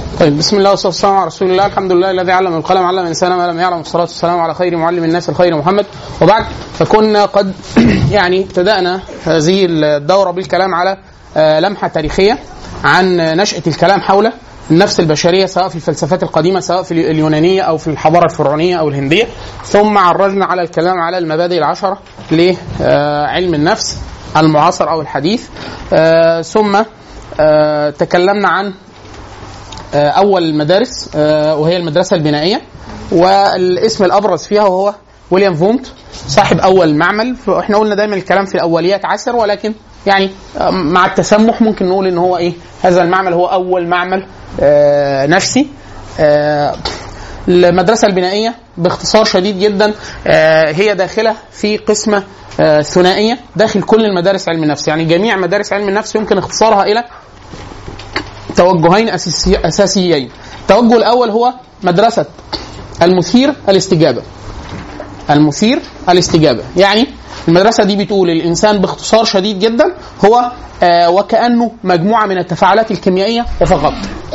طيب بسم الله والصلاه والسلام على رسول الله الحمد لله الذي علم القلم علم الانسان ما لم يعلم والصلاه والسلام على خير معلم الناس الخير محمد وبعد فكنا قد يعني ابتدانا هذه الدوره بالكلام على آه، لمحه تاريخيه عن نشاه الكلام حول النفس البشريه سواء في الفلسفات القديمه سواء في اليونانيه او في الحضاره الفرعونيه او الهنديه ثم عرجنا على الكلام على المبادئ العشره لعلم النفس المعاصر او الحديث آه، ثم آه، تكلمنا عن آه، اول المدارس آه، وهي المدرسه البنائيه والاسم الابرز فيها هو ويليام فومت صاحب اول معمل احنا قلنا دايما الكلام في الاوليات عسر ولكن يعني آه، مع التسمح ممكن نقول ان هو ايه هذا المعمل هو اول معمل آه، نفسي آه، المدرسة البنائية باختصار شديد جدا آه، هي داخلة في قسمة آه، ثنائية داخل كل المدارس علم النفس يعني جميع مدارس علم النفس يمكن اختصارها إلى توجهين أساسي- أساسيين التوجه الأول هو مدرسة المثير الاستجابة المثير الاستجابة يعني المدرسة دي بتقول الإنسان باختصار شديد جدا هو آه وكأنه مجموعة من التفاعلات الكيميائية وفقط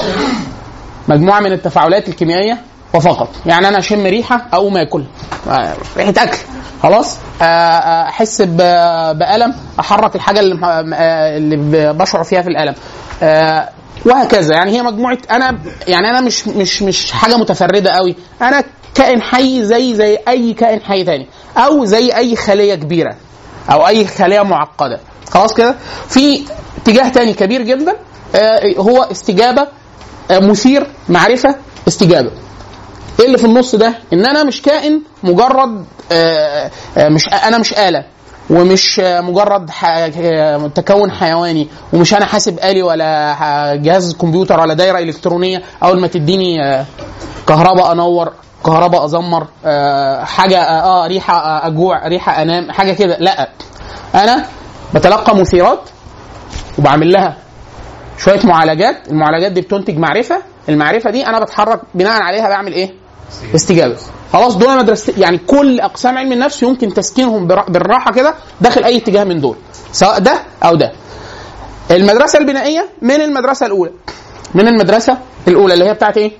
مجموعة من التفاعلات الكيميائية وفقط يعني أنا أشم ريحة أقوم آكل آه، ريحة أكل خلاص آه، آه، أحس ب- بألم أحرك الحاجة اللي آه، اللي ب- بشعر فيها في الألم آه، وهكذا يعني هي مجموعة أنا يعني أنا مش مش مش حاجة متفردة قوي أنا كائن حي زي زي أي كائن حي تاني أو زي أي خلية كبيرة أو أي خلية معقدة خلاص كده في اتجاه تاني كبير جدا آه، هو استجابة آه، مثير معرفة استجابة ايه اللي في النص ده ان انا مش كائن مجرد آه، آه، مش انا مش آلة ومش آه، مجرد ح- آه، تكون حيواني ومش انا حاسب آلي ولا ح- جهاز كمبيوتر ولا دايره الكترونيه اول ما تديني آه، كهرباء انور كهرباء ازمر آه، حاجه اه آه، ريحه آه، اجوع ريحه انام حاجه كده لا انا بتلقى مثيرات وبعمل لها شويه معالجات المعالجات دي بتنتج معرفه المعرفه دي انا بتحرك بناء عليها بعمل ايه استجابه خلاص دول مدرسة يعني كل اقسام علم النفس يمكن تسكينهم برا- بالراحه كده داخل اي اتجاه من دول سواء ده او ده المدرسه البنائيه من المدرسه الاولى من المدرسه الاولى اللي هي بتاعت ايه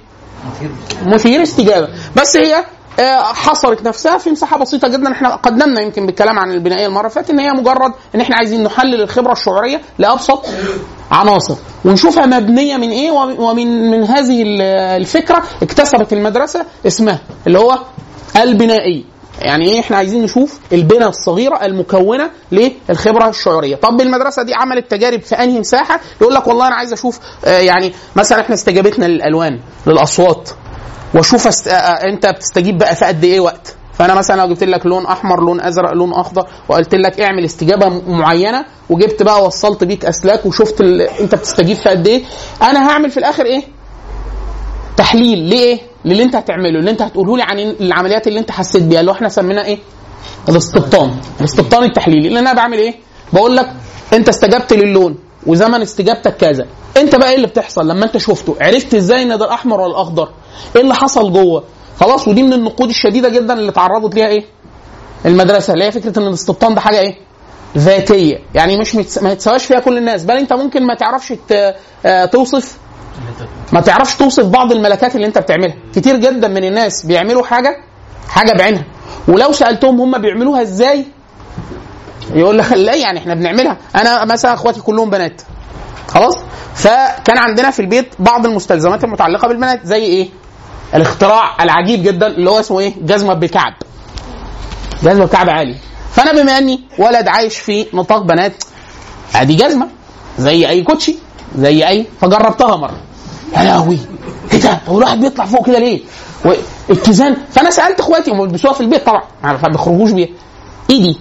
مثير استجابه بس هي آه، حصرت نفسها في مساحه بسيطه جدا احنا قدمنا يمكن بالكلام عن البنائيه المره اللي فاتت ان هي مجرد ان احنا عايزين نحلل الخبره الشعوريه لابسط عناصر ونشوفها مبنيه من ايه ومن- ومن من هذه ال- الفكره اكتسبت المدرسه اسمها اللي هو البنائي يعني ايه احنا عايزين نشوف البنى الصغيره المكونه للخبره الشعوريه طب المدرسه دي عملت تجارب في انهي مساحه يقول لك والله انا عايز اشوف آه، يعني مثلا احنا استجابتنا للالوان للاصوات واشوف است... آه، آه، انت بتستجيب بقى في قد ايه وقت فانا مثلا لو جبت لك لون احمر لون ازرق لون اخضر وقلت لك اعمل استجابه م- معينه وجبت بقى وصلت بيك اسلاك وشفت ال... انت بتستجيب في قد ايه انا هعمل في الاخر ايه تحليل ليه للي انت هتعمله اللي انت هتقوله لي عن العمليات اللي انت حسيت بيها اللي هو احنا سميناه ايه الاستبطان الاستبطان التحليلي اللي انا بعمل ايه بقول لك انت استجبت للون وزمن استجابتك كذا انت بقى ايه اللي بتحصل لما انت شفته عرفت ازاي ان ده الاحمر ولا الاخضر ايه اللي حصل جوه خلاص ودي من النقود الشديده جدا اللي تعرضت ليها ايه المدرسه اللي هي فكره ان الاستبطان ده حاجه ايه ذاتيه يعني مش متس... ما يتسواش فيها كل الناس بل انت ممكن ما تعرفش ت... آه، توصف ما تعرفش توصف بعض الملكات اللي انت بتعملها كتير جدا من الناس بيعملوا حاجه حاجه بعينها ولو سالتهم هم بيعملوها ازاي يقول لك لا يعني احنا بنعملها انا مثلا اخواتي كلهم بنات خلاص فكان عندنا في البيت بعض المستلزمات المتعلقه بالبنات زي ايه الاختراع العجيب جدا اللي هو اسمه ايه جزمه بكعب جزمه بكعب عالي فانا بما اني ولد عايش في نطاق بنات ادي جزمه زي اي كوتشي زي اي فجربتها مره يا لهوي ايه ده هو الواحد بيطلع فوق كده ليه واتزان فانا سالت اخواتي هم بيلبسوها في البيت طبعا ما بيخرجوش بيها ايدي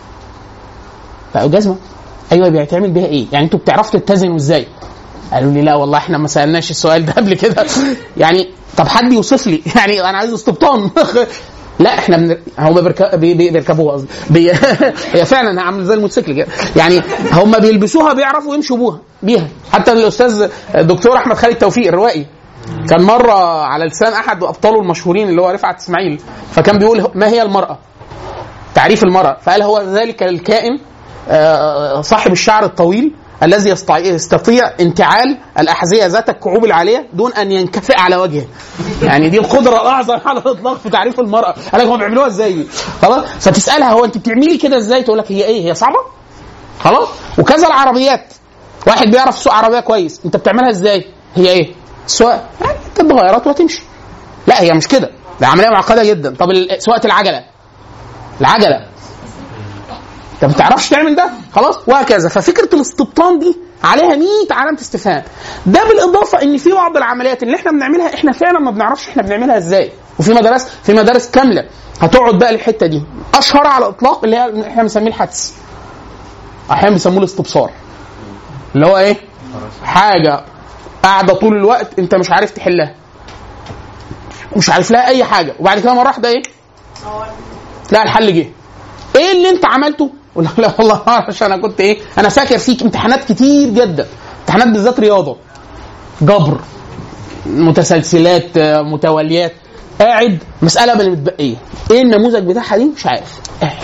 بقى جزمه ايوه بيتعمل بيها ايه يعني انتوا بتعرفوا تتزنوا ازاي قالوا لي لا والله احنا ما سالناش السؤال ده قبل كده يعني طب حد يوصف لي يعني انا عايز استبطان لا احنا من... هم بيرك... بي... بي... بيركبوها قصدي بي... هي فعلا عامل زي الموتوسيكل كده يعني هم بيلبسوها بيعرفوا يمشوا بوها بيها حتى الاستاذ الدكتور احمد خالد توفيق الروائي كان مره على لسان احد ابطاله المشهورين اللي هو رفعت اسماعيل فكان بيقول ما هي المراه تعريف المراه فقال هو ذلك الكائن آه، صاحب الشعر الطويل الذي يستطيع, يستطيع انتعال الاحذيه ذات الكعوب العاليه دون ان ينكفئ على وجهه يعني دي القدره الاعظم على الاطلاق في تعريف المراه قال لك هم بيعملوها ازاي دي؟ خلاص فتسالها هو انت بتعملي كده ازاي تقول لك هي ايه هي صعبه خلاص وكذا العربيات واحد بيعرف يسوق عربيه كويس انت بتعملها ازاي هي ايه السواقه يعني تتغيرات وهتمشي لا هي مش كده ده عمليه معقده جدا طب ال- سواقه العجله العجله انت ما بتعرفش تعمل ده خلاص وهكذا ففكره الاستبطان دي عليها 100 علامه استفهام ده بالاضافه ان في بعض العمليات اللي احنا بنعملها احنا فعلا ما بنعرفش احنا بنعملها ازاي وفي مدارس في مدارس كامله هتقعد بقى الحته دي اشهر على الاطلاق اللي هي احنا بنسميه الحدس احيانا بيسموه الاستبصار اللي هو ايه حاجه قاعده طول الوقت انت مش عارف تحلها مش عارف لها اي حاجه وبعد كده مره واحده ايه لا الحل جه ايه اللي انت عملته قلنا لا والله ما اعرفش انا كنت ايه انا فاكر فيك امتحانات كتير جدا امتحانات بالذات رياضه جبر متسلسلات آه، متواليات قاعد مساله من المتبقيه ايه النموذج بتاعها دي مش عارف قاعد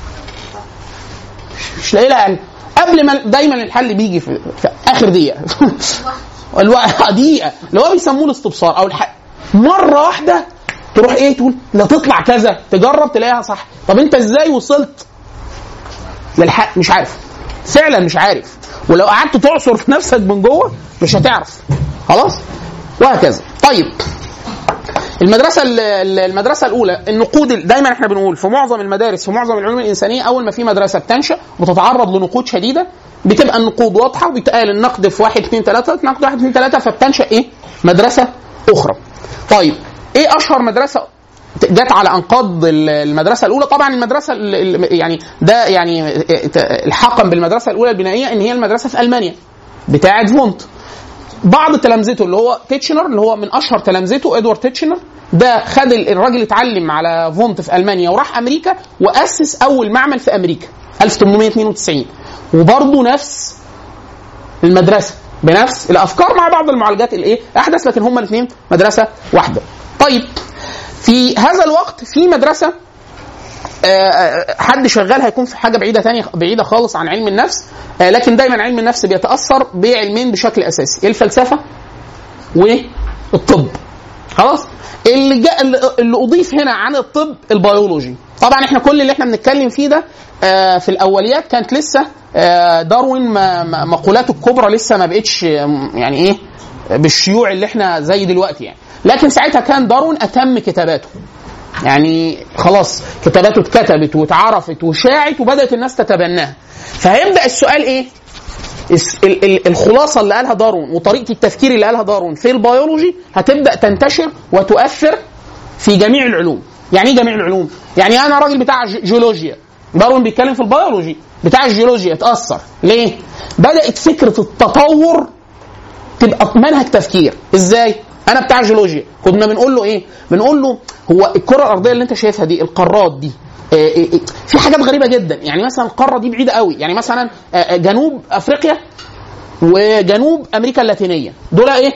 مش لاقي لها حل. قبل ما دايما الحل بيجي في, في اخر دقيقه الوقت دقيقه اللي هو بيسموه الاستبصار او الحق مره واحده تروح ايه تقول لا تطلع كذا تجرب تلاقيها صح طب انت ازاي وصلت للحق مش عارف فعلا مش عارف ولو قعدت تعصر في نفسك من جوه مش هتعرف خلاص وهكذا طيب المدرسه ال- ال- المدرسه الاولى النقود ال- دايما احنا بنقول في معظم المدارس في معظم العلوم الانسانيه اول ما في مدرسه بتنشا وتتعرض لنقود شديده بتبقى النقود واضحه وبيتقال النقد في واحد اثنين ثلاثه نقد واحد اثنين ثلاثه فبتنشا ايه؟ مدرسه اخرى. طيب ايه اشهر مدرسه جت على انقاض ال- المدرسه الاولى طبعا المدرسه ال- ال- يعني ده يعني الحاقا بالمدرسه الاولى البنائيه ان هي المدرسه في المانيا بتاعه فونت بعض تلامذته اللي هو تيتشنر اللي هو من اشهر تلامذته ادوارد تيتشنر ده خد ال- الراجل اتعلم على فونت في المانيا وراح امريكا واسس اول معمل في امريكا 1892 وبرضه نفس المدرسه بنفس الافكار مع بعض المعالجات الايه احدث لكن هما الاثنين مدرسه واحده طيب في هذا الوقت في مدرسه آه، حد شغال هيكون في حاجه بعيده تانية بعيده خالص عن علم النفس آه، لكن دايما علم النفس بيتاثر بعلمين بشكل اساسي الفلسفه والطب خلاص اللي جاء اللي اضيف هنا عن الطب البيولوجي طبعا احنا كل اللي احنا بنتكلم فيه ده آه، في الاوليات كانت لسه آه، داروين ما- ما- مقولاته الكبرى لسه ما بقتش آه، يعني ايه بالشيوع اللي احنا زي دلوقتي يعني لكن ساعتها كان داروين اتم كتاباته يعني خلاص كتاباته اتكتبت واتعرفت وشاعت وبدات الناس تتبناها فهيبدا السؤال ايه الس- ال- ال- الخلاصه اللي قالها داروين وطريقه التفكير اللي قالها داروين في البيولوجي هتبدا تنتشر وتؤثر في جميع العلوم يعني ايه جميع العلوم يعني انا راجل بتاع ج- جيولوجيا داروين بيتكلم في البيولوجي بتاع الجيولوجيا اتاثر ليه بدات فكره التطور تبقى منهج تفكير ازاي انا بتاع جيولوجيا كنا بنقول له ايه بنقول له هو الكره الارضيه اللي انت شايفها دي القارات دي آه، آه، آه، في حاجات غريبه جدا يعني مثلا القاره دي بعيده قوي يعني مثلا آه، آه، جنوب افريقيا وجنوب امريكا اللاتينيه دول ايه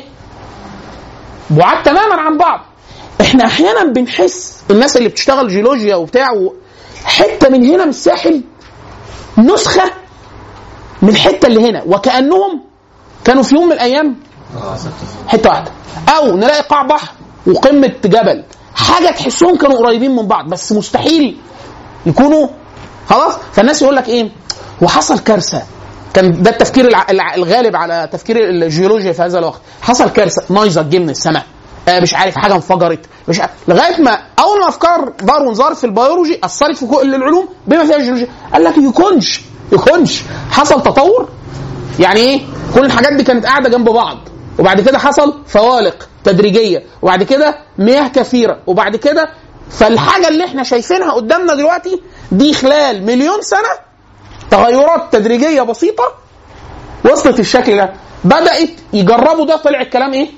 بعاد تماما عن بعض احنا احيانا بنحس الناس اللي بتشتغل جيولوجيا وبتاع و- حته من هنا من الساحل نسخه من الحته اللي هنا وكانهم كانوا في يوم من الايام حته واحده او نلاقي قاع بحر وقمه جبل حاجه تحسهم كانوا قريبين من بعض بس مستحيل يكونوا خلاص فالناس يقول لك ايه وحصل كارثه كان ده التفكير الع- الع- الغالب على تفكير الجيولوجيا في هذا الوقت حصل كارثه نايزك جه من السماء آه مش عارف حاجه انفجرت مش عارف لغايه ما اول ما افكار داروين ظهرت في البيولوجي اثرت في كل العلوم بما فيها الجيولوجيا قال لك يكونش يكونش حصل تطور يعني ايه كل الحاجات دي كانت قاعده جنب بعض وبعد كده حصل فوالق تدريجيه وبعد كده مياه كثيره وبعد كده فالحاجه اللي احنا شايفينها قدامنا دلوقتي دي خلال مليون سنه تغيرات تدريجيه بسيطه وصلت الشكل ده بدات يجربوا ده طلع الكلام ايه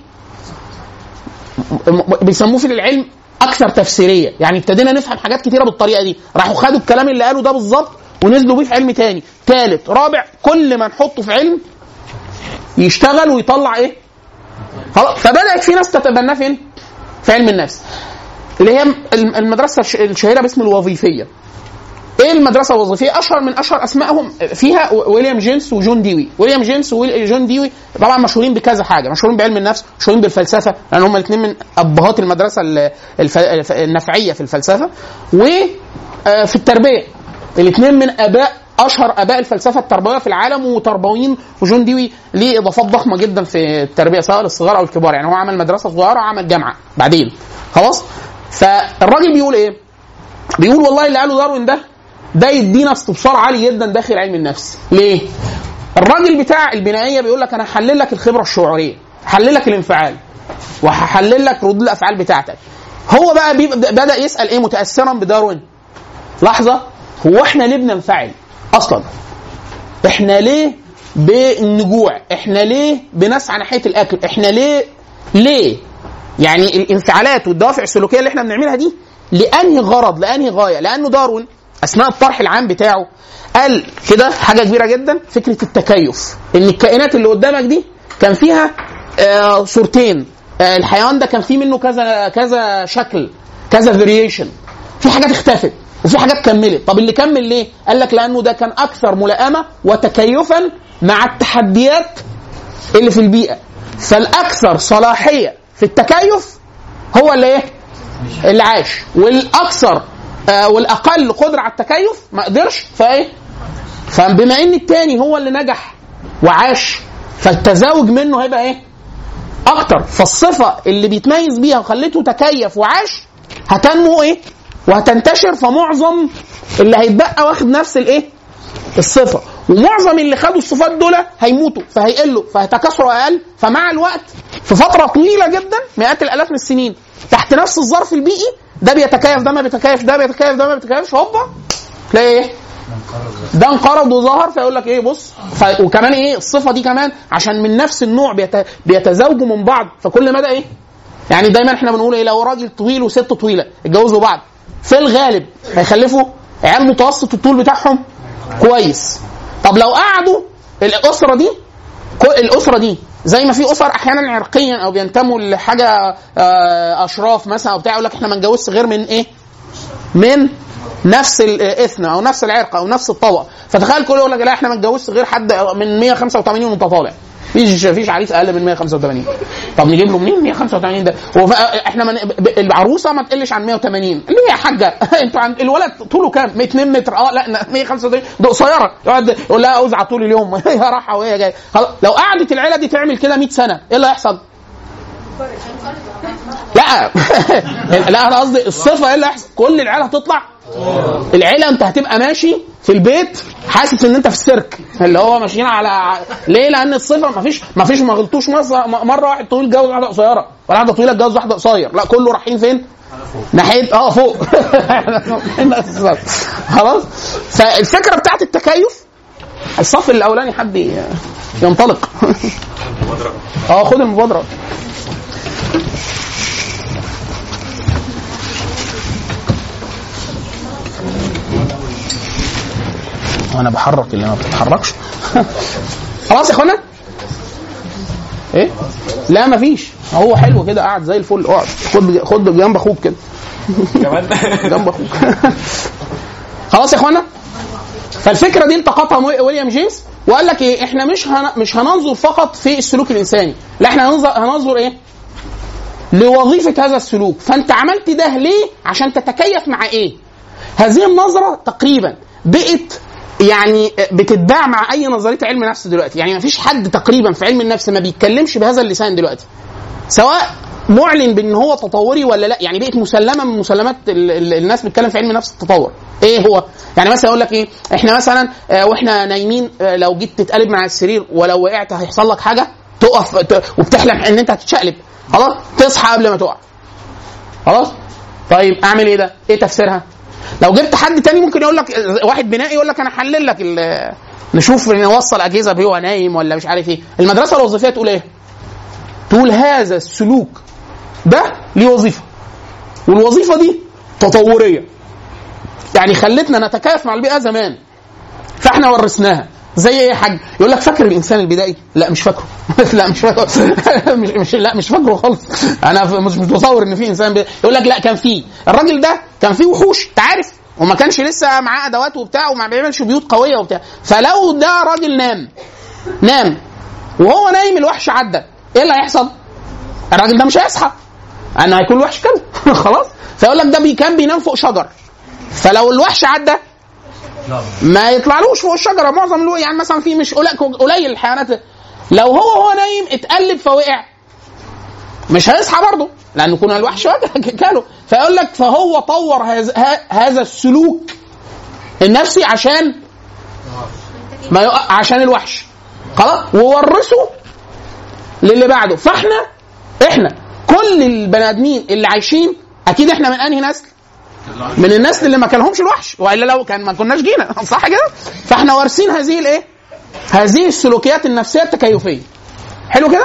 م- بيسموه في العلم اكثر تفسيريه يعني ابتدينا نفهم حاجات كتيره بالطريقه دي راحوا خدوا الكلام اللي قالوا ده بالظبط ونزلوا بيه في علم تاني ثالث رابع كل ما نحطه في علم يشتغل ويطلع ايه خلاص فبدات في ناس تتبناه فين في علم النفس اللي هي الم- المدرسه الش- الشهيره باسم الوظيفيه ايه المدرسه الوظيفيه اشهر من اشهر اسمائهم فيها ويليام جيمس وجون ديوي ويليام جيمس وجون ديوي طبعا مشهورين بكذا حاجه مشهورين بعلم النفس مشهورين بالفلسفه لان هم الاثنين من ابهات المدرسه ال- الف- الف- النفعيه في الفلسفه وفي التربيه الاثنين من اباء اشهر اباء الفلسفه التربويه في العالم وتربويين وجون ديوي ليه اضافات ضخمه جدا في التربيه سواء للصغار او الكبار يعني هو عمل مدرسه صغيره وعمل جامعه بعدين خلاص فالراجل بيقول ايه بيقول والله اللي قاله داروين ده ده يدينا استبصار عالي جدا داخل علم النفس ليه الراجل بتاع البنائيه بيقول لك انا هحلل لك الخبره الشعوريه هحلل لك الانفعال وهحلل لك ردود الافعال بتاعتك هو بقى بيبدأ بدا يسال ايه متاثرا بداروين لحظه هو احنا ليه بننفعل اصلا احنا ليه بنجوع احنا ليه بنسعى ناحيه الاكل احنا ليه ليه يعني الانفعالات والدوافع السلوكيه اللي احنا بنعملها دي لانهي غرض لانهي غايه لانه داروين اثناء الطرح العام بتاعه قال كده حاجه كبيره جدا فكره التكيف ان الكائنات اللي قدامك دي كان فيها آه صورتين آه الحيوان ده كان فيه منه كذا كذا شكل كذا فاريشن في حاجات اختفت وفي حاجات كملت طب اللي كمل ليه قال لك لانه ده كان اكثر ملائمه وتكيفا مع التحديات اللي في البيئه فالاكثر صلاحيه في التكيف هو اللي ايه اللي عاش والاكثر آه والاقل قدره على التكيف ما قدرش فايه فبما ان التاني هو اللي نجح وعاش فالتزاوج منه هيبقى ايه اكتر فالصفه اللي بيتميز بيها وخلته تكيف وعاش هتنمو ايه وهتنتشر فمعظم اللي هيتبقى واخد نفس الايه الصفه ومعظم اللي خدوا الصفات دول هيموتوا فهيقلوا فهيتكاثروا اقل فمع الوقت في فتره طويله جدا مئات الالاف من السنين تحت نفس الظرف البيئي ده بيتكيف ده ما بيتكيف ده بيتكيف ده ما بيتكيفش هوبا تلاقي ايه ده انقرض وظهر فيقول لك ايه بص ف... وكمان ايه الصفه دي كمان عشان من نفس النوع بيت... بيتزاوجوا من بعض فكل مدى ايه يعني دايما احنا بنقول ايه لو راجل طويل وست طويله اتجوزوا بعض في الغالب هيخلفوا عيال متوسط الطول بتاعهم كويس طب لو قعدوا الاسره دي كو- الاسره دي زي ما في اسر احيانا عرقيا او بينتموا لحاجه آه، اشراف مثلا او بتاع يقول لك احنا ما نتجوزش غير من ايه؟ من نفس الاثن او نفس العرق او نفس الطبقه فتخيل كل يقول لك لا احنا ما نتجوزش غير حد من 185 وانت طالع فيش فيش عريس اقل من 185 طب نجيب له منين 185 ده هو ف- احنا من ب- العروسه ما تقلش عن 180 ليه يا حاجه انتوا عند الولد طوله كام 2 متر اه لا 185 ده قصيره يقعد يقول لها اوزع طول اليوم هي رايحه وهي جايه خلاص لو قعدت العيله دي تعمل كده 100 سنه ايه اللي هيحصل؟ لا لا انا قصدي الصفه ايه اللي هيحصل؟ كل العيله هتطلع العيله انت هتبقى ماشي في البيت حاسس ان انت في السيرك اللي هو ماشيين على ليه؟ لان الصفه ما فيش ما فيش ما غلطوش مره مره واحد طويل جوز واحده قصيره ولا واحده طويله اتجوز واحده قصير لا كله رايحين فين؟ ناحيه اه فوق خلاص فالفكره بتاعت التكيف الصف الاولاني حد ي- ينطلق اه خد المبادره وانا بحرك اللي ما بتتحركش خلاص يا اخوانا ايه لا مفيش هو حلو كده قاعد زي الفل اقعد خد خد جنب اخوك كده كمان جنب اخوك خلاص يا اخوانا فالفكره دي التقطها وي- ويليام جيمس وقال لك ايه احنا مش هن... مش هننظر فقط في السلوك الانساني لا احنا هننظر هننظر ايه لوظيفه هذا السلوك فانت عملت ده ليه عشان تتكيف مع ايه هذه النظره تقريبا بقت يعني بتتباع مع اي نظريه علم نفس دلوقتي يعني ما فيش حد تقريبا في علم النفس ما بيتكلمش بهذا اللسان دلوقتي سواء معلن بان هو تطوري ولا لا يعني بقت مسلمه من مسلمات ال- ال- الناس بتتكلم في علم النفس التطور ايه هو يعني مثلا يقول لك ايه احنا مثلا آه، واحنا نايمين آه، لو جيت تتقلب من على السرير ولو وقعت هيحصل لك حاجه تقف ت- وبتحلم ان انت هتتشقلب خلاص تصحى قبل ما تقع خلاص طيب اعمل ايه ده ايه تفسيرها لو جبت حد تاني ممكن يقول لك واحد بنائي يقول لك انا احلل لك ال- نشوف نوصل اجهزه بيه وهو نايم ولا مش عارف ايه المدرسه الوظيفيه تقول ايه تقول هذا السلوك ده ليه وظيفه والوظيفه دي تطوريه يعني خلتنا نتكيف مع البيئه زمان فاحنا ورثناها زي ايه يا حاج يقول لك فاكر الانسان البدائي لا مش فاكره لا مش فاكره مش, مش لا مش فاكره خالص انا ف- مش مش متصور ان في انسان بدائي يقول لك لا كان فيه الراجل ده كان فيه وحوش انت عارف وما كانش لسه معاه ادوات وبتاع وما بيعملش بيوت قويه وبتاع فلو ده راجل نام نام وهو نايم الوحش عدى ايه اللي هيحصل؟ الراجل ده مش هيصحى انه هيكون الوحش كده خلاص فيقول لك ده بي كان بينام فوق شجر فلو الوحش عدى ما يطلعلوش فوق الشجره معظم الوقت يعني مثلا في مش قليل قليل الحيوانات لو هو هو نايم اتقلب فوقع مش هيصحى برضه لانه كنا الوحش كانوا فيقول لك فهو طور هذا هذا السلوك النفسي عشان ما يقع عشان الوحش خلاص وورثه للي بعده فاحنا احنا كل البني ادمين اللي عايشين اكيد احنا من انهي نسل؟ من النسل اللي ما كانهمش الوحش والا لو كان ما كناش جينا صح كده؟ فاحنا وارثين هذه الايه؟ هذه السلوكيات النفسيه التكيفيه حلو كده؟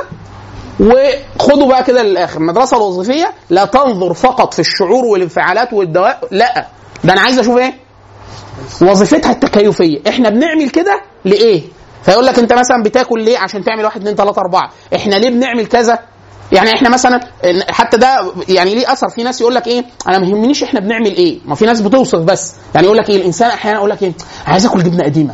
وخدوا بقى كده للاخر المدرسه الوظيفيه لا تنظر فقط في الشعور والانفعالات والدواء لا ده انا عايز اشوف ايه؟ وظيفتها التكيفيه احنا بنعمل كده لايه؟ فيقول لك انت مثلا بتاكل ليه عشان تعمل واحد اثنين ثلاثه اربعه احنا ليه بنعمل كذا يعني احنا مثلا حتى ده يعني ليه اثر في ناس يقول لك ايه انا ما يهمنيش احنا بنعمل ايه ما في ناس بتوصف بس يعني يقول لك ايه الانسان احيانا يقول لك ايه عايز اكل جبنه قديمه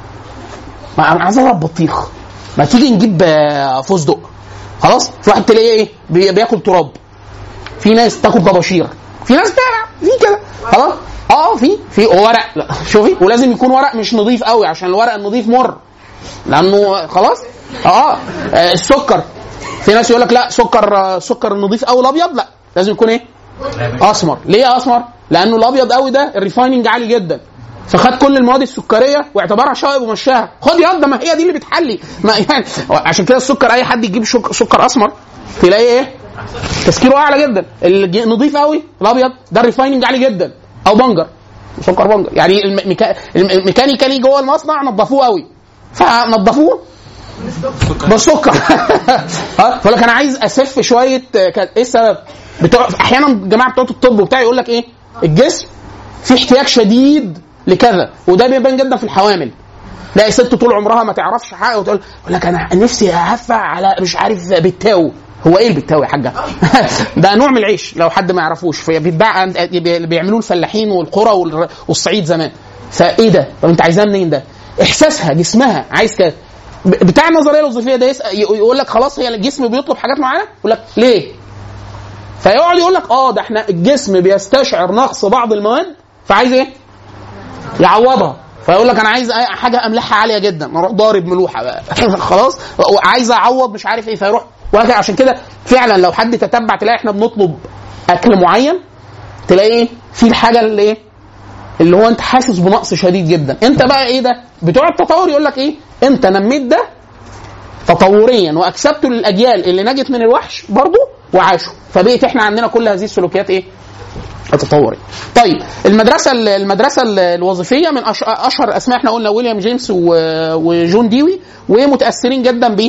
ما انا عايز اضرب بطيخ ما تيجي نجيب آه، فستق خلاص في واحد تلاقيه ايه بي- بياكل تراب في ناس تاكل طباشير في ناس بتاع في كده خلاص اه في في ورق لا شوفي ولازم يكون ورق مش نظيف قوي عشان الورق النظيف مر لانه خلاص اه آه، السكر في ناس يقول لك لا سكر آه، سكر النظيف قوي الابيض لا لازم يكون ايه اسمر ليه اسمر لانه الابيض قوي ده الريفايننج عالي جدا فخد كل المواد السكريه واعتبرها شائب ومشاها خد يا ده ما هي دي اللي بتحلي ما يعني عشان كده السكر اي حد يجيب شك- سكر اسمر تلاقيه ايه تسكيره اعلى جدا النظيف قوي الابيض ده الريفايننج عالي جدا او بنجر سكر بنجر يعني الميكا... الميكانيكالي جوه المصنع نظفوه قوي فنظفوه بالسكر ها فيقول لك انا عايز اسف شويه آه، كان- ايه السبب؟ بتوع احيانا الجماعه بتوع الطب وبتاع يقول لك ايه؟ الجسم في احتياج شديد لكذا وده بيبان جدا في الحوامل تلاقي ست طول عمرها ما تعرفش حاجه وتقول يقول لك انا نفسي اهفع على مش عارف بالتاو هو ايه البتاو يا حاجه؟ ده نوع من العيش لو حد ما يعرفوش فبيتباع عند- بي- بيعملوه الفلاحين والقرى والر- والصعيد زمان فايه ده؟ طب انت عايزاه منين ده؟ احساسها جسمها عايز كده ب- بتاع النظريه الوظيفيه ده يسأل يقول لك خلاص هي الجسم بيطلب حاجات معينه يقول لك ليه؟ فيقعد يقول لك اه ده احنا الجسم بيستشعر نقص بعض المواد فعايز ايه؟ يعوضها فيقول لك انا عايز أي حاجه املاحها عاليه جدا اروح ضارب ملوحه بقى خلاص وعايز اعوض مش عارف ايه فيروح وهكذا عشان كده فعلا لو حد تتبع تلاقي احنا بنطلب اكل معين تلاقي ايه في الحاجه اللي ايه اللي هو انت حاسس بنقص شديد جدا انت بقى ايه ده بتوع التطور يقول لك ايه انت نميت ده تطوريا واكسبته للاجيال اللي نجت من الوحش برضه وعاشوا فبقيت احنا عندنا كل هذه السلوكيات ايه التطوري. طيب المدرسه المدرسه الوظيفيه من أش- اشهر اسماء احنا قلنا ويليام جيمس و- وجون ديوي ومتاثرين جدا ب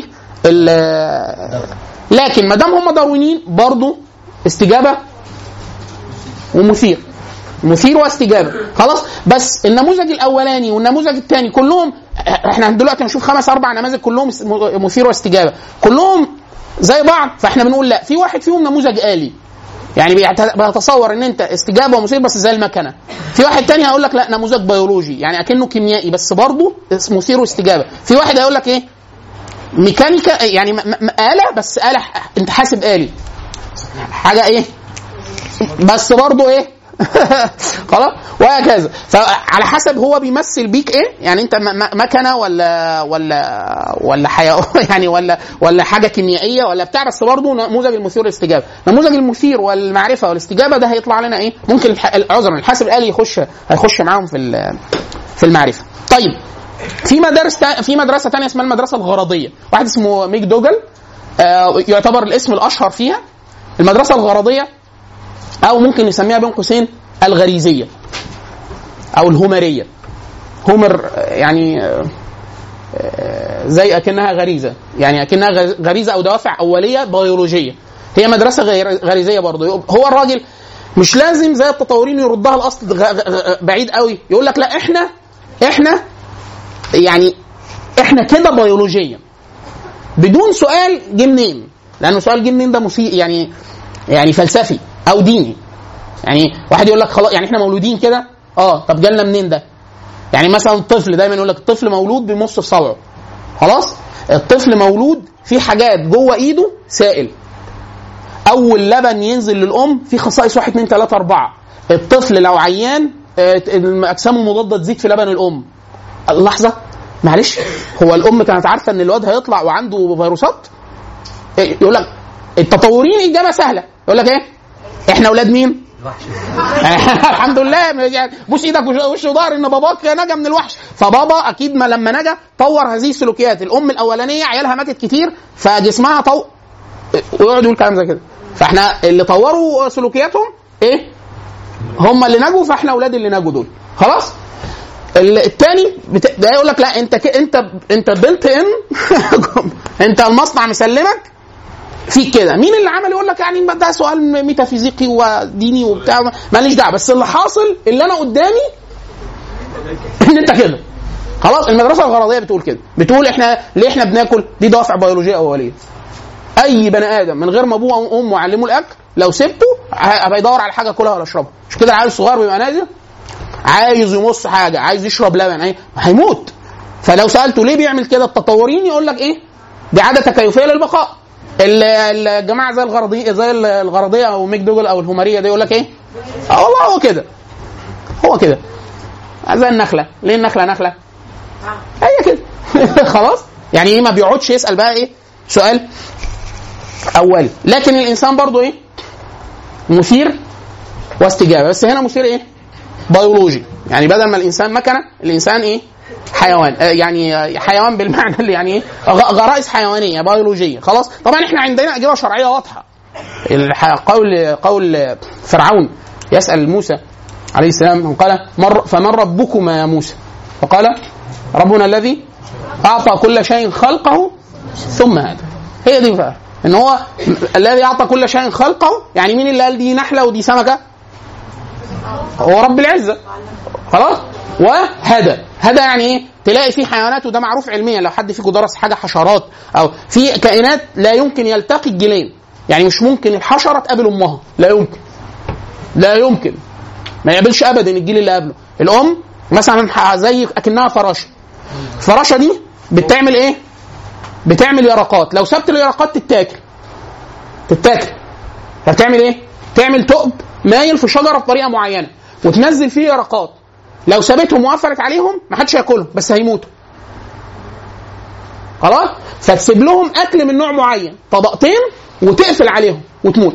لكن ما دام هم داروينيين برضه استجابه ومثير مثير واستجابه خلاص بس النموذج الاولاني والنموذج الثاني كلهم احنا دلوقتي هنشوف خمس اربع نماذج كلهم است- مثير واستجابه كلهم زي بعض فاحنا بنقول لا في واحد فيهم نموذج آلي يعني بيعت- بيتصور ان انت استجابه ومثير بس زي المكنه في واحد تاني هيقول لك لا نموذج بيولوجي يعني اكنه كيميائي بس برضه مثير واستجابه في واحد هيقول لك ايه ميكانيكا يعني م- م- آلة بس آلة ح- انت حاسب آلي حاجة ايه بس برضه ايه خلاص وهكذا فعلى حسب هو بيمثل بيك ايه يعني انت م- م- مكنه ولا ولا ولا حيوان يعني ولا ولا حاجه كيميائيه ولا بتاع بس برضه نموذج المثير والاستجابه نموذج المثير والمعرفه والاستجابه ده هيطلع لنا ايه ممكن الح- عذرا الحاسب الالي يخش هيخش معاهم في ال- في المعرفه طيب في مدارس تا... في مدرسه ثانيه اسمها المدرسه الغرضيه واحد اسمه ميك دوجل آه يعتبر الاسم الاشهر فيها المدرسه الغرضيه او ممكن نسميها بين قوسين الغريزيه او الهومريه هومر آه، يعني آه، آه، زي اكنها غريزه يعني اكنها غ- غريزه او دوافع اوليه بيولوجيه هي مدرسه غير غريزيه برضه هو الراجل مش لازم زي التطورين يردها الاصل غ- غ- غ- بعيد قوي يقول لك لا احنا احنا يعني احنا كده بيولوجيا بدون سؤال جه منين لانه سؤال جه منين ده مسيء يعني يعني فلسفي او ديني يعني واحد يقول لك خلاص يعني احنا مولودين كده اه طب جالنا منين ده يعني مثلا الطفل دايما يقول لك الطفل مولود بيمص في صبعه خلاص الطفل مولود في حاجات جوه ايده سائل اول لبن ينزل للام في خصائص 1 2 3 4 الطفل لو عيان آه، اجسامه المضاده تزيد في لبن الام لحظه معلش هو الام كانت عارفه ان الواد هيطلع وعنده فيروسات إيه، يقول لك التطورين اجابه سهله يقول لك ايه احنا اولاد مين الحمد لله يعني بوس ايدك وش- وش وظهر ان باباك نجا من الوحش فبابا اكيد ما لما نجا طور هذه السلوكيات الام الاولانيه عيالها ماتت كتير فجسمها طو ويقعد يقول كلام زي كده فاحنا اللي طوروا سلوكياتهم ايه هم اللي نجوا فاحنا اولاد اللي نجوا دول خلاص ال- التاني بت... ده يقول لك لا انت ك... انت انت بلت ان انت المصنع مسلمك فيك كده مين اللي عمل يقول لك يعني ده سؤال ميتافيزيقي وديني وبتاع ماليش دعوه بس اللي حاصل اللي انا قدامي ان انت كده خلاص المدرسه الغرضيه بتقول كده بتقول احنا ليه احنا بناكل دي دوافع بيولوجيه اوليه اي بني ادم من غير ما ابوه او امه علموه الاكل لو سبته ه- هيدور على حاجه كلها ولا اشربها مش كده العيل الصغير بيبقى نازل عايز يمص حاجه عايز يشرب لبن ايه هيموت فلو سالته ليه بيعمل كده التطورين يقول لك ايه دي عاده تكيفيه للبقاء ال- الجماعه زي الغرضيه زي الغرضيه او ميك دوجل او الهمريه دي يقول لك ايه اه والله هو كده هو كده زي النخله ليه النخله نخله هي كده خلاص يعني ايه ما بيقعدش يسال بقى ايه سؤال اولي لكن الانسان برضو ايه مثير واستجابه بس هنا مثير ايه بيولوجي يعني بدل ما الانسان مكنه الانسان ايه حيوان آه يعني آه، حيوان بالمعنى اللي يعني ايه غ- غرائز حيوانيه بيولوجيه خلاص طبعا احنا عندنا اجابه شرعيه واضحه الح- قول قول فرعون يسال موسى عليه السلام قال مر فمن ربكما يا موسى فقال ربنا الذي اعطى كل شيء خلقه ثم هذا هي دي بقى ان هو الذي اعطى كل شيء خلقه يعني مين اللي قال دي نحله ودي سمكه هو رب العزه خلاص وهدى هدى يعني ايه تلاقي في حيوانات وده معروف علميا لو حد فيكم درس حاجه حشرات او في كائنات لا يمكن يلتقي الجيلين يعني مش ممكن الحشره تقابل امها لا يمكن لا يمكن ما يقابلش ابدا الجيل اللي قبله الام مثلا ح- زي اكنها فراشه الفراشه دي بتعمل ايه بتعمل يرقات لو سبت اليرقات تتاكل تتاكل فبتعمل ايه تعمل ثقب مايل في شجره بطريقه معينه وتنزل فيه يرقات لو سابتهم وقفلت عليهم ما حدش هياكلهم بس هيموتوا خلاص فتسيب لهم اكل من نوع معين طبقتين وتقفل عليهم وتموت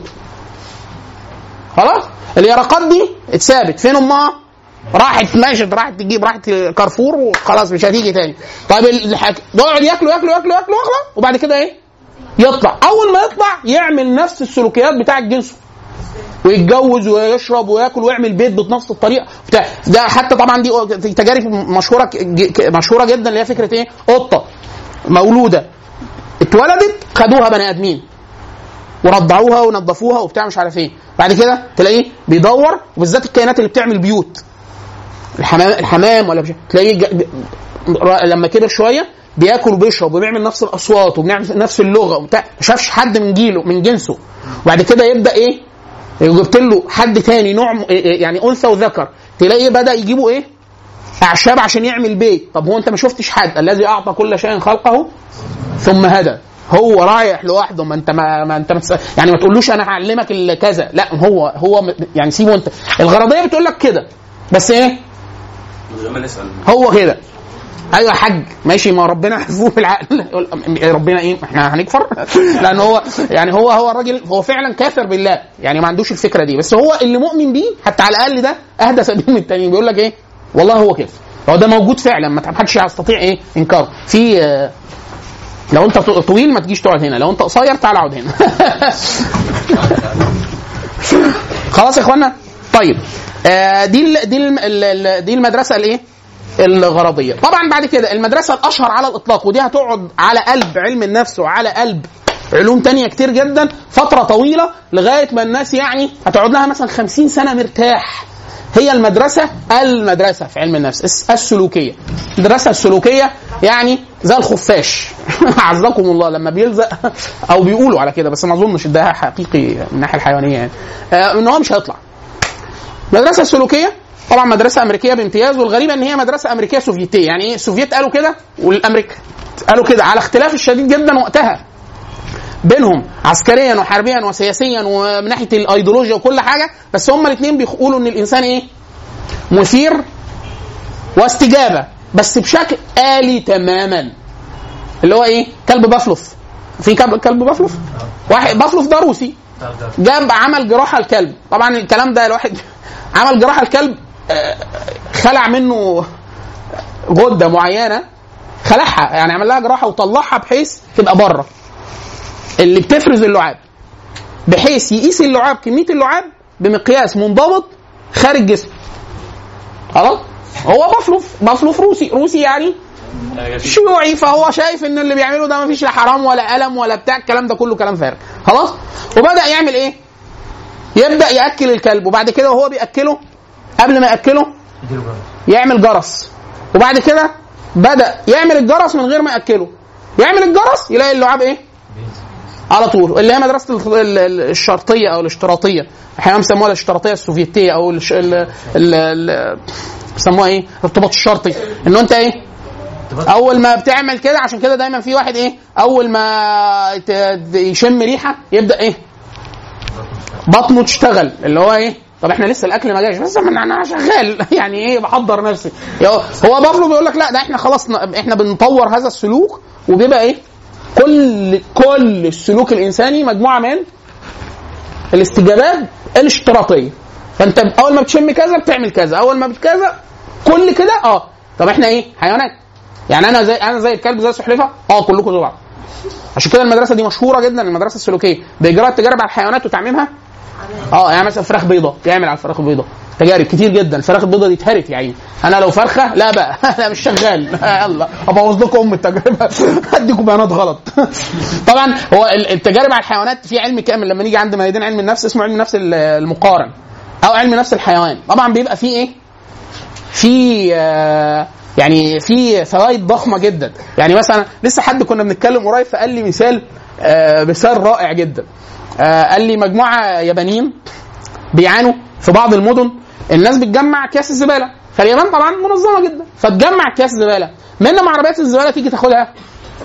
خلاص اليرقات دي اتثابت فين امها راحت ماشت راحت تجيب راحت كارفور وخلاص مش هتيجي تاني طيب الحاج يقعد ياكلوا ياكلوا ياكلوا ياكلوا ياكلوا وبعد كده ايه يطلع اول ما يطلع يعمل نفس السلوكيات بتاعه جنسه ويتجوز ويشرب وياكل ويعمل بيت بنفس الطريقه بتاع ده حتى طبعا دي تجارب مشهوره ج- مشهوره جدا اللي هي فكره ايه قطه مولوده اتولدت خدوها بني ادمين ورضعوها ونظفوها وبتاع مش عارف ايه بعد كده تلاقيه بيدور وبالذات الكائنات اللي بتعمل بيوت الحمام الحمام ولا مش تلاقيه ج- ج- ر- لما كبر شويه بياكل وبيشرب وبيعمل نفس الاصوات وبيعمل نفس اللغه وبتاع ما شافش حد من جيله من جنسه وبعد كده يبدا ايه جبت له حد تاني نوع م- يعني انثى وذكر تلاقيه بدا يجيبوا ايه اعشاب عشان يعمل بيت طب هو انت ما شفتش حد الذي اعطى كل شيء خلقه ثم هدى هو رايح لوحده ما انت ما, ما انت مس... يعني ما تقولوش انا هعلمك الكذا لا هو هو م- يعني سيبه انت الغرضيه بتقول لك كده بس ايه من غير ما نسال هو كده ايوه يا حاج ماشي ما ربنا يحفظه في العقل يقول ربنا ايه احنا هنكفر لان هو يعني هو هو الراجل هو فعلا كافر بالله يعني ما عندوش الفكره دي بس هو اللي مؤمن بيه حتى على الاقل ده اهدى سبيل من التانيين بيقول لك ايه والله هو كده هو ده موجود فعلا ما حدش يستطيع ايه انكاره في آه، لو انت طويل ما تجيش تقعد هنا لو انت قصير تعال اقعد هنا خلاص يا اخوانا طيب آه دي ال دي ال ال دي المدرسه الايه الغرضيه طبعا بعد كده المدرسه الاشهر على الاطلاق ودي هتقعد على قلب علم النفس وعلى قلب علوم تانية كتير جدا فترة طويلة لغاية ما الناس يعني هتقعد لها مثلا خمسين سنة مرتاح هي المدرسة المدرسة في علم النفس الس- السلوكية المدرسة السلوكية يعني زي الخفاش عزكم الله لما بيلزق او بيقولوا على كده بس ما اظنش ده حقيقي من الناحية الحيوانية يعني آه ان هو مش هيطلع المدرسة السلوكية طبعا مدرسه امريكيه بامتياز والغريب ان هي مدرسه امريكيه سوفيتيه يعني ايه السوفيت قالوا كده والامريكا قالوا كده على اختلاف الشديد جدا وقتها بينهم عسكريا وحربيا وسياسيا ومن ناحيه الايديولوجيا وكل حاجه بس هما الاثنين بيقولوا ان الانسان ايه مثير واستجابه بس بشكل آلي تماما اللي هو ايه كلب بافلوف في كلب كلب بافلوف واحد بافلوف ده روسي جاب عمل جراحه الكلب طبعا الكلام ده الواحد عمل جراحه الكلب آه، خلع منه غده معينه خلعها يعني عمل لها جراحه وطلعها بحيث تبقى بره اللي بتفرز اللعاب بحيث يقيس اللعاب كميه اللعاب بمقياس منضبط خارج جسمه خلاص هو بافلوف بافلوف روسي روسي يعني شيوعي فهو شايف ان اللي بيعمله ده مفيش لا حرام ولا الم ولا بتاع الكلام ده كله كلام فارغ خلاص وبدا يعمل ايه يبدا ياكل الكلب وبعد كده وهو بياكله قبل ما ياكله يعمل جرس وبعد كده بدا يعمل الجرس من غير ما ياكله يعمل الجرس يلاقي اللعاب ايه على طول اللي هي مدرسه ال- ال- ال- الشرطيه او الاشتراطيه احيانا بيسموها الاشتراطيه السوفيتيه او الش... ال... ال... ال... بيسموها ايه الارتباط الشرطي انه انت ايه اول ما بتعمل كده عشان كده دايما في واحد ايه اول ما ت- يشم ريحه يبدا ايه بطنه تشتغل اللي هو ايه طب احنا لسه الاكل ما جاش بس انا أنا شغال يعني ايه بحضر نفسي هو بافلو بيقول لك لا ده احنا خلاص ن- احنا بنطور هذا السلوك وبيبقى ايه كل كل السلوك الانساني مجموعه من الاستجابات الاشتراطيه فانت اول ما بتشم كذا بتعمل كذا اول ما بكذا كل كده اه طب احنا ايه حيوانات يعني انا زي انا زي الكلب زي السلحفاه اه كلكم زي بعض عشان كده المدرسه دي مشهوره جدا المدرسه السلوكيه باجراء التجارب على الحيوانات وتعميمها اه يعني مثلا فراخ بيضه يعمل على الفراخ البيضه تجارب كتير جدا الفراخ البيضه دي اتهرت يا عيني انا لو فرخه لا بقى لا مش شغال يلا ابوظ لكم ام التجربه اديكم بيانات غلط طبعا هو ال- التجارب على الحيوانات في علم كامل لما نيجي عند ميادين علم النفس اسمه علم النفس ال- المقارن او علم نفس الحيوان طبعا بيبقى فيه ايه في آه، يعني في فوائد ضخمه جدا يعني مثلا لسه حد كنا بنتكلم قريب فقال لي مثال آه، مثال رائع جدا آه، قال لي مجموعه يابانيين بيعانوا في بعض المدن الناس بتجمع اكياس الزباله فاليابان طبعا منظمه جدا فتجمع اكياس الزباله من لما عربيات الزباله تيجي تاخدها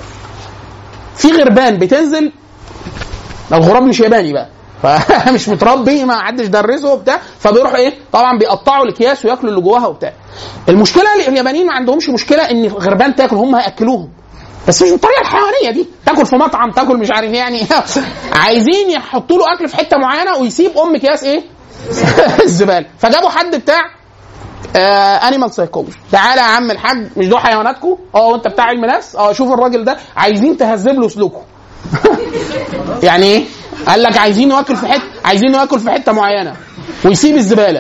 في غربان بتنزل الغراب مش ياباني بقى فمش متربي ما حدش درسه وبتاع فبيروح ايه طبعا بيقطعوا الاكياس وياكلوا اللي جواها وبتاع المشكله اللي اليابانيين ما عندهمش مشكله ان الغربان تاكل هم هياكلوهم بس مش بالطريقه الحيوانيه دي تاكل في مطعم تاكل مش عارف إيه يعني عايزين يحطوا له اكل في حته معينه ويسيب ام اكياس ايه الزباله فجابوا حد بتاع انيمال سايكولوجي تعالى يا عم الحاج مش دول حيواناتكم اه وانت بتاع علم نفس اه شوف الراجل ده عايزين تهذب له سلوكه يعني ايه قال لك عايزين ناكل في حته عايزين ناكل في حته معينه ويسيب الزباله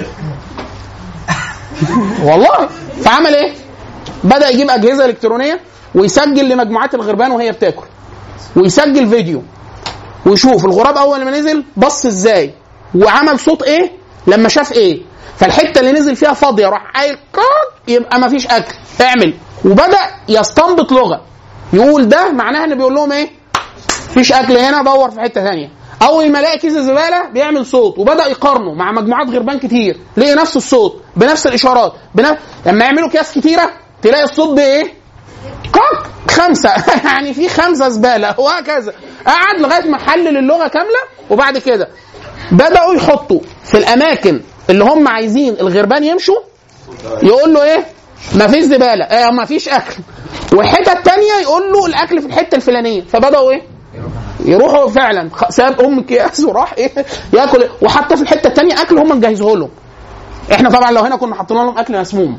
والله فعمل ايه بدا يجيب اجهزه الكترونيه ويسجل لمجموعات الغربان وهي بتاكل ويسجل فيديو ويشوف الغراب اول ما نزل بص ازاي وعمل صوت ايه لما شاف ايه فالحته اللي نزل فيها فاضيه راح قايل كاك يبقى ما فيش اكل اعمل وبدا يستنبط لغه يقول ده معناها ان بيقول لهم ايه مفيش اكل هنا دور في حته ثانيه اول ما لقى كيس الزباله بيعمل صوت وبدا يقارنه مع مجموعات غربان كتير لقي نفس الصوت بنفس الاشارات بنفس... لما يعملوا اكياس كتيره تلاقي الصوت بايه كاك خمسه يعني في خمسه زباله وهكذا قعد لغايه ما حلل اللغه كامله وبعد كده بداوا يحطوا في الاماكن اللي هم عايزين الغربان يمشوا يقول له ايه ما فيش زباله آه ما فيش اكل وحتة تانية يقول له الاكل في الحته الفلانيه فبداوا ايه يروحوا فعلا خ- ساب ام اكياس وراح ايه ياكل وحتى في الحته التانية اكل هم مجهزوه لهم احنا طبعا لو هنا كنا حاطين لهم اكل مسموم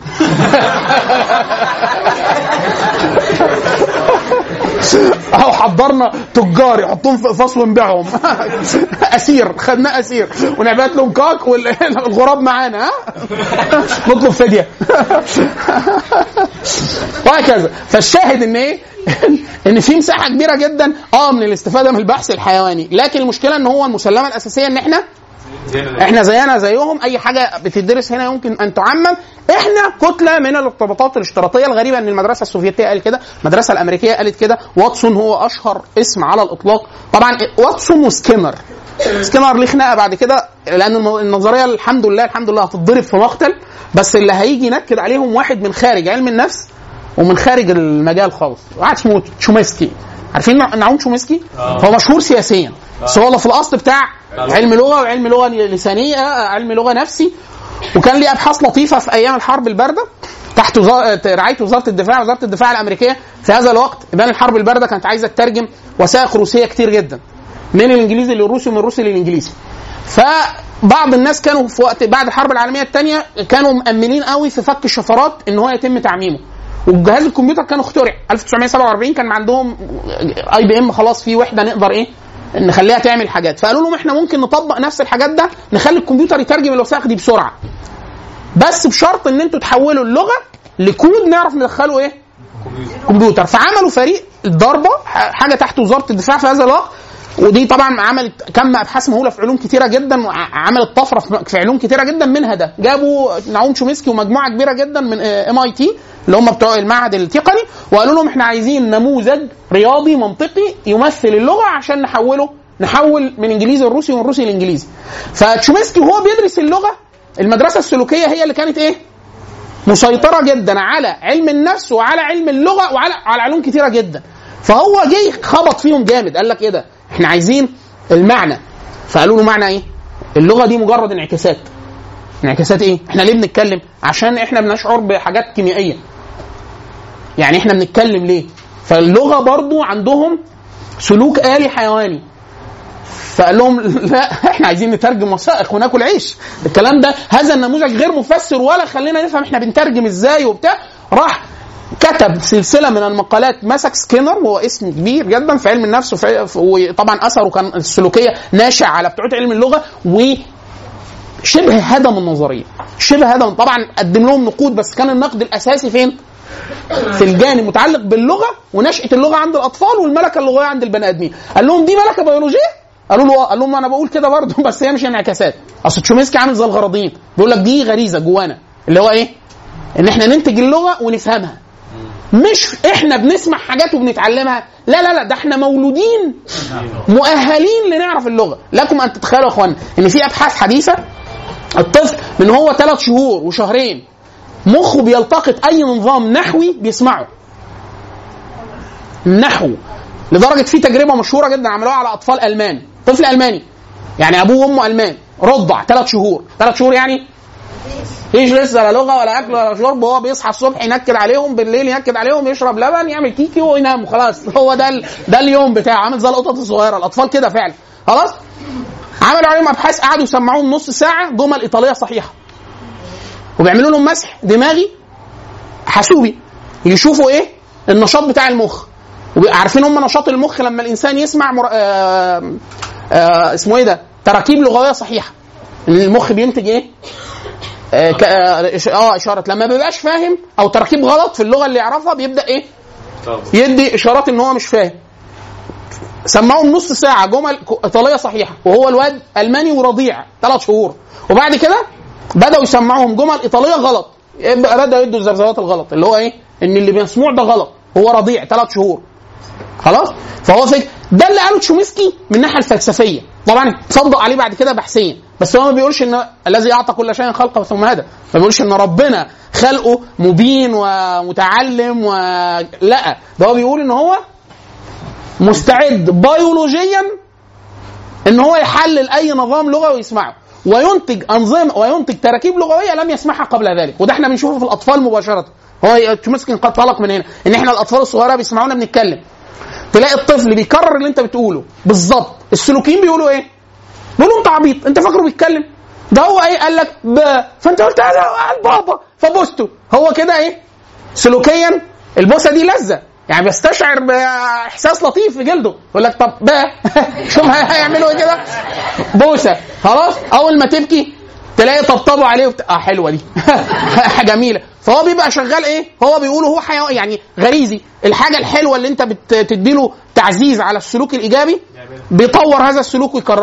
او حضرنا تجار يحطوهم في فصل ونبيعهم اسير خدناه اسير ونبعت لهم كاك والغراب معانا ها نطلب فديه وهكذا فالشاهد ان ايه ان في مساحه كبيره جدا اه من الاستفاده من البحث الحيواني لكن المشكله ان هو المسلمه الاساسيه ان احنا احنا زينا زيهم اي حاجه بتدرس هنا يمكن ان تعمم احنا كتله من الارتباطات الاشتراطيه الغريبه ان المدرسه السوفيتيه قالت كده المدرسه الامريكيه قالت كده واتسون هو اشهر اسم على الاطلاق طبعا واتسون وسكينر سكينر ليه خناقه بعد كده لان الم- النظريه الحمد لله الحمد لله هتتضرب في مقتل بس اللي هيجي ينكد عليهم واحد من خارج علم النفس ومن خارج المجال خالص واحد اسمه تشومسكي عارفين نع- نعوم تشومسكي هو مشهور سياسيا بس هو في الاصل بتاع علم لغه وعلم لغه لسانيه آه، علم لغه نفسي وكان ليه ابحاث لطيفه في ايام الحرب البارده تحت وزارة رعايه وزاره الدفاع وزاره الدفاع الامريكيه في هذا الوقت بين الحرب البارده كانت عايزه تترجم وثائق روسيه كتير جدا من الانجليزي للروسي ومن الروسي للانجليزي فبعض الناس كانوا في وقت بعد الحرب العالميه الثانيه كانوا مأمنين قوي في فك الشفرات ان هو يتم تعميمه وجهاز الكمبيوتر كان اخترع 1947 كان عندهم اي بي ام خلاص في وحده نقدر ايه نخليها تعمل حاجات فقالوا لهم احنا ممكن نطبق نفس الحاجات ده نخلي الكمبيوتر يترجم الوثائق دي بسرعه بس بشرط ان انتوا تحولوا اللغه لكود نعرف ندخله ايه كمبيوتر فعملوا فريق الضربه ح- حاجه تحت وزاره الدفاع في هذا الوقت ودي طبعا عملت كم ابحاث مهوله في علوم كتيره جدا وعملت طفره في- في علوم كتيره جدا منها ده جابوا نعوم تشومسكي ومجموعه كبيره جدا من ام اي تي اللي هم بتوع المعهد التقني وقالوا لهم احنا عايزين نموذج رياضي منطقي يمثل اللغه عشان نحوله نحول من انجليزي لروسي ومن روسي لانجليزي فتشومسكي وهو بيدرس اللغه المدرسه السلوكيه هي اللي كانت ايه مسيطره جدا على علم النفس وعلى علم اللغه وعلى على علوم كتيره جدا فهو جه خبط فيهم جامد قال لك ايه ده احنا عايزين المعنى فقالوا له معنى ايه اللغه دي مجرد انعكاسات انعكاسات ايه احنا ليه بنتكلم عشان احنا بنشعر بحاجات كيميائيه يعني احنا بنتكلم ليه فاللغه برضو عندهم سلوك آلي حيواني فقال لهم لا احنا عايزين نترجم وثائق وناكل عيش الكلام ده هذا النموذج غير مفسر ولا خلينا نفهم احنا بنترجم ازاي وبتاع راح كتب سلسله من المقالات مسك سكينر وهو اسم كبير جدا في علم النفس وفي وطبعا اثره كان السلوكيه ناشئ على بتوع علم اللغه وشبه هدم النظريه شبه هدم طبعا قدم لهم نقود بس كان النقد الاساسي فين؟ في الجانب متعلق باللغه ونشاه اللغه عند الاطفال والملكه اللغويه عند البني ادمين قال لهم دي ملكه بيولوجيه قالوا له اه قال لهم انا بقول كده برضه بس هي مش انعكاسات اصل تشومسكي عامل زي الغرضين بيقول لك دي غريزه جوانا اللي هو ايه ان احنا ننتج اللغه ونفهمها مش احنا بنسمع حاجات وبنتعلمها لا لا لا ده احنا مولودين مؤهلين لنعرف اللغه لكم ان تتخيلوا يا اخوانا ان في ابحاث حديثه الطفل من هو ثلاث شهور وشهرين مخه بيلتقط اي نظام نحوي بيسمعه النحو لدرجه في تجربه مشهوره جدا عملوها على اطفال المان طفل الماني يعني ابوه وامه المان رضع ثلاث شهور ثلاث شهور يعني فيش لسه لا لغه ولا اكل ولا شرب وهو بيصحى الصبح ينكد عليهم بالليل ينكد عليهم يشرب لبن يعمل كيكي وينام وخلاص هو ده ال... ده اليوم بتاعه عامل زي القطط الصغيره الاطفال كده فعلا خلاص عملوا عليهم ابحاث قعدوا يسمعوهم نص ساعه جمل ايطاليه صحيحه وبيعملوا لهم مسح دماغي حاسوبي يشوفوا ايه النشاط بتاع المخ وعارفين هم نشاط المخ لما الانسان يسمع مر... آه... آه... اسمه ايه ده تراكيب لغويه صحيحه المخ بينتج ايه آه ك- آه إش- اه اشاره لما بيبقاش فاهم او تراكيب غلط في اللغه اللي يعرفها بيبدا ايه طب يدي اشارات ان هو مش فاهم سمعهم نص ساعه جمل ك- ايطاليه صحيحه وهو الواد الماني ورضيع ثلاث شهور وبعد كده بداوا يسمعوهم جمل ايطاليه غلط يبقى بداوا يدوا الزرزرات الغلط اللي هو ايه ان اللي مسموع ده غلط هو رضيع ثلاث شهور خلاص فهو فكر ده اللي قاله تشومسكي من الناحيه الفلسفيه طبعا تصدق عليه بعد كده بحثيا بس هو ما بيقولش ان الذي اعطى كل شيء خلقه ثم هدى ما بيقولش ان ربنا خلقه مبين ومتعلم و لا ده هو بيقول ان هو مستعد بيولوجيا ان هو يحلل اي نظام لغوي ويسمعه وينتج انظمه وينتج تراكيب لغويه لم يسمعها قبل ذلك وده احنا بنشوفه في الاطفال مباشره هو تشومسكي قد طلق من هنا ان احنا الاطفال الصغيره بيسمعونا بنتكلم تلاقي الطفل بيكرر اللي انت بتقوله بالظبط السلوكيين بيقولوا ايه بيقولوا انت عبيط انت فاكره بيتكلم ده هو ايه قال لك ب فانت قلت هذا قال بابا فبوسته هو كده ايه سلوكيا البوسه دي لذه يعني بيستشعر باحساس لطيف في جلده يقول لك طب بقى شوف هيعملوا ايه كده بوسه خلاص اول ما تبكي تلاقي طبطبوا عليه وبت... اه حلوه دي جميله فهو بيبقى شغال ايه هو بيقول هو حيوان يعني غريزي الحاجه الحلوه اللي انت بتديله تعزيز على السلوك الايجابي بيطور هذا السلوك ويكرره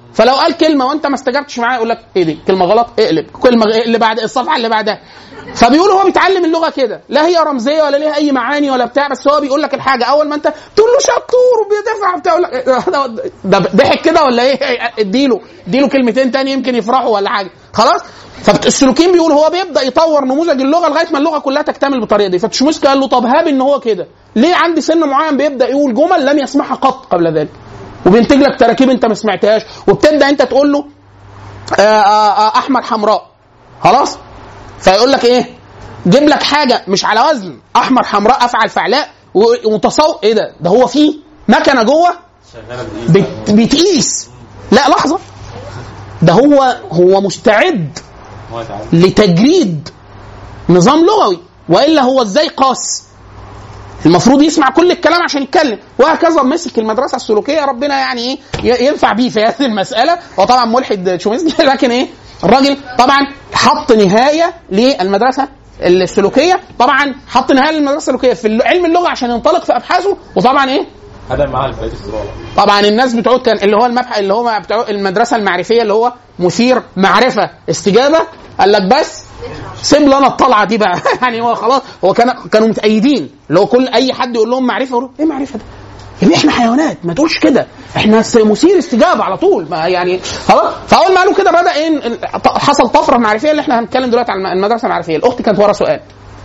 فلو قال كلمه وانت ما استجبتش معاه يقول لك ايه دي كلمه غلط اقلب كلمه غ- اللي بعد الصفحه اللي بعدها فبيقول هو بيتعلم اللغه كده لا هي رمزيه ولا ليها اي معاني ولا بتاع بس هو بيقول لك الحاجه اول ما انت تقول له شطور وبيدافع وبتاع يقول لك ده- ده ضحك كده ولا ايه اديله اديله كلمتين تاني يمكن يفرحوا ولا حاجه خلاص فالسلوكيين بيقول هو بيبدا يطور نموذج اللغه لغايه ما اللغه كلها تكتمل بالطريقه دي فتشومسكي قال له طب هاب ان هو كده ليه عندي سن معين بيبدا يقول جمل لم يسمعها قط قبل ذلك وبينتج لك تراكيب انت ما سمعتهاش وبتبدا انت تقول له آه، آه، آه، احمر حمراء خلاص فيقول لك ايه جيب لك حاجه مش على وزن احمر حمراء افعل فعلاء و- وتصور ايه ده ده هو فيه مكنه جوه شغاله بالايد بت- بتقيس لا لحظه ده هو هو مستعد هو تعالى لتجريد نظام لغوي والا هو ازاي قاس المفروض يسمع كل الكلام عشان يتكلم وهكذا مسك المدرسه السلوكيه ربنا يعني ايه ي- ينفع بيه في هذه المساله هو طبعا ملحد شومسكي لكن ايه الراجل طبعا حط نهايه للمدرسه السلوكيه طبعا حط نهايه للمدرسه السلوكيه في علم اللغه عشان ينطلق في ابحاثه وطبعا ايه هذا معاه الفائده الصراحه طبعا الناس بتوع كان اللي هو المبحث اللي هو بتوع المدرسه المعرفيه اللي هو مثير معرفه استجابه قال لك بس سيب لنا الطلعه دي بقى يعني هو خلاص هو كان كانوا متأيدين اللي هو كل اي حد يقول لهم معرفه يقولوا ايه معرفه ده؟ يا ابني احنا حيوانات ما تقولش كده احنا س- مثير استجابه على طول ما يعني خلاص فاول ما قالوا كده بدا ايه ال- حصل طفره معرفيه اللي احنا هنتكلم دلوقتي عن المدرسه المعرفيه الاخت كانت ورا سؤال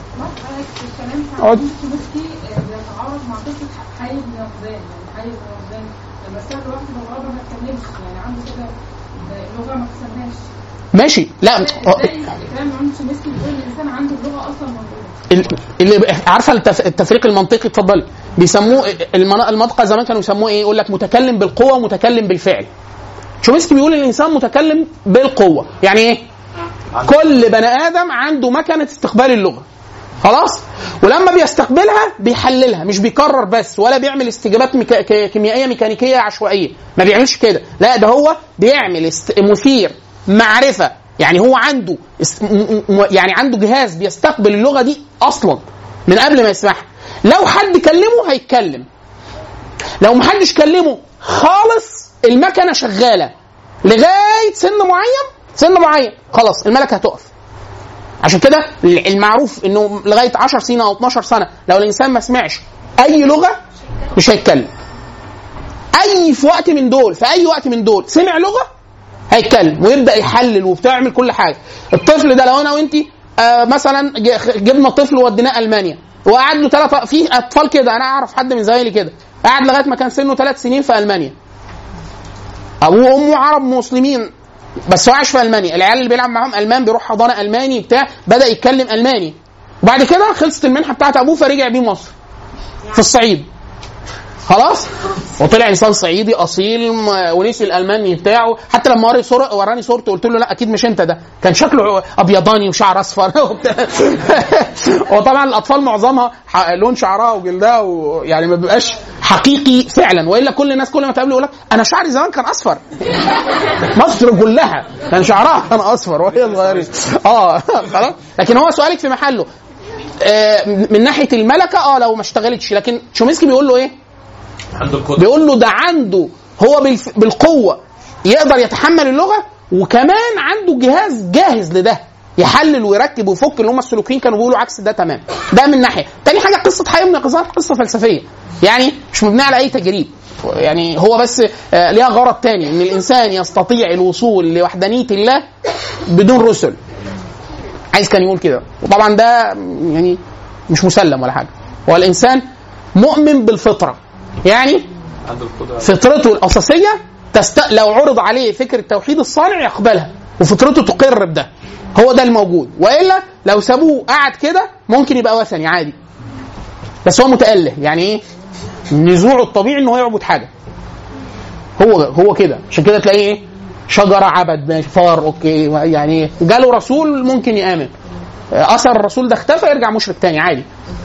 اقعد. بيتعارض مع قصه حي بن رمضان يعني حي بن رمضان لما سال واحد من الغرب ما اتكلمش يعني عنده كده اللغه ما كسبهاش ماشي لا ازاي الكلام عن شمسكي بيقول الانسان عنده اللغه اصلا موجوده ال- اللي عارفه التف... التفريق المنطقي اتفضل بيسموه المنا- المنطقه زمان كانوا يسموه ايه يقول لك متكلم بالقوه ومتكلم بالفعل شومسكي بيقول الانسان متكلم بالقوه يعني ايه كل بني ادم عنده مكنه استقبال اللغه خلاص ولما بيستقبلها بيحللها مش بيكرر بس ولا بيعمل استجابات ميكا... ك- كيميائيه ميكانيكيه عشوائيه ما بيعملش كده لا ده هو بيعمل است... مثير معرفه يعني هو عنده است... م... م... يعني عنده جهاز بيستقبل اللغه دي اصلا من قبل ما يسمعها لو حد كلمه هيتكلم لو محدش كلمه خالص المكنه شغاله لغايه سن معين سن معين خلاص الملكه هتقف عشان كده المعروف انه لغايه 10 سنين او 12 سنه لو الانسان ما سمعش اي لغه مش هيتكلم اي في وقت من دول في اي وقت من دول سمع لغه هيتكلم ويبدا يحلل وبتاع يعمل كل حاجه الطفل ده لو انا وانت آه مثلا ج- جبنا طفل ووديناه المانيا وقعد له ثلاث في اطفال كده انا اعرف حد من زمايلي كده قعد لغايه ما كان سنه ثلاث سنين في المانيا ابوه وامه عرب مسلمين بس هو عايش في المانيا العيال اللي بيلعب معاهم المان بيروح حضانه الماني بتاع بدا يتكلم الماني وبعد كده خلصت المنحه بتاعت ابوه فرجع بيه مصر في الصعيد خلاص وطلع انسان صعيدي اصيل م- ونسي الالماني بتاعه حتى لما وري صورة وراني صورته قلت له لا اكيد مش انت ده كان شكله ابيضاني وشعر اصفر وبتاع. وطبعا الاطفال معظمها ح- لون شعرها وجلدها ويعني ما بيبقاش حقيقي فعلا والا كل الناس كل ما تقابله يقول لك انا شعري زمان كان اصفر مصر كلها كان شعرها كان اصفر وهي صغيره اه خلاص لكن هو سؤالك في محله آه، من ناحيه الملكه اه لو ما اشتغلتش لكن شومسكي بيقول له ايه؟ عنده القدره بيقول له ده عنده هو بالف- بالقوه يقدر يتحمل اللغه وكمان عنده جهاز جاهز لده يحلل ويركب ويفك اللي هم السلوكيين كانوا بيقولوا عكس ده تمام ده من ناحيه تاني حاجه قصه حي ابن قزان قصه فلسفيه يعني مش مبنيه على اي تجريب يعني هو بس آه، ليها غرض تاني ان الانسان يستطيع الوصول لوحدانيه الله بدون رسل عايز كان يقول كده وطبعا ده يعني مش مسلم ولا حاجه هو الانسان مؤمن بالفطره يعني عنده القدره فطرته الاساسيه تست... لو عرض عليه فكره توحيد الصانع يقبلها وفطرته تقر بده هو ده الموجود والا لو سابوه قاعد كده ممكن يبقى وثني عادي بس هو متأله يعني ايه نزوعه الطبيعي ان هو يعبد حاجه هو هو كده عشان كده تلاقيه ايه شجره عبد ماشي فار اوكي يعني جاله رسول ممكن يامن اثر الرسول ده اختفى يرجع مشرك تاني عادي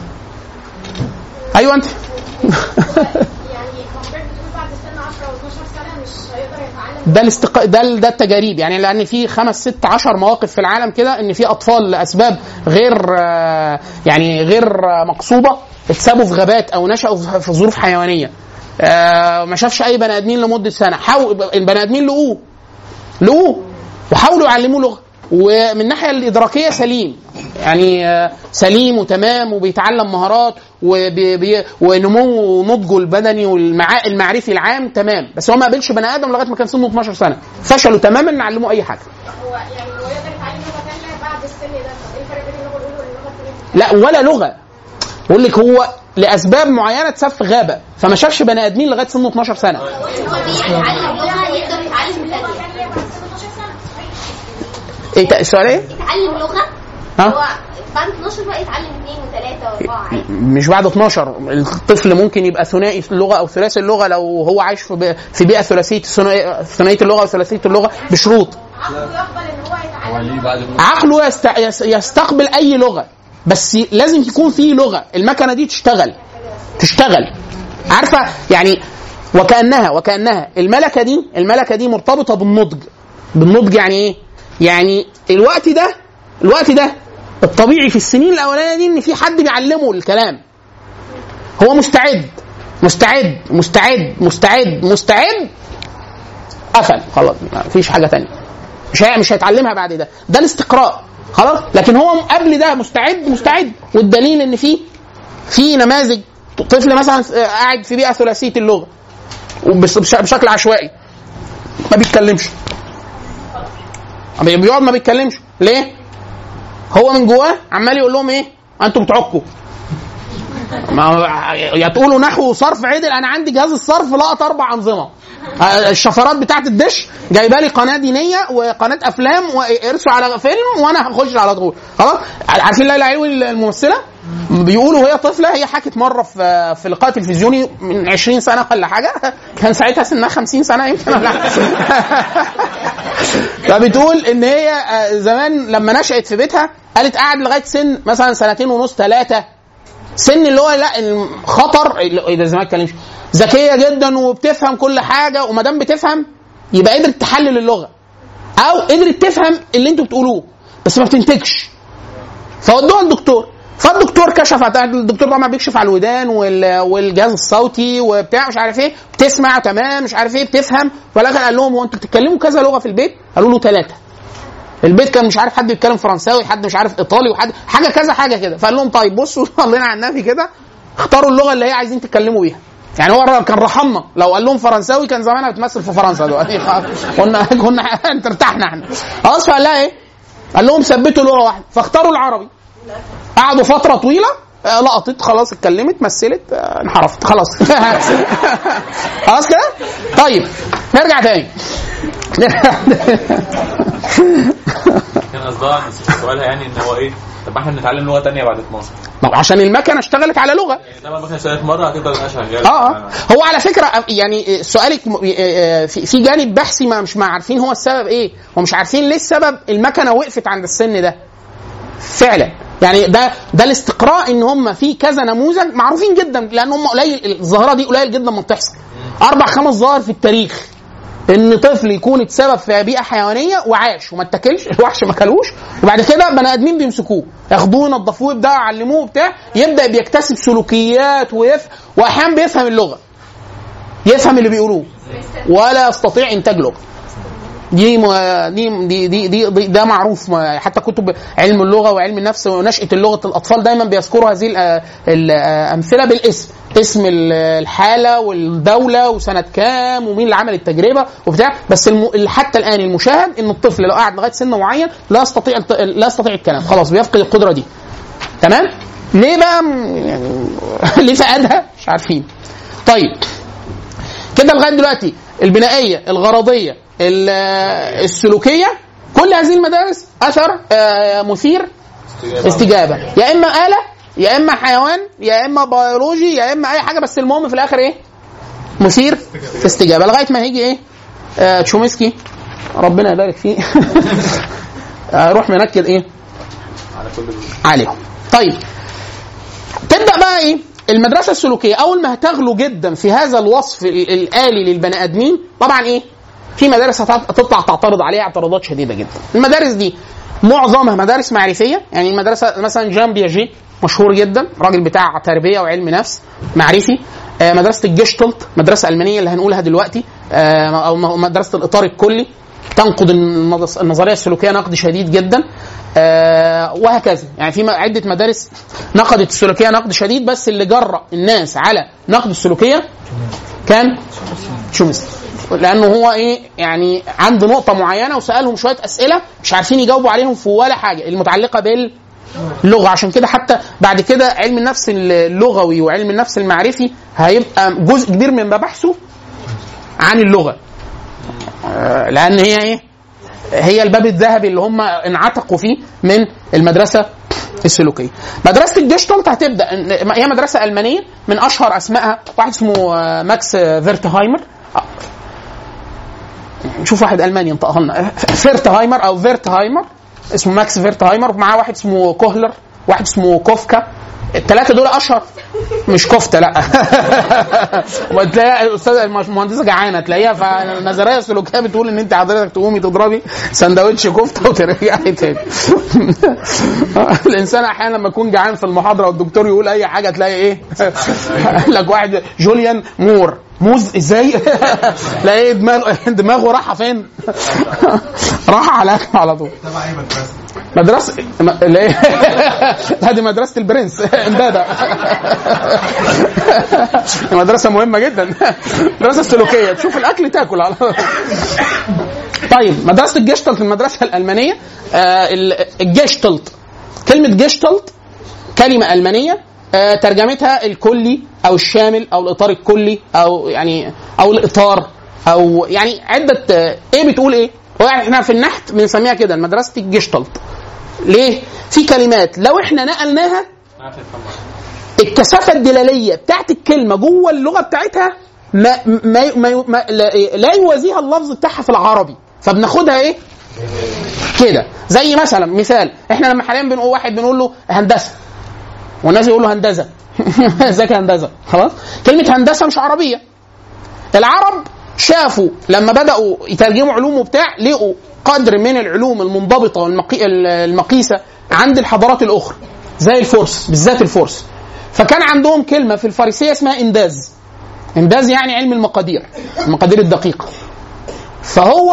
ايوه انت يعني حضرتك بتقول بعد سن 10 او 12 سنه مش هيقدر يتعلم ده الاستق... ده ال- ده التجاريب يعني لان في خمس ست عشر مواقف في العالم كده ان في اطفال لاسباب غير آه، يعني غير آه، مقصوده اتسابوا في غابات او نشأوا في- في ظروف حيوانيه آه، ما شافش اي بني ادمين لمده سنه حاول البني ادمين لقوه لقوه وحاولوا يعلموه لغه ومن الناحيه الادراكيه سليم يعني آه، سليم وتمام وبيتعلم مهارات وبي بي ونمو نضجه البدني والمعرفي العام تمام بس هو ما قابلش بني ادم لغايه ما كان سنه 12 سنه فشلوا تماما ان علموه اي حاجه هو يعني هو يقدر يتعلم لغه ثانيه بعد السن ده طب ايه الفرق بين اللغه الاولى واللغه الثانيه؟ لا ولا لغه بقول لك هو لاسباب معينه اتساب في غابه فما شافش بني ادمين لغايه سنه 12 سنه هو بيتعلم لغه يقدر يتعلم ثانيه بعد سن 12 سنه ايه تا- السؤال ايه؟ يتعلم لغه ها؟ هو بعد 12 بقى يتعلم اثنين وثلاثه واربعه عادي مش بعد 12 الطفل ممكن يبقى ثنائي اللغه او ثلاثي اللغه لو هو عايش في بي- في بيئه ثلاثيه الثنائي- ثنائيه اللغه وثلاثيه اللغه بشروط عقله يقبل ان هو هو يتعلم ليه بعد ما عقله يست... يس- يستقبل اي لغه بس ي- لازم يكون في لغه المكنه دي تشتغل تشتغل عارفه يعني وكانها وكانها الملكه دي الملكه دي مرتبطه بالنضج بالنضج يعني ايه يعني الوقت ده الوقت ده الطبيعي في السنين الاولانيه دي ان في حد بيعلمه الكلام هو مستعد مستعد مستعد مستعد مستعد قفل خلاص مفيش حاجه تانية مش هي- مش هيتعلمها بعد ده ده الاستقراء خلاص لكن هو قبل ده مستعد مستعد والدليل ان في في نماذج طفل مثلا قاعد في بيئه ثلاثيه اللغه وبس- بش- بشكل عشوائي ما بيتكلمش بيقعد ما بيتكلمش ليه؟ هو من جواه عمال يقول لهم ايه؟ انتوا بتعكوا ما يا تقولوا نحو وصرف عدل انا عندي جهاز الصرف لقط اربع انظمه آه، الشفرات بتاعت الدش جايبه لي قناه دينيه وقناه افلام وارسوا على فيلم وانا هخش على طول خلاص عارفين ليلى علوي الممثله بيقولوا وهي طفله هي حكت مره في في لقاء تلفزيوني من 20 سنه ولا حاجه كان ساعتها سنها 50 سنه يمكن ولا فبتقول ان هي آه، زمان لما نشأت في بيتها قالت قعد لغايه سن مثلا سنتين ونص ثلاثه سن اللي هو لا الخطر اذا زمان ما اتكلمش ذكيه جدا وبتفهم كل حاجه وما دام بتفهم يبقى قدرت تحلل اللغه او قدرت تفهم اللي انتوا بتقولوه بس ما بتنتجش فودوها للدكتور فالدكتور كشف على- الدكتور طبعا بيكشف على الودان وال- والجهاز الصوتي وبتاع مش عارف ايه بتسمع تمام مش عارف ايه بتفهم في الاخر قال لهم هو انتوا بتتكلموا كذا لغه في البيت؟ قالوا له ثلاثه البيت كان مش عارف حد بيتكلم فرنساوي حد مش عارف ايطالي وحد حاجه كذا حاجه كده فقال لهم طيب بصوا صلينا على النبي كده اختاروا اللغه اللي هي عايزين تتكلموا بيها يعني هو كان رحمنا لو قال لهم فرنساوي كان زمانها بتمثل في فرنسا دلوقتي كنا كنا انت ارتحنا احنا خلاص فقال لها ايه؟ قال لهم ثبتوا لغه واحده فاختاروا العربي قعدوا فتره طويله آه، لقطت خلاص اتكلمت مثلت آه، انحرفت خلاص خلاص كده طيب نرجع تاني كان قصدها ان سؤالها يعني ان هو ايه طب ما احنا بنتعلم لغه ثانيه بعد 12 طب عشان المكنه اشتغلت على لغه يعني طبعا مثلا ثالث مره هتفضل تبقى شغال اه اه هو على فكره يعني سؤالك م- آه، في في جانب بحثي ما مش ما عارفين هو السبب ايه ومش عارفين ليه السبب المكنه وقفت عند السن ده فعلا يعني ده ده الاستقراء ان هم في كذا نموذج معروفين جدا لان هم قليل الظاهره دي قليل جدا ما بتحصل اربع خمس ظواهر في التاريخ ان طفل يكون اتسبب في بيئه حيوانيه وعاش وما اتاكلش الوحش ما كلوش وبعد كده بني ادمين بيمسكوه ياخدوه ينضفوه يبداوا يعلموه بتاع يبدا بيكتسب سلوكيات ويف واحيانا بيفهم اللغه يفهم اللي بيقولوه ولا يستطيع انتاج لغه دي م... دي دي دي, دي, دي ده معروف ما- حتى كتب علم اللغه وعلم النفس ونشاه اللغه الاطفال دايما بيذكروا هذه الأ- الامثله بالاسم اسم ال- الحاله والدوله وسنه كام ومين اللي عمل التجربه وبتاع بس الم... حتى الان المشاهد ان الطفل لو قعد لغايه سن معين لا يستطيع الت- لا يستطيع الكلام خلاص بيفقد القدره دي تمام ليه بقى م- يعني ليه فقدها مش عارفين طيب كده لغايه دلوقتي البنائيه الغرضيه ال- السلوكيه كل هذه المدارس اثر آه، مثير استجابه يا اما اله يا اما حيوان يا اما بيولوجي يا اما اي حاجه بس المهم في الاخر ايه مثير استجابه لغايه ما هيجي ايه آه تشومسكي ربنا يبارك فيه آه، روح منكد ايه على كل دول عليهم طيب تبدا بقى ايه المدرسه السلوكيه اول ما هتغلو جدا في هذا الوصف ال- الالي للبني ادمين طبعا ايه في مدارس هتط- هتطلع تعترض عليها اعتراضات شديده جدا المدارس دي معظمها مدارس معرفيه يعني المدرسه مثلا جان بياجي مشهور جدا راجل بتاع تربيه وعلم نفس معرفي آه، مدرسه الجشتلت مدرسه المانيه اللي هنقولها دلوقتي آه، او م- مدرسه الاطار الكلي تنقد النظ- النظريه السلوكيه نقد شديد جدا آه وهكذا يعني في عده مدارس نقدت السلوكيه نقد شديد بس اللي جرأ الناس على نقد السلوكيه كان تشومسكي لانه هو ايه يعني عنده نقطه معينه وسالهم شويه اسئله مش عارفين يجاوبوا عليهم في ولا حاجه المتعلقه باللغه عشان كده حتى بعد كده علم النفس اللغوي وعلم النفس المعرفي هيبقى جزء كبير من مباحثه عن اللغه آه، لان هي ايه هي الباب الذهبي اللي هم انعتقوا فيه من المدرسه السلوكيه. مدرسه الجيشتالت هتبدا هي مدرسه المانيه من اشهر اسمائها واحد اسمه آه، ماكس فيرتهايمر آه. نشوف واحد الماني ينطقها لنا فيرتهايمر او فيرتهايمر اسمه ماكس فيرتهايمر ومعاه واحد اسمه كوهلر واحد اسمه كوفكا الثلاثه دول اشهر مش كفته لا وتلاقيها الاستاذه المهندسه جعانه تلاقيها فالنظريه السلوكيه بتقول ان انت حضرتك تقومي تضربي سندوتش كفته وترجعي تاني الانسان احيانا لما يكون جعان في المحاضره والدكتور يقول اي حاجه تلاقي ايه قال لك واحد جوليان مور موز ازاي تلاقي دماغه دماغه راحه فين راح على على طول تبع اي مدرسه مدرسة م- لا هذه مدرسة البرنس امبابة مدرسة مهمة جدا مدرسة سلوكية تشوف الأكل تاكل على طيب مدرسة الجيشتلت المدرسة الألمانية آه ال- الجيشتلت كلمة جيشتلت كلمة ألمانية آه ترجمتها الكلي أو الشامل أو الإطار الكلي أو يعني أو الإطار أو يعني عدة آه إيه بتقول إيه؟ هو يعني احنا في النحت بنسميها كده مدرسة الجيشتلت ليه؟ في كلمات لو احنا نقلناها عارف يفهم الكثافه الدلاليه بتاعت الكلمه جوه اللغه بتاعتها ما ما, ما, ما لا, لا يوازيها اللفظ بتاعها في العربي فبناخدها ايه؟ كده زي مثلا مثال احنا لما حاليا بنقول واحد بنقول له هندسه والناس يقول له هندسه ازيك يا هندسه خلاص كلمه هندسه مش عربيه العرب شافوا لما بداوا يترجموا علوم وبتاع لقوا قدر من العلوم المنضبطه والمقي... المقيسه عند الحضارات الاخرى زي الفرس بالذات الفرس فكان عندهم كلمه في الفارسيه اسمها انداز انداز يعني علم المقادير المقادير الدقيقه فهو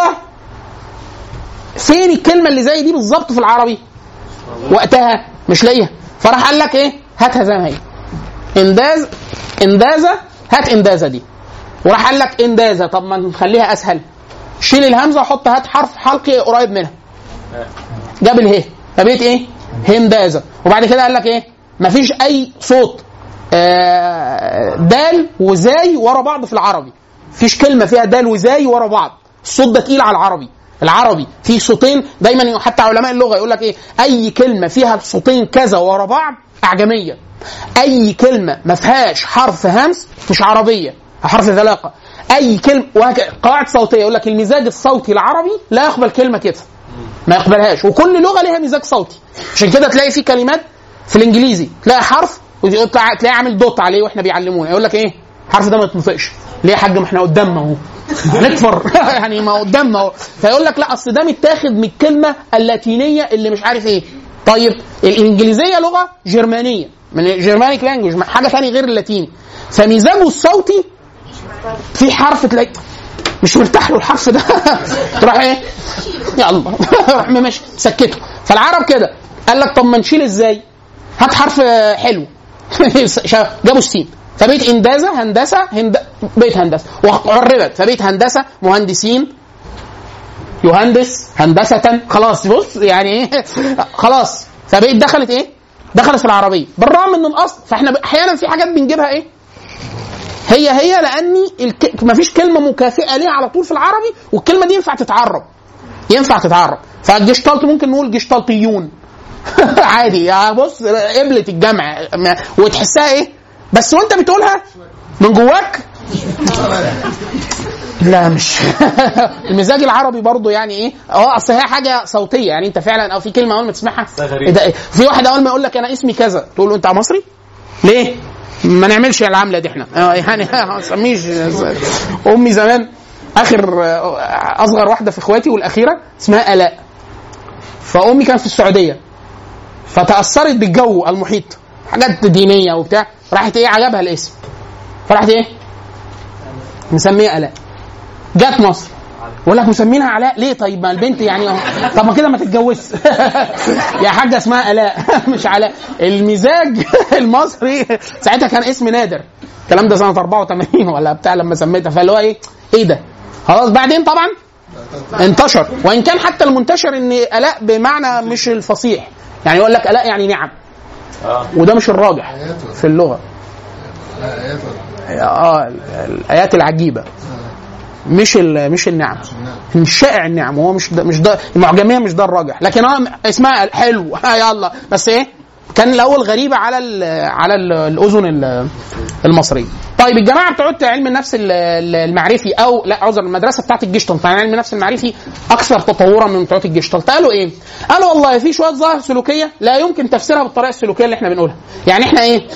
فين الكلمه اللي زي دي بالظبط في العربي وقتها مش لاقيها فراح قال لك ايه هاتها زي ما هي انداز اندازه هات اندازه دي وراح قال لك اندازه طب ما نخليها اسهل شيل الهمزه وحط هات حرف حلقي قريب منها جاب اله فبقيت ايه هندازه وبعد كده قال لك ايه مفيش اي صوت آه، دال وزاي ورا بعض في العربي مفيش كلمه فيها دال وزاي ورا بعض الصوت ده تقيل على العربي العربي فيه صوتين دايما حتى علماء اللغه يقول لك ايه اي كلمه فيها صوتين كذا ورا بعض اعجميه اي كلمه ما فيهاش حرف همس مش عربيه حرف ذلاقه اي كلمه وهكذا قواعد صوتيه يقول لك المزاج الصوتي العربي لا يقبل كلمه كده ما يقبلهاش وكل لغه ليها مزاج صوتي عشان كده تلاقي في كلمات في الانجليزي تلاقي حرف وتلاقي تلاقي عامل دوت عليه واحنا بيعلمونا يقول لك ايه الحرف ده ما يتنطقش ليه يا حاج ما احنا قدامنا اهو هنكفر يعني ما قدامنا اهو فيقول لك لا اصل ده متاخد من الكلمه اللاتينيه اللي مش عارف ايه طيب الانجليزيه لغه جرمانيه من جيرمانيك لانجوج حاجه ثانيه غير اللاتيني فمزاجه الصوتي في حرف تلاقي مش مرتاح له الحرف ده تروح ايه يلا روح ماشي سكته فالعرب كده قال لك طب ما نشيل ازاي هات حرف حلو جابوا السين فبقيت اندازه هندسه هند... بقيت هندسه وعربت فبقيت هندسه مهندسين يهندس هندسة خلاص بص يعني ايه خلاص فبقيت دخلت ايه؟ دخلت في العربية بالرغم من الاصل فاحنا احيانا في حاجات بنجيبها ايه؟ هي هي لاني الك... مفيش كلمه مكافئه ليها على طول في العربي والكلمه دي ينفع تتعرب ينفع تتعرب فالجشتالت ممكن نقول جشتالتيون عادي يا بص قبلة الجمع وتحسها ايه بس وانت بتقولها من جواك لا مش المزاج العربي برضو يعني ايه اه اصل هي حاجه صوتيه يعني انت فعلا او في كلمه اول ما تسمعها غريب. إيه ده إيه؟ في واحد اول ما يقول لك انا اسمي كذا تقول له انت مصري؟ ليه؟ ما نعملش العمله دي احنا آه يعني ما تسميش امي زمان اخر آه، اصغر واحده في اخواتي والاخيره اسمها الاء فامي كانت في السعوديه فتاثرت بالجو المحيط حاجات دينيه وبتاع راحت ايه عجبها الاسم فراحت ايه مسميه الاء جت مصر يقول لك مسمينها علاء ليه طيب ما البنت يعني أهو. طب ما كده ما تتجوزش يا حاجه اسمها الاء مش علاء المزاج المصري ساعتها كان اسم نادر الكلام ده سنه 84 ولا بتاع لما سميتها فاللي هو ايه ايه ده خلاص بعدين طبعا انتشر وان كان حتى المنتشر ان الاء بمعنى مش الفصيح يعني يقول لك الاء يعني نعم اه وده مش الراجح آيات ولا في اللغه لا آيات ولا اه ال- الايات العجيبه مش ال- مش النعم مش شائع النعم هو مش ده مش ده المعجميه مش ده الراجح لكن هو اسمها حلو ها يلا بس ايه كان الاول غريبه على ال على ال الاذن ال- المصريه طيب الجماعه بتوع علم النفس ال- ال- المعرفي او لا عذر المدرسه بتاعت الجشتلت يعني علم النفس المعرفي اكثر تطورا من بتوع الجشتلت قالوا ايه؟ قالوا والله في شويه ظواهر سلوكيه لا يمكن تفسيرها بالطريقه السلوكيه اللي احنا بنقولها يعني احنا ايه؟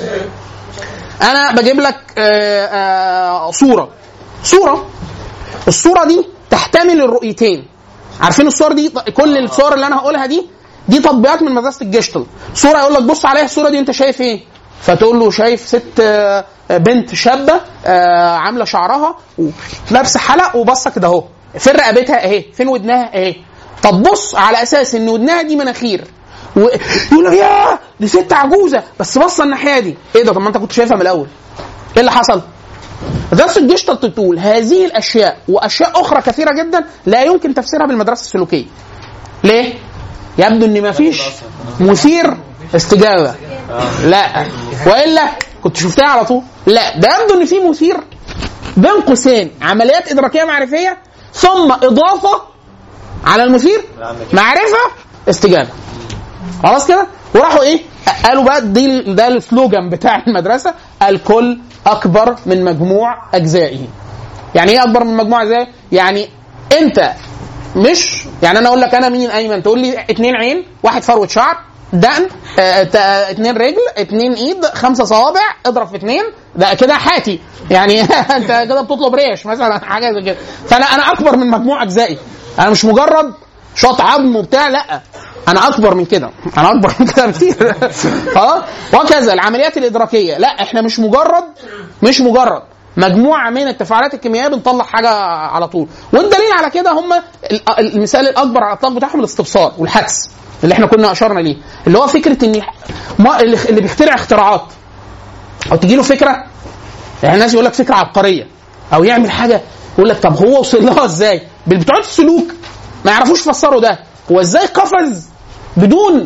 انا بجيب لك آه، آه، صوره صوره الصوره دي تحتمل الرؤيتين عارفين الصور دي كل الصور اللي انا هقولها دي دي تطبيقات من مدرسه الجشتل صوره يقول لك بص عليها الصوره دي انت شايف ايه فتقول له شايف ست آه، بنت شابه آه، عامله شعرها ولابسه حلق وبصه كده اهو فين رقبتها اهي فين ودنها اهي طب بص على اساس ان ودنها دي مناخير ويقول لك يا دي ست عجوزه بس بصه الناحيه دي ايه ده طب ما انت كنت شايفها من الاول ايه اللي حصل؟ مدرسة الجشتلت تقول هذه الأشياء وأشياء أخرى كثيرة جدا لا يمكن تفسيرها بالمدرسة السلوكية. ليه؟ يبدو إن مفيش مثير استجابة. لا وإلا كنت شفتها على طول. لا ده يبدو إن في مثير بين قوسين عمليات إدراكية معرفية ثم إضافة على المثير معرفة استجابة. خلاص كده وراحوا ايه قالوا بقى دي ده السلوجان بتاع المدرسه الكل اكبر من مجموع اجزائه يعني ايه اكبر من مجموع اجزائه يعني انت مش يعني انا اقول لك انا مين ايمن تقول لي اتنين عين واحد فروه شعر دقن آه، تا- اتنين رجل اتنين ايد خمسه صوابع اضرب في اتنين ده كده حاتي يعني انت كده بتطلب ريش مثلا حاجه زي كده فانا انا اكبر من مجموع اجزائي انا مش مجرد شوط عظم وبتاع لا انا اكبر من كده انا اكبر من كده بكتير خلاص وكذا العمليات الادراكيه لا احنا مش مجرد مش مجرد مجموعه من التفاعلات الكيميائيه بنطلع حاجه على طول والدليل على كده هم ال- المثال الاكبر على الاطلاق بتاعهم الاستبصار والحدس اللي احنا كنا اشرنا ليه اللي هو فكره ان ما اللي اللي بيخترع اختراعات او تجي له فكره يعني الناس يقول لك فكره عبقريه او يعمل حاجه يقول لك طب هو وصل لها ازاي؟ بتوع السلوك ما يعرفوش يفسروا ده هو ازاي قفز بدون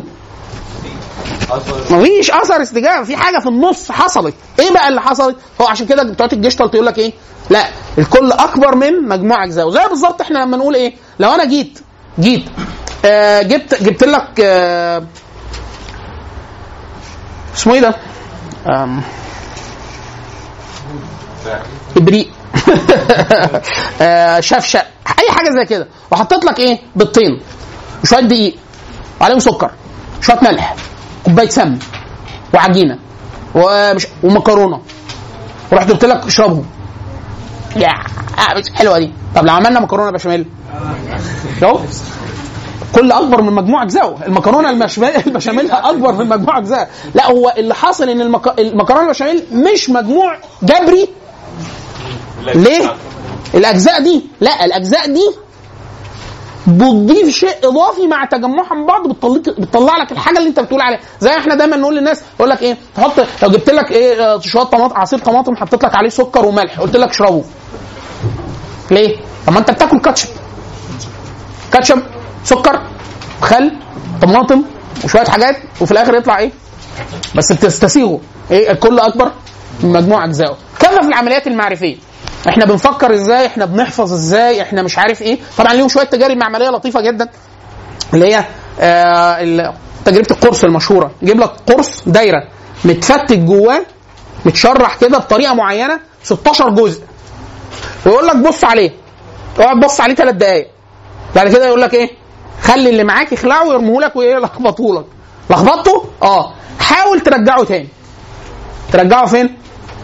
مفيش اثر استجابه في حاجه في النص حصلت ايه بقى اللي حصلت هو عشان كده بتوع الجيشتالت يقول لك ايه لا الكل اكبر من مجموع اجزاء زي بالظبط احنا لما نقول ايه لو انا جيت جيت آه جبت جبت لك آه اسمه ايه ده آم، ابريق آه، شفشق اي حاجه زي كده وحطيت لك ايه بيضتين وشويه دقيق وعليهم سكر شويه ملح كوبايه سمن وعجينه ومش ومكرونه ورحت قلت لك اشربهم يا آه، بس حلوه دي طب لو عملنا مكرونه بشاميل شوف كل اكبر من مجموع اجزائه المكرونه المشب- البشاميل اكبر من مجموع اجزاء لا هو اللي حاصل ان المك... المكرونه البشاميل مش مجموع جبري ليه؟ الاجزاء دي لا الاجزاء دي بتضيف شيء اضافي مع تجمعها من بعض بتطلع بتطلع لك الحاجه اللي انت بتقول عليها زي احنا دايما نقول للناس يقول لك ايه تحط لو جبت لك ايه آه، شويه طماطم عصير طماطم حطيت لك عليه سكر وملح قلت لك اشربه ليه؟ طب ما انت بتاكل كاتشب كاتشب سكر خل طماطم وشويه حاجات وفي الاخر يطلع ايه؟ بس بتستسيغه ايه الكل اكبر من مجموع اجزائه كذا في العمليات المعرفيه احنا بنفكر ازاي احنا بنحفظ ازاي احنا مش عارف ايه طبعا ليهم شويه تجارب معمليه لطيفه جدا اللي هي آه ال- تجربه القرص المشهوره يجيب لك قرص دايره متفتت جواه متشرح كده بطريقه معينه 16 جزء ويقول لك بص عليه اقعد بص عليه ثلاث دقائق بعد كده يقول لك ايه خلي اللي معاك يخلعه ويرميه لك وايه يلخبطه لك لخبطته اه حاول ترجعه تاني ترجعه فين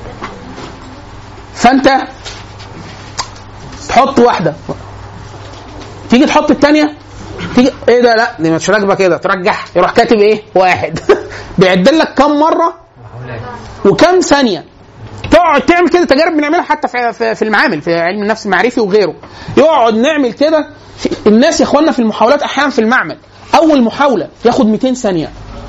فانت تحط واحده تيجي تحط الثانيه تيجي ايه ده لا دي مش راكبه كده ترجعها يروح كاتب ايه واحد بيعد لك كم مره وكم ثانيه تقعد تعمل كده تجارب بنعملها حتى في, في, في المعامل في علم النفس المعرفي وغيره يقعد نعمل كده في- الناس يا اخوانا في المحاولات احيانا في المعمل اول محاوله ياخد 200 ثانيه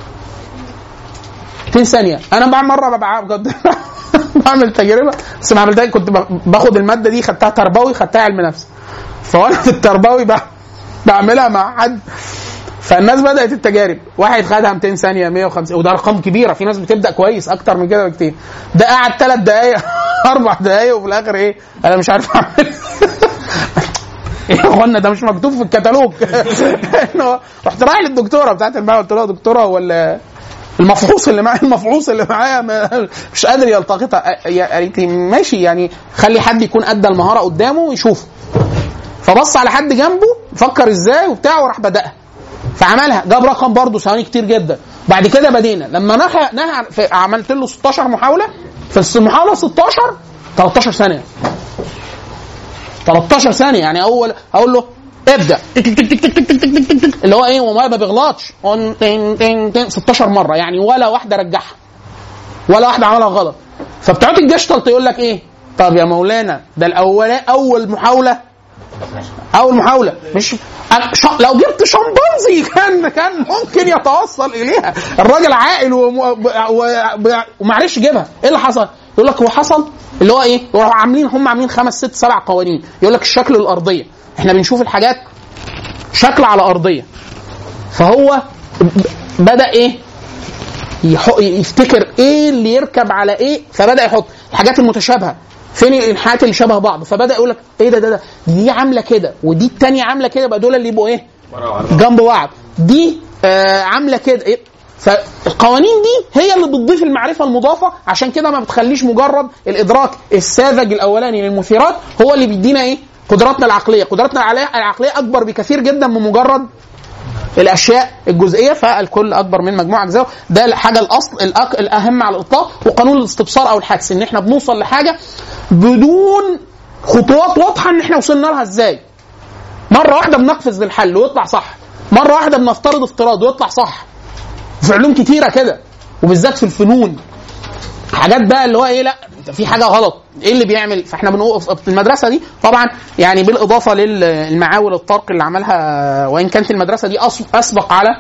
200 ثانيه انا بعمل مره ببقى بجد بعمل تجربه بس ما عملتها كنت ب- باخد الماده دي خدتها تربوي خدتها علم نفس فوانا في التربوي بع- بعملها مع حد فالناس بدات التجارب واحد خدها 200 ثانيه 150 وده ارقام كبيره في ناس بتبدا كويس اكتر من كده بكتير ده قعد ثلاث دقائق اربع دقائق وفي الاخر ايه انا مش عارف اعمل ايه يا اخوانا ده مش مكتوب في الكتالوج إنه رحت رايح للدكتوره بتاعت المعهد قلت لها دكتوره هو ال- المفحوص اللي معايا المفحوص اللي معايا ما- مش قادر يلتقطها أ- قالت لي ماشي يعني خلي حد يكون ادى المهاره قدامه ويشوفه فبص على حد جنبه فكر ازاي وبتاع وراح بدأها فعملها جاب رقم برضه ثواني كتير جدا بعد كده بدينا لما نهى نهى في- عملت له 16 محاوله في المحاوله 16 13 ثانيه 13 ثانيه يعني اول اقول له ابدا تك تك تك تك تك تك تك تك تك. اللي هو ايه وما ما بيغلطش هو تن- تن- تن- 16 مره يعني ولا واحده رجعها ولا واحده عملها غلط فبتوع الجشتلت يقول لك ايه طب يا مولانا ده الاول اول محاوله اول محاوله مش أنا ش... لو جبت شمبانزي كان كان ممكن يتوصل اليها الراجل عاقل وم... و... و... ومعرفش يجيبها ايه اللي حصل يقول لك هو حصل اللي هو ايه يروحوا عاملين هم عاملين خمس ست سبع قوانين يقول لك الشكل الارضيه احنا بنشوف الحاجات شكل على ارضيه فهو ب- بدا ايه يح- يفتكر ايه اللي يركب على ايه فبدا يحط الحاجات المتشابهه فين الانحاءات اللي شبه بعض فبدا يقول لك ايه ده ده ده دي عامله كده ودي التانية عامله كده يبقى دول اللي يبقوا ايه جنب بعض دي آه عامله كده إيه؟ فالقوانين دي هي اللي بتضيف المعرفه المضافه عشان كده ما بتخليش مجرد الادراك الساذج الاولاني للمثيرات هو اللي بيدينا ايه قدراتنا العقليه قدراتنا العقلية- العقليه اكبر بكثير جدا من مجرد الاشياء الجزئيه فالكل اكبر من مجموع اجزاء ده الحاجه الاصل الأك... الاهم على الاطلاق وقانون الاستبصار او الحدس ان احنا بنوصل لحاجه بدون خطوات واضحه ان احنا وصلنا لها ازاي مره واحده بنقفز للحل ويطلع صح مره واحده بنفترض افتراض ويطلع صح في علوم كتيره كده وبالذات في الفنون حاجات بقى اللي هو ايه لا انت في حاجه غلط ايه اللي بيعمل فاحنا بنوقف في المدرسه دي طبعا يعني بالاضافه للمعاول الطرق اللي عملها وان كانت المدرسه دي أس- اسبق على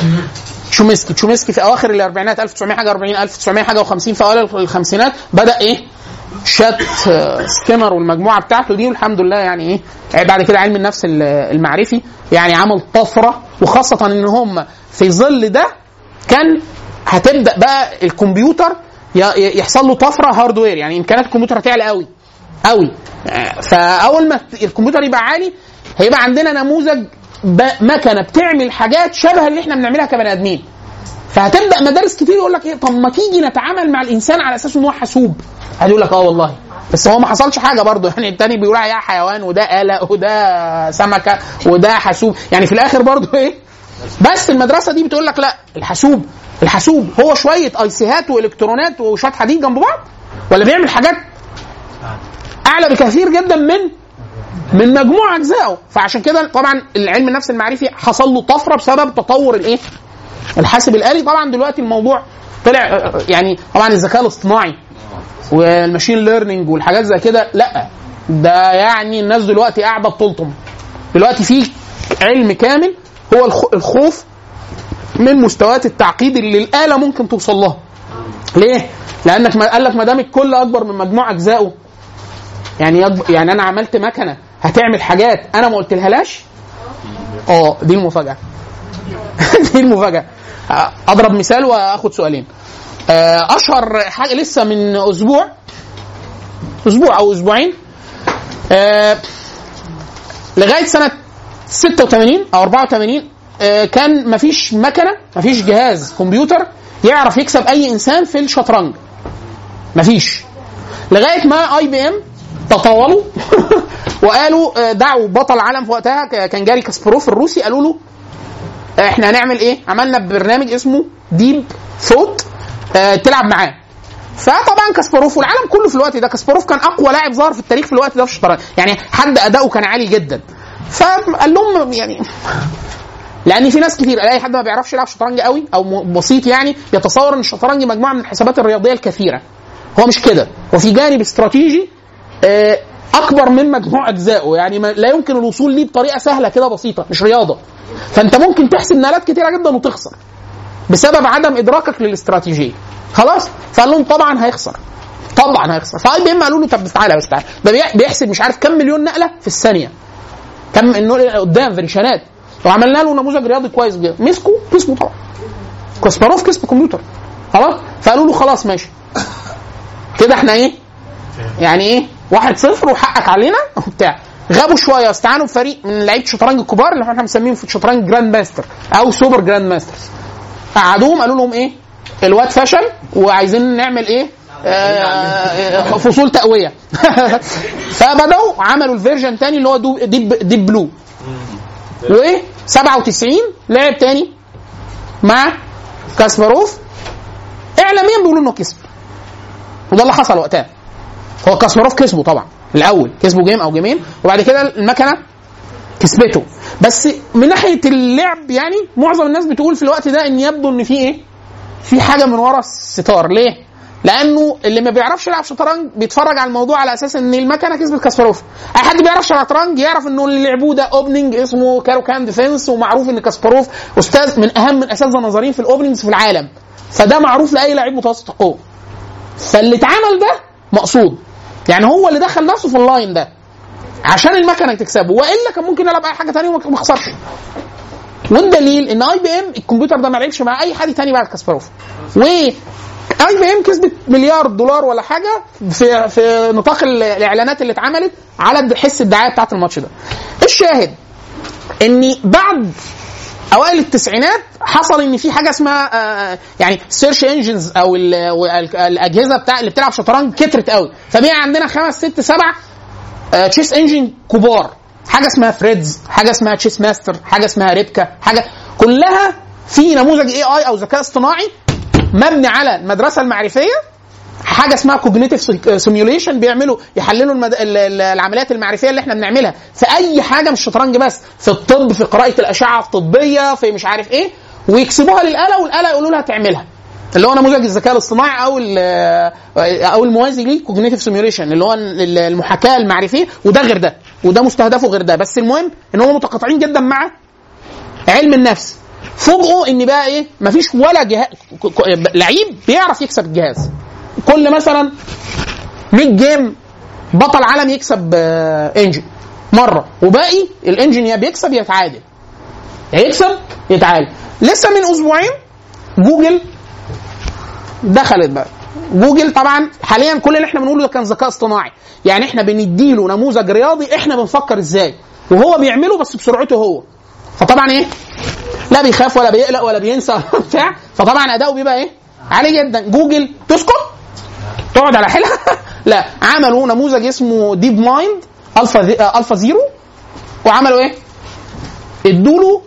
تشومسكي تشومسكي في اواخر الاربعينات 1900 حاجه 40 1900 حاجه و50 في اوائل الخمسينات بدا ايه شات آه، سكينر والمجموعه بتاعته دي والحمد لله يعني ايه يعني بعد كده علم النفس ال- المعرفي يعني عمل طفره وخاصه ان هم في ظل ده كان هتبدا بقى الكمبيوتر ي- ي- يحصل له طفره هاردوير يعني امكانيات الكمبيوتر هتعلى قوي قوي آه، فاول ما الكمبيوتر يبقى عالي هيبقى عندنا نموذج ب- مكنه بتعمل حاجات شبه اللي احنا بنعملها كبني ادمين فهتبدا مدارس كتير يقول لك ايه طب ما تيجي نتعامل مع الانسان على اساس ان هو حاسوب هيقول لك اه والله بس هو ما حصلش حاجه برضه يعني التاني بيقول عليها حيوان وده آلة وده سمكه وده حاسوب يعني في الاخر برضه ايه بس المدرسه دي بتقول لك لا الحاسوب الحاسوب هو شويه ايسيهات والكترونات وشويه حديد جنب بعض ولا بيعمل حاجات اعلى بكثير جدا من من مجموع اجزائه فعشان كده طبعا العلم النفس المعرفي حصل له طفره بسبب تطور الايه الحاسب الالي طبعا دلوقتي الموضوع طلع آه، يعني طبعا الذكاء الاصطناعي والماشين ليرنينج والحاجات زي كده لا ده يعني الناس دلوقتي قاعده بتلطم دلوقتي في علم كامل هو الخ- الخوف من مستويات التعقيد اللي الاله ممكن توصل لها ليه؟ لانك ما قال لك ما دام الكل اكبر من مجموع اجزائه يعني يكبر يعني انا عملت مكنه هتعمل حاجات انا ما قلتلهاش اه دي المفاجاه دي المفاجاه اضرب مثال واخد سؤالين آه، اشهر حاجه لسه من اسبوع اسبوع او اسبوعين آه، لغايه سنه 86 او 84 آه، كان مفيش مكنه مفيش جهاز كمبيوتر يعرف يكسب اي انسان في الشطرنج مفيش لغايه ما اي بي ام تطاولوا وقالوا آه، دعوا بطل العالم في وقتها ك- كان جاري كاسبروف الروسي قالوا له آه، احنا هنعمل ايه؟ عملنا برنامج اسمه ديب ثوت آه، تلعب معاه فطبعا كاسباروف والعالم كله في الوقت ده كاسباروف كان اقوى لاعب ظهر في التاريخ في الوقت ده في الشطرنج يعني حد اداؤه كان عالي جدا فقال لهم يعني لان في ناس كتير الاقي حد ما بيعرفش يلعب شطرنج قوي او م- بسيط يعني يتصور ان الشطرنج مجموعه من الحسابات الرياضيه الكثيره هو مش كده هو في جانب استراتيجي آه، اكبر من مجموع اجزائه يعني ما لا يمكن الوصول ليه بطريقه سهله كده بسيطه مش رياضه فانت ممكن تحسب نقلات كتيره جدا وتخسر بسبب عدم ادراكك للاستراتيجيه خلاص فقال لهم طبعا هيخسر طبعا هيخسر فاي بي ام قالوا له طب تعالى بس تعالى ده بيح- بيحسب مش عارف كم مليون نقله في الثانيه كم انه قدام فيريشنات وعملنا له نموذج رياضي كويس جدا مسكوا كسبوا طبعا كاسباروف كسب كمبيوتر خلاص فقالوا له خلاص ماشي كده احنا ايه يعني ايه واحد صفر وحقك علينا وبتاع غابوا شويه استعانوا بفريق من لعيبه الشطرنج الكبار اللي احنا مسميهم في الشطرنج جراند ماستر او سوبر جراند ماسترز قعدوهم قالوا لهم ايه الواد فشل وعايزين نعمل ايه آه، فصول تقويه فبداوا عملوا الفيرجن تاني اللي هو دو- ديب ديب بلو وايه 97 لعب تاني مع كاسباروف اعلاميا بيقولوا انه كسب وده اللي حصل وقتها هو كاسباروف كسبه طبعا الاول كسبه جيم او جيمين وبعد كده المكنه كسبته بس من ناحيه اللعب يعني معظم الناس بتقول في الوقت ده ان يبدو ان في ايه في حاجه من ورا الستار ليه لانه اللي ما بيعرفش يلعب شطرنج بيتفرج على الموضوع على اساس ان المكنه كسبت كاسباروف اي حد بيعرف شطرنج يعرف انه اللي لعبوه ده اوبننج اسمه كارو كان ديفنس ومعروف ان كاسباروف استاذ من اهم من اساتذه نظريين في الاوبننجز في العالم فده معروف لاي لعيب متوسط القوه فاللي اتعمل ده مقصود يعني هو اللي دخل نفسه في اللاين ده عشان المكنه تكسبه والا كان ممكن يلعب اي حاجه ثانيه وما يخسرش والدليل ان اي بي ام الكمبيوتر ده ما لعبش مع اي حد تاني بعد كاسباروف و اي بي ام كسبت مليار دولار ولا حاجه في في نطاق ال- الاعلانات اللي اتعملت على حس الدعايه بتاعت الماتش ده الشاهد ان بعد اوائل التسعينات حصل ان في حاجه اسمها آه، يعني سيرش انجنز او ال- وال- الاجهزه بتاع اللي بتلعب شطرنج كترت قوي فبقى عندنا خمس ست سبع تشيس انجن كبار حاجه اسمها فريدز حاجه اسمها تشيس ماستر حاجه اسمها ريبكا حاجه كلها في نموذج اي اي او ذكاء اصطناعي مبني على المدرسه المعرفيه حاجه اسمها كوجنيتيف سيميوليشن بيعملوا يحللوا المد... ال- ال- العمليات المعرفيه اللي احنا بنعملها في اي حاجه مش شطرنج بس في الطب في قراءه الاشعه الطبيه في مش عارف ايه ويكسبوها للاله والاله يقولوا لها تعملها اللي هو نموذج الذكاء الاصطناعي او ال- او الموازي ليه كوجنيتيف سيميوليشن اللي هو ال- المحاكاه المعرفيه وده غير ده وده مستهدفه غير ده بس المهم ان هم متقاطعين جدا مع علم النفس فوجئوا ان بقى ايه مفيش ولا جهاز ك- ك- لعيب بيعرف يكسب الجهاز كل مثلا 100 جيم بطل عالم يكسب آه، انجن مره وباقي الانجن يا بيكسب يا يتعادل يا يكسب يا يتعادل لسه من اسبوعين جوجل دخلت بقى جوجل طبعا حاليا كل اللي احنا بنقوله ده كان ذكاء اصطناعي يعني احنا بنديله نموذج رياضي احنا بنفكر ازاي وهو بيعمله بس بسرعته هو فطبعا ايه لا بيخاف ولا بيقلق ولا بينسى ولا بتاع فطبعا اداؤه بيبقى ايه عالي جدا جوجل تسكت تقعد على حيلها لا عملوا نموذج اسمه ديب مايند الفا زي- آه، الفا زيرو وعملوا ايه ادوا له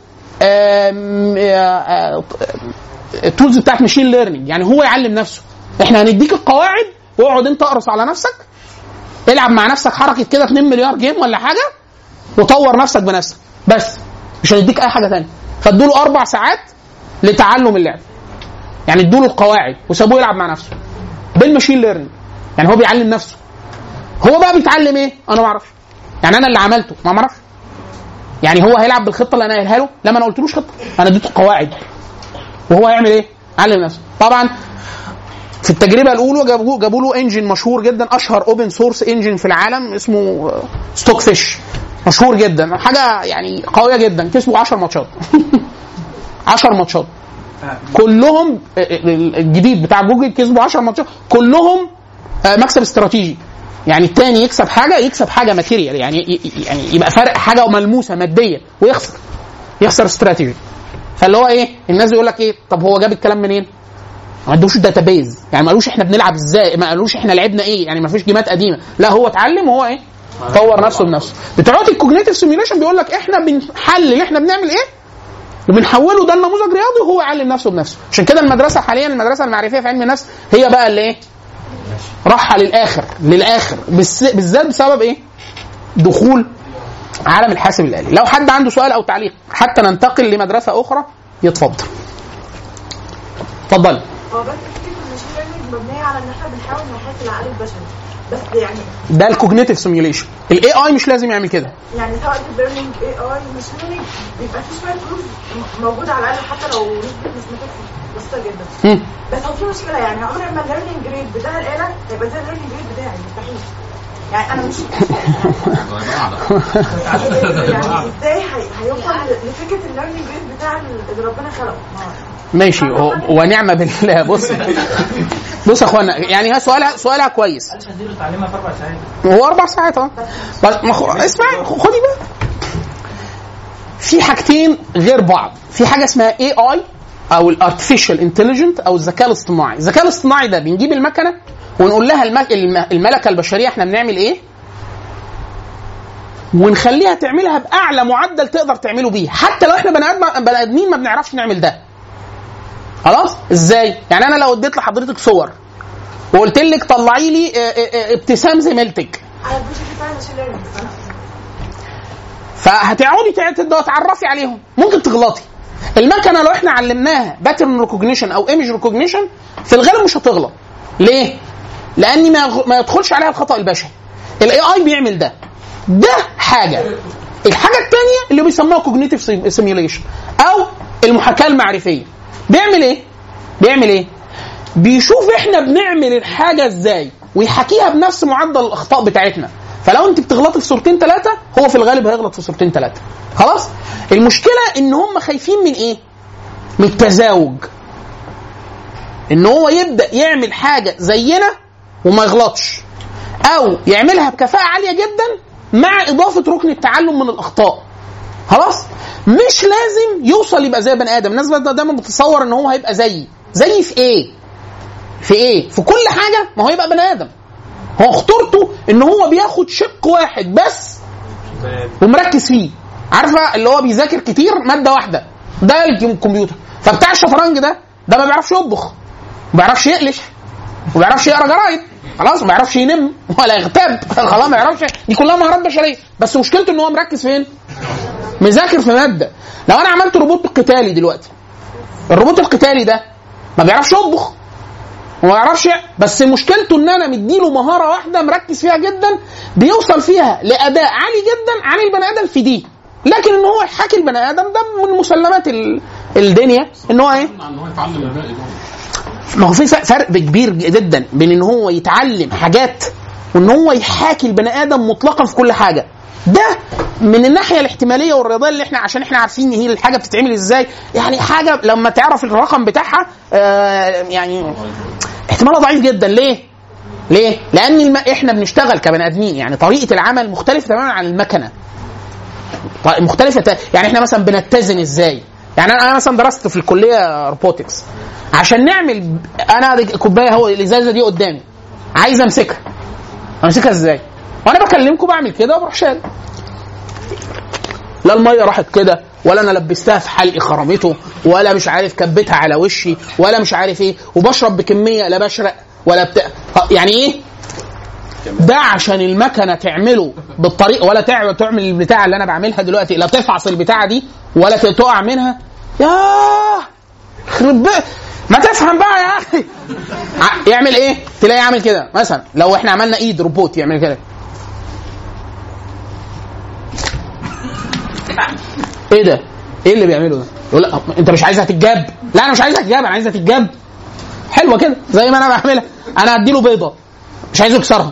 التولز بتاعت ماشين ليرنينج يعني هو يعلم نفسه احنا هنديك القواعد واقعد انت اقرص على نفسك العب مع نفسك حركه كده 2 مليار جيم ولا حاجه وطور نفسك بنفسك بس مش هنديك اي حاجه ثانيه فادوا له اربع ساعات لتعلم اللعب يعني ادوا له القواعد وسابوه يلعب مع نفسه بالماشين ليرنينج يعني هو بيعلم نفسه هو بقى بيتعلم ايه انا ما اعرفش يعني انا اللي عملته ما اعرفش يعني هو هيلعب بالخطه اللي انا قايلها له لا ما انا قلتلوش خطه انا اديته قواعد وهو هيعمل ايه علم نفسه طبعا في التجربه الاولى جابوا جابوا له انجن مشهور جدا اشهر اوبن سورس انجن في العالم اسمه ستوك فيش مشهور جدا حاجه يعني قويه جدا كسبوا 10 ماتشات 10 ماتشات كلهم الجديد بتاع جوجل كسبوا 10 ماتشات كلهم آه، مكسب استراتيجي يعني التاني يكسب حاجه يكسب حاجه ماتيريال يعني ي- يعني يبقى فرق حاجه ملموسه ماديه ويخسر يخسر استراتيجي فاللي هو ايه الناس يقول لك ايه طب هو جاب الكلام منين؟ ما عندوش داتابيز يعني ما قالوش احنا بنلعب ازاي ما قالوش احنا لعبنا ايه يعني ما فيش جيمات قديمه لا هو اتعلم وهو ايه طور نفسه بنفسه بتوع الكوجنيتيف سيميوليشن بيقول لك احنا بنحلل احنا بنعمل ايه وبنحوله ده لنموذج رياضي وهو يعلم نفسه بنفسه عشان كده المدرسه حاليا المدرسه المعرفيه في علم النفس هي بقى اللي ايه راحه للاخر للاخر بالس- بالذات بسبب ايه دخول عالم الحاسب الالي لو حد عنده سؤال او تعليق حتى ننتقل لمدرسه اخرى يتفضل اتفضل هو بس فكره الماشين ليرنينج مبنيه على ان احنا بنحاول نحاكي العقل البشري بس يعني ده الكوجنيتيف سيميوليشن الاي اي مش لازم يعمل كده يعني سواء ديب ليرنينج اي اي ماشين ليرنينج بيبقى في شويه بروف موجوده على الاقل حتى لو نسبه مسمتك بسيطه جدا مم. بس هو في مشكله يعني عمر ما الليرنينج ريت بتاع الاله هيبقى زي الليرنينج ريت بتاعي مستحيل يعني انا مش يعني ازاي هي- هيوصل لفكره الليرنينج ريت بتاع اللي ربنا خلقه ما- ماشي هو- ونعم بالله بص بص يا اخوانا يعني ها سؤالها سؤالها كويس هتديله تعليمها في اربع ساعات هو اربع ساعات اه بس ما خ... اسمعي خدي بقى في حاجتين غير بعض في حاجه اسمها اي اي او الارتفيشال انتليجنت او الذكاء الاصطناعي الذكاء الاصطناعي ده بنجيب المكنه ونقول لها الم... الم... الملكه البشريه احنا بنعمل ايه ونخليها تعملها باعلى معدل تقدر تعمله بيه حتى لو احنا بني آدم- بني ادمين ما بنعرفش نعمل ده خلاص ازاي يعني انا لو اديت لحضرتك صور وقلت لك طلعي لي اه، اه، اه، ابتسام زميلتك على البروجكت بتاع الماشين ليرنينج فهتقعدي تع- تبدأ تعرفي عليهم ممكن تغلطي المكنه لو احنا علمناها باترن ريكوجنيشن او ايمج ريكوجنيشن في الغالب مش هتغلط ليه لان ما يغ- ما يدخلش عليها الخطا البشري الاي اي بيعمل ده ده حاجه الحاجه الثانيه اللي بيسموها كوجنيتيف سيميوليشن او المحاكاه المعرفيه بيعمل ايه بيعمل ايه بيشوف احنا بنعمل الحاجه ازاي ويحكيها بنفس معدل الاخطاء بتاعتنا فلو انت بتغلطي في صورتين ثلاثه هو في الغالب هيغلط في صورتين ثلاثه خلاص المشكله ان هم خايفين من ايه من التزاوج ان هو يبدا يعمل حاجه زينا وما يغلطش او يعملها بكفاءه عاليه جدا مع اضافه ركن التعلم من الاخطاء خلاص مش لازم يوصل يبقى زي بني ادم الناس بقى دايما بتتصور ان هو هيبقى زيي زيي في ايه في ايه في كل حاجه ما هو يبقى بني ادم هو خطورته ان هو بياخد شق واحد بس ومركز فيه عارفه اللي هو بيذاكر كتير ماده واحده ده الكمبيوتر فبتاع الشطرنج ده ده ما بيعرفش يطبخ ما بيعرفش يقلش ما بيعرفش يقرا جرايد خلاص ما بيعرفش ينم ولا يغتاب خلاص ما يعرفش دي كلها مهارات بشريه بس مشكلته ان هو مركز فين؟ مذاكر في ماده لو انا عملت روبوت قتالي دلوقتي الروبوت القتالي ده ما بيعرفش يطبخ وما يعرفش بس مشكلته ان انا مديله مهاره واحده مركز فيها جدا بيوصل فيها لاداء عالي جدا عن البني ادم في دي لكن ان هو يحاكي البني ادم ده من مسلمات ال- الدنيا ان هو ايه ان هو يتعلم الباقي برضه. ما هو في ف- فرق كبير جدا بين ان هو يتعلم حاجات وان هو يحاكي البني ادم مطلقا في كل حاجه ده من الناحيه الاحتماليه والرياضيه اللي احنا عشان احنا عارفين هي الحاجه بتتعمل ازاي يعني حاجه لما تعرف الرقم بتاعها آه يعني احتمالها ضعيف جدا ليه؟ ليه؟ لان الم... احنا بنشتغل كبني ادمين يعني طريقه العمل مختلفه تماما عن المكنه ط- مختلفه ت... يعني احنا مثلا بنتزن ازاي؟ يعني انا أنا مثلا درست في الكليه روبوتكس عشان نعمل انا دي كوبايه اهو الازازه دي قدامي عايز امسكها امسكها ازاي؟ وانا بكلمكم بعمل كده وبروح شال لا الميه راحت كده ولا انا لبستها في حلقي خرمته ولا مش عارف كبتها على وشي ولا مش عارف ايه وبشرب بكميه لا بشرق ولا بتاع ط- يعني ايه ده عشان المكنه تعمله بالطريقه ولا تع- تعمل البتاعه اللي انا بعملها دلوقتي لا تفعص البتاعه دي ولا ت- تقع منها ياه خرب بقى ما تفهم بقى يا اخي ع- يعمل ايه؟ تلاقيه عامل كده مثلا لو احنا عملنا ايد روبوت يعمل كده ايه ده؟ ايه اللي بيعمله ده؟ يقول لا انت مش عايزها تتجاب؟ لا انا مش عايزها تتجاب انا عايزها تتجاب حلوه كده زي ما انا بعملها انا هديله بيضه مش عايزه يكسرها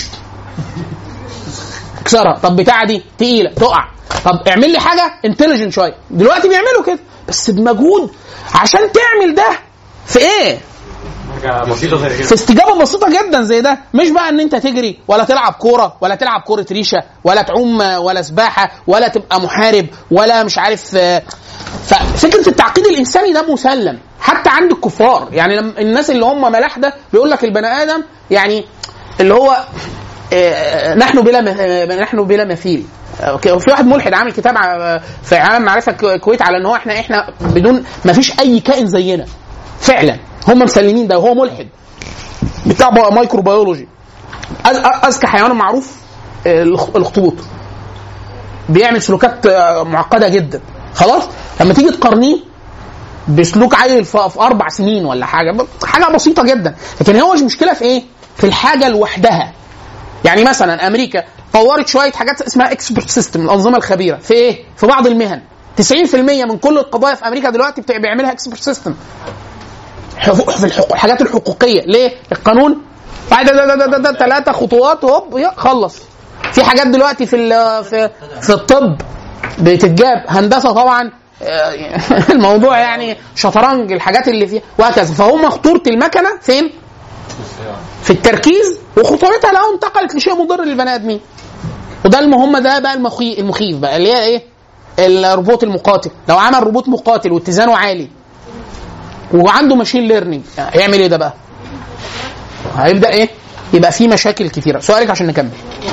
اكسرها طب بتاعه دي تقيله تقع طب اعمل لي حاجه انتليجنت شويه دلوقتي بيعملوا كده بس بمجهود عشان تعمل ده في ايه؟ حاجه بسيطه زي في كده استجابه بسيطه جدا زي ده مش بقى ان انت تجري ولا تلعب كوره ولا تلعب كوره ريشه ولا تعوم ولا سباحه ولا تبقى محارب ولا مش عارف آه، ففكره التعقيد الانساني ده مسلم حتى عند الكفار يعني لما الناس اللي هم ملاحده بيقول لك البني ادم يعني اللي هو آه، نحن بلا م- آه، نحن بلا مثيل آه، في واحد ملحد عامل كتاب ع- في عالم معرفه الكو- الكويت على ان هو احنا احنا بدون ما فيش اي كائن زينا فعلا هم مسلمين ده وهو ملحد بتاع بقى مايكرو بيولوجي أز- اذكى حيوان معروف آه، الأخ- الاخطبوط بيعمل سلوكات آه، معقده جدا خلاص لما تيجي تقارنيه بسلوك عيل في في اربع سنين ولا حاجه ب- حاجه بسيطه جدا لكن هو مش مشكله في ايه؟ في الحاجه لوحدها يعني مثلا امريكا طورت شويه حاجات اسمها اكسبرت سيستم الانظمه الخبيره في ايه؟ في بعض المهن 90% من كل القضايا في امريكا دلوقتي بتاع- بيعملها اكسبرت سيستم حقوق- في الحقوق الحاجات الحقوقيه ليه؟ القانون بعد ده ده ده ده, ده ثلاثه خطوات هوب يا خلص في حاجات دلوقتي في ال- في في الطب بتتجاب هندسه طبعا آه، الموضوع يعني شطرنج الحاجات اللي فيها وهكذا فهم خطوره المكنه فين؟ في التركيز وخطورتها لو انتقلت لشيء مضر للبني ادمين وده المهم ده بقى المخيف المخيف بقى اللي هي ايه؟ الروبوت المقاتل لو عمل روبوت مقاتل واتزانه عالي وعنده ماشين ليرنينج هيعمل ايه ده بقى؟ هيبدا ايه؟ يبقى في مشاكل كتيره سؤالك عشان نكمل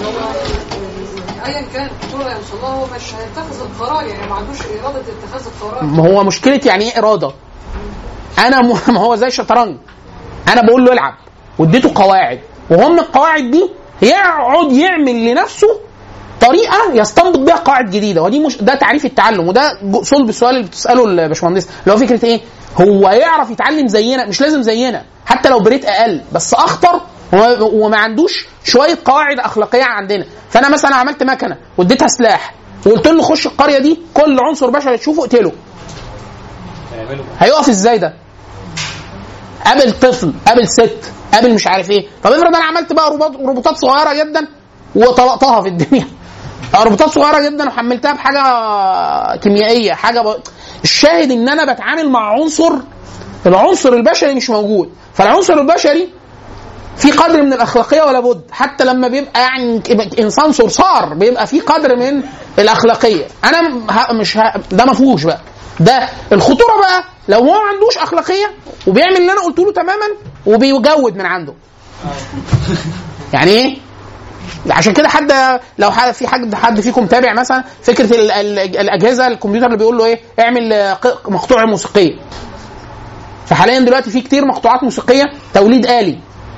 ايا كان الخطوره اللي يوصل لها هو مش هيتخذ القرار يعني ما عندوش اراده اتخاذ القرار ما هو مشكله يعني ايه اراده انا م... ما هو زي الشطرنج انا بقول له العب واديته قواعد وهو من القواعد دي يقعد يعمل لنفسه طريقه يستنبط بيها قواعد جديده ودي مش ده تعريف التعلم وده جو- صلب السؤال اللي بتساله الباشمهندس اللي هو فكره ايه هو يعرف يتعلم زينا مش لازم زينا حتى لو بريت اقل بس اخطر وما- وما عندوش شويه قواعد اخلاقيه عندنا فانا مثلا عملت مكنه واديتها سلاح وقلت له خش القريه دي كل عنصر بشري تشوفه اقتله هيعملوا هيقف ازاي ده؟ قابل طفل قابل ست قابل مش عارف ايه طب افرض انا عملت بقى روبوت روبوتات صغيره جدا وطلقتها في الدنيا أو روبوتات صغيره جدا وحملتها بحاجه كيميائيه حاجه ب... الشاهد ان انا بتعامل مع عنصر العنصر البشري مش موجود فالعنصر البشري في قدر من الاخلاقيه ولا بد حتى لما بيبقى يعني انسان صرصار بيبقى في قدر من الاخلاقيه انا م- ه- مش ه... ده ما فيهوش بقى ده الخطوره بقى لو هو ما عندوش اخلاقيه وبيعمل اللي انا قلت له تماما وبيجود من عنده يعني ايه عشان كده حد لو حد في حد حد فيكم تابع مثلا فكره ال- ال- الاجهزه الكمبيوتر اللي بيقول له ايه اعمل آه، ق- مقطوعه موسيقيه فحاليا دلوقتي في كتير مقطوعات موسيقيه توليد آلي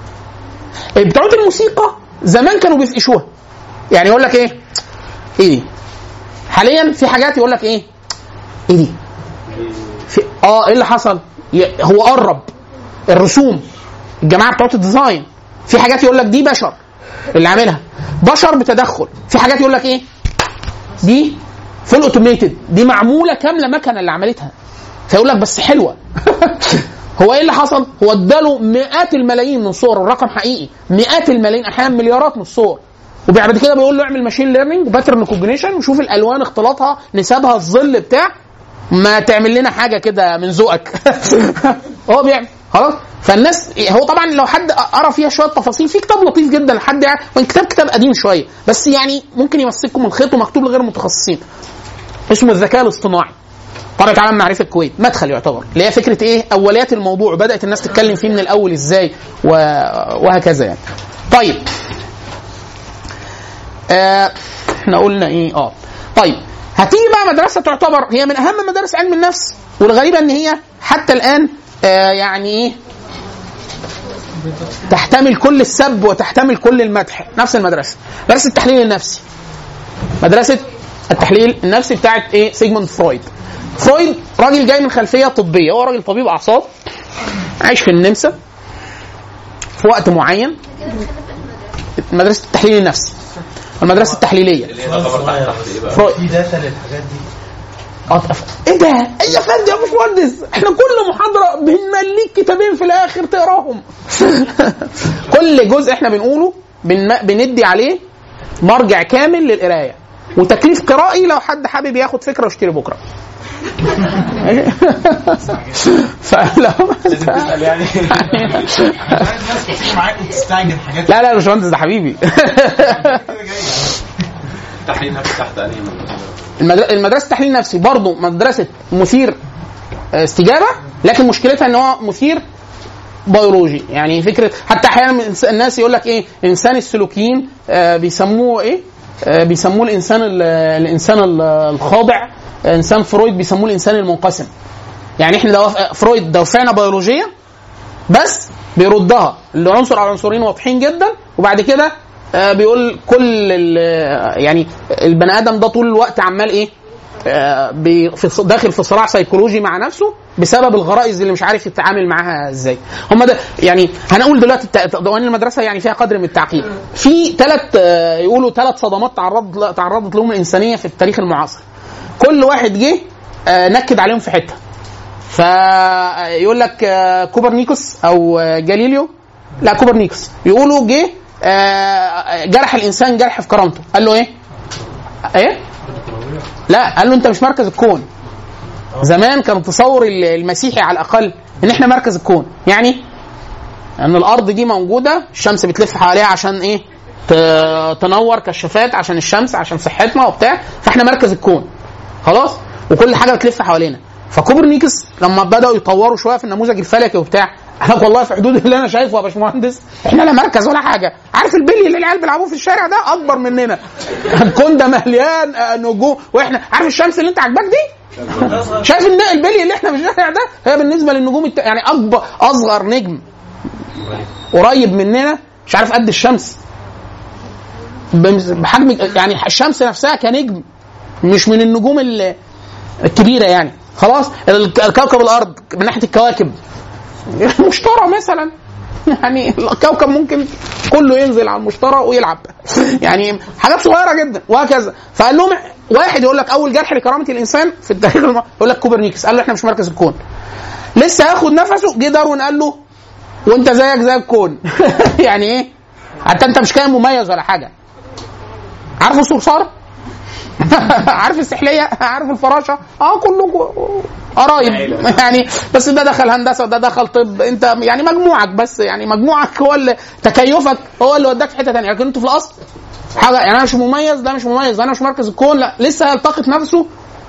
بتوع الموسيقى زمان كانوا بيفقشوها يعني يقول لك ايه ايه دي حاليا في حاجات يقول لك ايه ايه دي في اه ايه اللي حصل ي- هو قرب الرسوم الجماعه بتوع الديزاين في حاجات يقول لك دي بشر اللي عاملها بشر بتدخل في حاجات يقول لك ايه دي فول اوتوميتد دي معموله كامله مكنه اللي عملتها فيقول لك بس حلوه هو ايه اللي حصل؟ هو اداله مئات الملايين من الصور الرقم حقيقي مئات الملايين احيانا مليارات من الصور وبعد كده بيقول له اعمل ماشين ليرنينج باترن كوجنيشن وشوف الالوان اختلاطها نسبها الظل بتاع ما تعمل لنا حاجه كده من ذوقك هو بيعمل خلاص فالناس هو طبعا لو حد قرا فيها شويه تفاصيل في كتاب لطيف جدا لحد يعني وان كتاب كتاب قديم شويه بس يعني ممكن يمسككم الخيط ومكتوب لغير متخصصين اسمه الذكاء الاصطناعي قرأت عالم معرفة الكويت مدخل يعتبر اللي هي فكرة ايه أوليات الموضوع بدأت الناس تتكلم فيه من الأول ازاي و... وهكذا يعني طيب آه، احنا قلنا ايه اه طيب هتيجي بقى مدرسة تعتبر هي من أهم مدارس علم النفس والغريبة إن هي حتى الآن آه يعني ايه تحتمل كل السب وتحتمل كل المدح نفس المدرسة مدرسة التحليل النفسي مدرسة التحليل النفسي بتاعت ايه سيجموند فرويد فرويد راجل جاي من خلفيه طبيه هو راجل طبيب اعصاب عايش في النمسا في وقت معين مدرسه التحليل النفسي المدرسه التحليليه اللي هي تعتبر تحت تحت ايه بقى؟ فرويد في داتا للحاجات دي آه، ايه ده؟ ايه يا فندم يا باشمهندس؟ احنا كل محاضره بنمليك كتابين في الاخر تقراهم. كل جزء احنا بنقوله بن... بندي عليه مرجع كامل للقرايه وتكليف قرائي لو حد حابب ياخد فكره ويشتري بكره. فلو لازم تسال يعني الناس كتير معاك وتستعجل حاجات لا لا يا باشمهندس ده حبيبي تحليل نفس تحت انهي المدر- المدرسه التحليل النفسي برضه مدرسه مثير آه، استجابه لكن مشكلتها ان هو مثير بيولوجي يعني فكره حتى احيانا الإنس- الناس يقول لك ايه انسان السلوكيين آه، بيسموه ايه آه، بيسموه الانسان ال- الانسان ال- الخاضع آه، انسان فرويد بيسموه الانسان المنقسم يعني احنا دوف... فرويد دوافعنا بيولوجيه بس بيردها لعنصر او عنصرين واضحين جدا وبعد كده آه، بيقول كل ال- يعني البني ادم ده طول الوقت عمال ايه آه، بي- في داخل في صراع سيكولوجي مع نفسه بسبب الغرائز اللي مش عارف يتعامل معاها ازاي هم ده يعني هنقول دلوقتي الت- دوائر المدرسه يعني فيها قدر من التعقيد في ثلاث يقولوا ثلاث صدمات تعرض تعرضت لهم الانسانيه في التاريخ المعاصر كل واحد جه آه، نكد عليهم في حته فيقول لك آه، كوبرنيكوس او آه، جاليليو لا كوبرنيكوس يقولوا جه آه، جرح الانسان جرح في كرامته قال له ايه؟ ايه؟ لا قال له انت مش مركز الكون زمان كان التصور المسيحي على الاقل ان احنا مركز الكون يعني ان الارض دي موجوده الشمس بتلف حواليها عشان ايه ت- تنور كشافات عشان الشمس عشان صحتنا وبتاع فاحنا مركز الكون خلاص وكل حاجه بتلف حوالينا فكوبرنيكس لما بداوا يطوروا شويه في النموذج الفلكي وبتاع قال لك والله في حدود اللي انا شايفه يا باشمهندس احنا لا مركز ولا حاجه عارف البلي اللي العيال بيلعبوه في الشارع ده اكبر مننا الكون ده مليان آه، نجوم واحنا عارف الشمس اللي انت عاجباك دي شايف ان البلي اللي احنا في الشارع ده هي بالنسبه للنجوم الت... يعني اكبر اصغر نجم قريب مننا مش عارف قد الشمس بمس- بحجم يعني الشمس نفسها كنجم مش من النجوم ال- الكبيره يعني خلاص الك- الكوكب الارض من ناحيه الكواكب المشتري مثلا يعني الكوكب ممكن كله ينزل على المشتري ويلعب يعني حاجات صغيره جدا وهكذا فقال لهم واحد يقول لك اول جرح لكرامه الانسان في التاريخ الم... يقول لك كوبرنيكس قال له احنا مش مركز الكون لسه هياخد نفسه جه داروين قال له وانت زيك زي الكون يعني ايه حتى انت مش كائن مميز ولا حاجه عارف الصرصار عارف السحليه عارف الفراشه اه كله قرايب يعني بس ده دخل هندسه وده دخل طب انت يعني مجموعك بس يعني مجموعك هو اللي تكيفك هو اللي وداك في حته ثانيه لكن انتوا في الاصل حاجه يعني انا مش مميز ده مش مميز انا مش مركز الكون لا لسه هيلتقط نفسه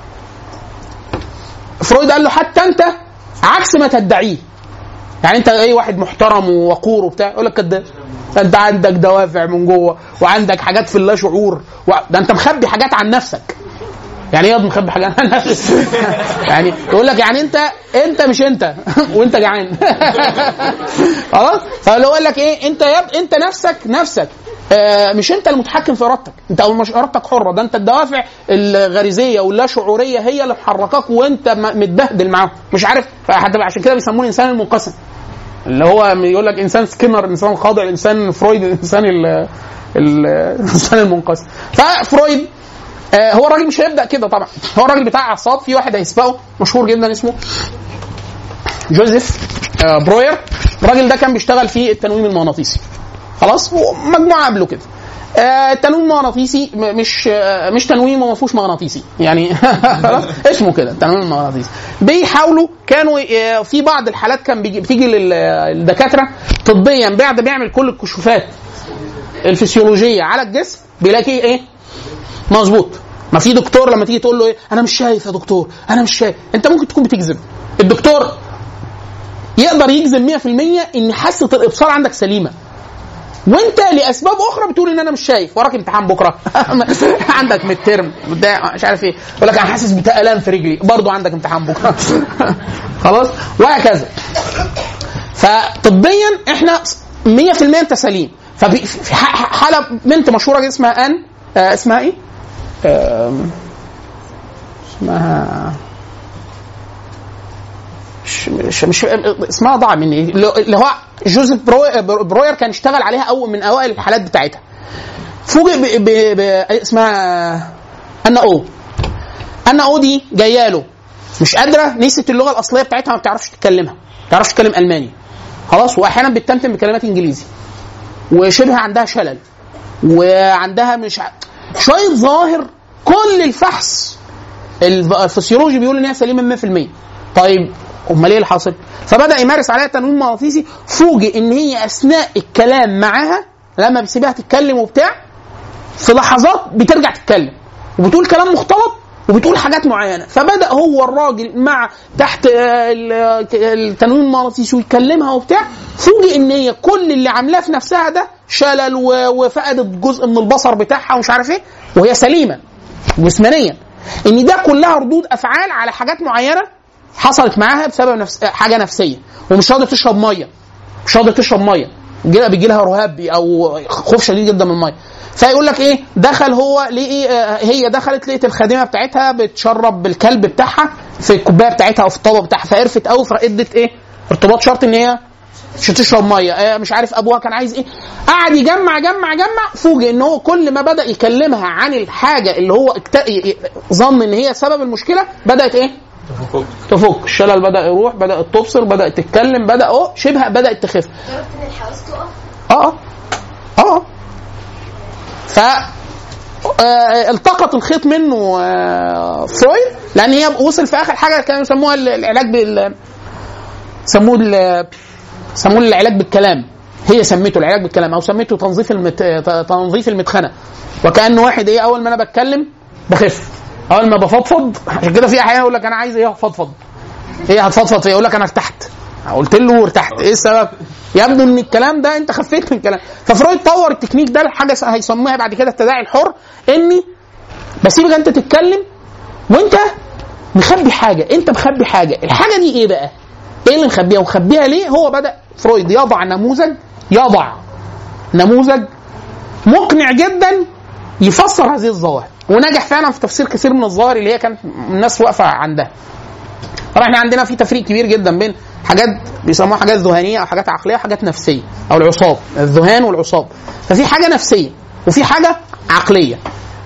فرويد قال له حتى انت عكس ما تدعيه يعني انت ايه واحد محترم ووقور وبتاع يقول لك كداب انت عندك دوافع من جوه وعندك حاجات في اللا شعور و... ده انت مخبي حاجات عن نفسك يعني ايه مخبي حاجات عن نفسك يعني يقول لك يعني انت انت مش انت وانت جعان خلاص فلو يقول لك ايه انت يب... انت نفسك نفسك آه مش انت المتحكم في ارادتك انت او مش ارادتك حره ده انت الدوافع الغريزيه واللا شعوريه هي اللي محركاك وانت م- متبهدل معاهم مش عارف فحتى عشان كده بيسموه الانسان المنقسم اللي هو يقول لك انسان سكينر الانسان الخاضع الانسان فرويد الانسان ال ال- الانسان المنقسم ففرويد آه، هو الراجل مش هيبدا كده طبعا هو الراجل بتاع اعصاب في واحد هيسبقه مشهور جدا اسمه جوزيف آه، بروير الراجل ده كان بيشتغل في التنويم المغناطيسي خلاص ومجموعه قبله كده آه، التنويم المغناطيسي م- مش آه، مش تنويم وما فيهوش مغناطيسي يعني خلاص اسمه كده التنويم المغناطيسي بيحاولوا كانوا آه، في بعض الحالات كان بيجي بتيجي لل- للدكاتره طبيا بعد بيعمل كل الكشوفات الفسيولوجيه على الجسم بيلاقي ايه مظبوط ما في دكتور لما تيجي تقول له ايه انا مش شايف يا دكتور انا مش شايف انت ممكن تكون بتكذب الدكتور يقدر يجزم 100% ان حاسه الابصار عندك سليمه وانت لاسباب اخرى بتقول ان انا مش شايف وراك امتحان بكره عندك ميد ترم بتاع مش عارف ايه يقول لك انا حاسس بتألم في رجلي برضه عندك امتحان بكره خلاص وهكذا فطبيا احنا 100% انت سليم ففي في ح- حاله بنت مشهوره جدا اسمها ان آه اسمها ايه؟ آم، اسمها مش مش, مش اسمها ضاع مني اللي هو جوزيف برو- بروير كان اشتغل عليها اول من اوائل الحالات بتاعتها فوجئ ب... ب... ب... اسمها انا او انا او دي جايه له مش قادره نسيت اللغه الاصليه بتاعتها ما بتعرفش تتكلمها ما بتعرفش تتكلم الماني خلاص واحيانا بتتمتم بكلمات انجليزي وشبه عندها شلل وعندها مش ع- شويه ظاهر كل الفحص الف- الفسيولوجي بيقول ان هي سليمه 100% طيب امال ايه اللي حاصل؟ فبدا يمارس عليها تنويم مغناطيسي فوجئ ان هي اثناء الكلام معاها لما بيسيبها تتكلم وبتاع في لحظات بترجع تتكلم وبتقول كلام مختلط وبتقول حاجات معينه فبدا هو الراجل مع تحت آه، ال- التنويم المغناطيسي ويكلمها وبتاع فوجئ ان هي كل اللي عاملاه في نفسها ده شلل و- وفقدت جزء من البصر بتاعها ومش عارف ايه وهي سليمه جسمانيا ان ده كلها ردود افعال على حاجات معينه حصلت معاها بسبب نفس حاجه نفسيه ومش راضيه تشرب ميه مش راضيه تشرب ميه بيجي بيجي لها رهاب او خوف شديد جدا من الميه فيقول لك ايه دخل هو لقي آه، هي دخلت لقيت الخادمه بتاعتها بتشرب الكلب بتاعها في الكوبايه بتاعتها او في الطبق بتاعها فقرفت قوي فادت ايه ارتباط شرط ان هي مش هتشرب ميه آه، مش عارف ابوها كان عايز ايه قعد يجمع جمع جمع فوجئ ان هو كل ما بدا يكلمها عن الحاجه اللي هو اكت... ي- ي- ظن ان هي سبب المشكله بدات ايه تفك الشلل بدا يروح بدات تبصر بدات تتكلم بدا اه شبه بدات تخف جربت ان الحواس تقف اه اه ف آه، التقط الخيط منه آه، فرويد لان هي وصل في اخر حاجه كانوا يسموها ال- العلاج بال سموه ال- سموه العلاج بالكلام هي سميته العلاج بالكلام او سميته تنظيف المت... تنظيف المدخنه وكانه واحد ايه اول ما انا بتكلم بخف اول ما بفضفض عشان كده في احيانا يقول لك انا عايز ايه افضفض ايه هتفضفض فيه يقول لك انا ارتحت قلت له ارتحت ايه السبب يبدو ان الكلام ده انت خفيت من الكلام ففرويد طور التكنيك ده لحاجه هيسميها بعد كده التداعي الحر اني بسيبك انت تتكلم وانت مخبي حاجه انت مخبي حاجه الحاجه دي ايه بقى ايه اللي مخبيها ومخبيها ليه هو بدا فرويد يضع نموذج يضع نموذج مقنع جدا يفسر هذه الظواهر ونجح فعلا في تفسير كثير من الظواهر اللي هي كانت الناس واقفه عندها طبعا احنا عندنا في تفريق كبير جدا بين حاجات بيسموها حاجات ذهانيه او حاجات عقليه وحاجات نفسيه او العصاب الذهان والعصاب ففي حاجه نفسيه وفي حاجه عقليه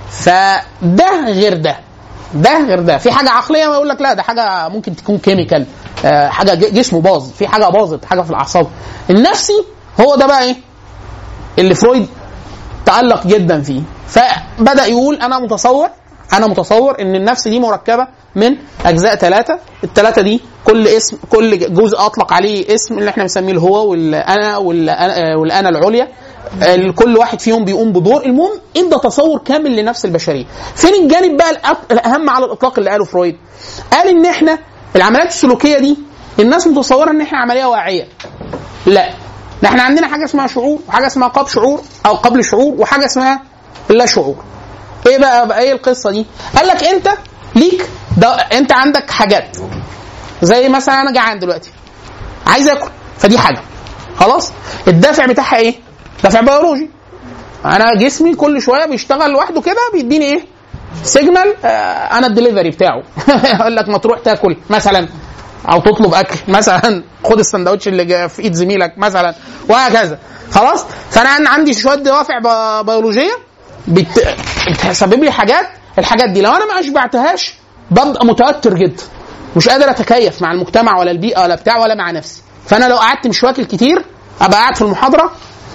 فده غير ده ده غير ده في حاجه عقليه ما يقول لك لا ده حاجه ممكن تكون كيميكال آه حاجه ج- جسمه باظ في حاجه باظت حاجه في الاعصاب النفسي هو ده بقى ايه اللي فرويد تألق جدا فيه فبدأ يقول أنا متصور أنا متصور إن النفس دي مركبة من أجزاء ثلاثة الثلاثة دي كل اسم كل جزء أطلق عليه اسم اللي احنا بنسميه الهو والأنا والأنا, والأنا العليا ال- كل واحد فيهم بيقوم بدور المهم ادى تصور كامل لنفس البشريه فين الجانب بقى الأك- الاهم على الاطلاق اللي قاله فرويد قال ان احنا العمليات السلوكيه دي الناس متصوره ان احنا عمليه واعيه لا ده احنا عندنا حاجه اسمها شعور وحاجه اسمها قبل شعور او قبل شعور وحاجه اسمها لا شعور ايه بقى, بقى ايه القصه دي قال لك انت ليك ده انت عندك حاجات زي مثلا انا جعان دلوقتي عايز اكل فدي حاجه خلاص الدافع بتاعها ايه دافع بيولوجي انا جسمي كل شويه بيشتغل لوحده كده بيديني ايه سيجنال آه انا الدليفري بتاعه يقول لك ما تروح تاكل مثلا او تطلب اكل مثلا خد السندوتش اللي جا في ايد زميلك مثلا وهكذا خلاص فانا عن- عندي شويه دوافع ب- بيولوجيه بت... بتسبب لي حاجات الحاجات دي لو انا ما اشبعتهاش ببقى متوتر جدا مش قادر اتكيف مع المجتمع ولا البيئه ولا بتاع ولا مع نفسي فانا لو قعدت مش واكل كتير ابقى قاعد في المحاضره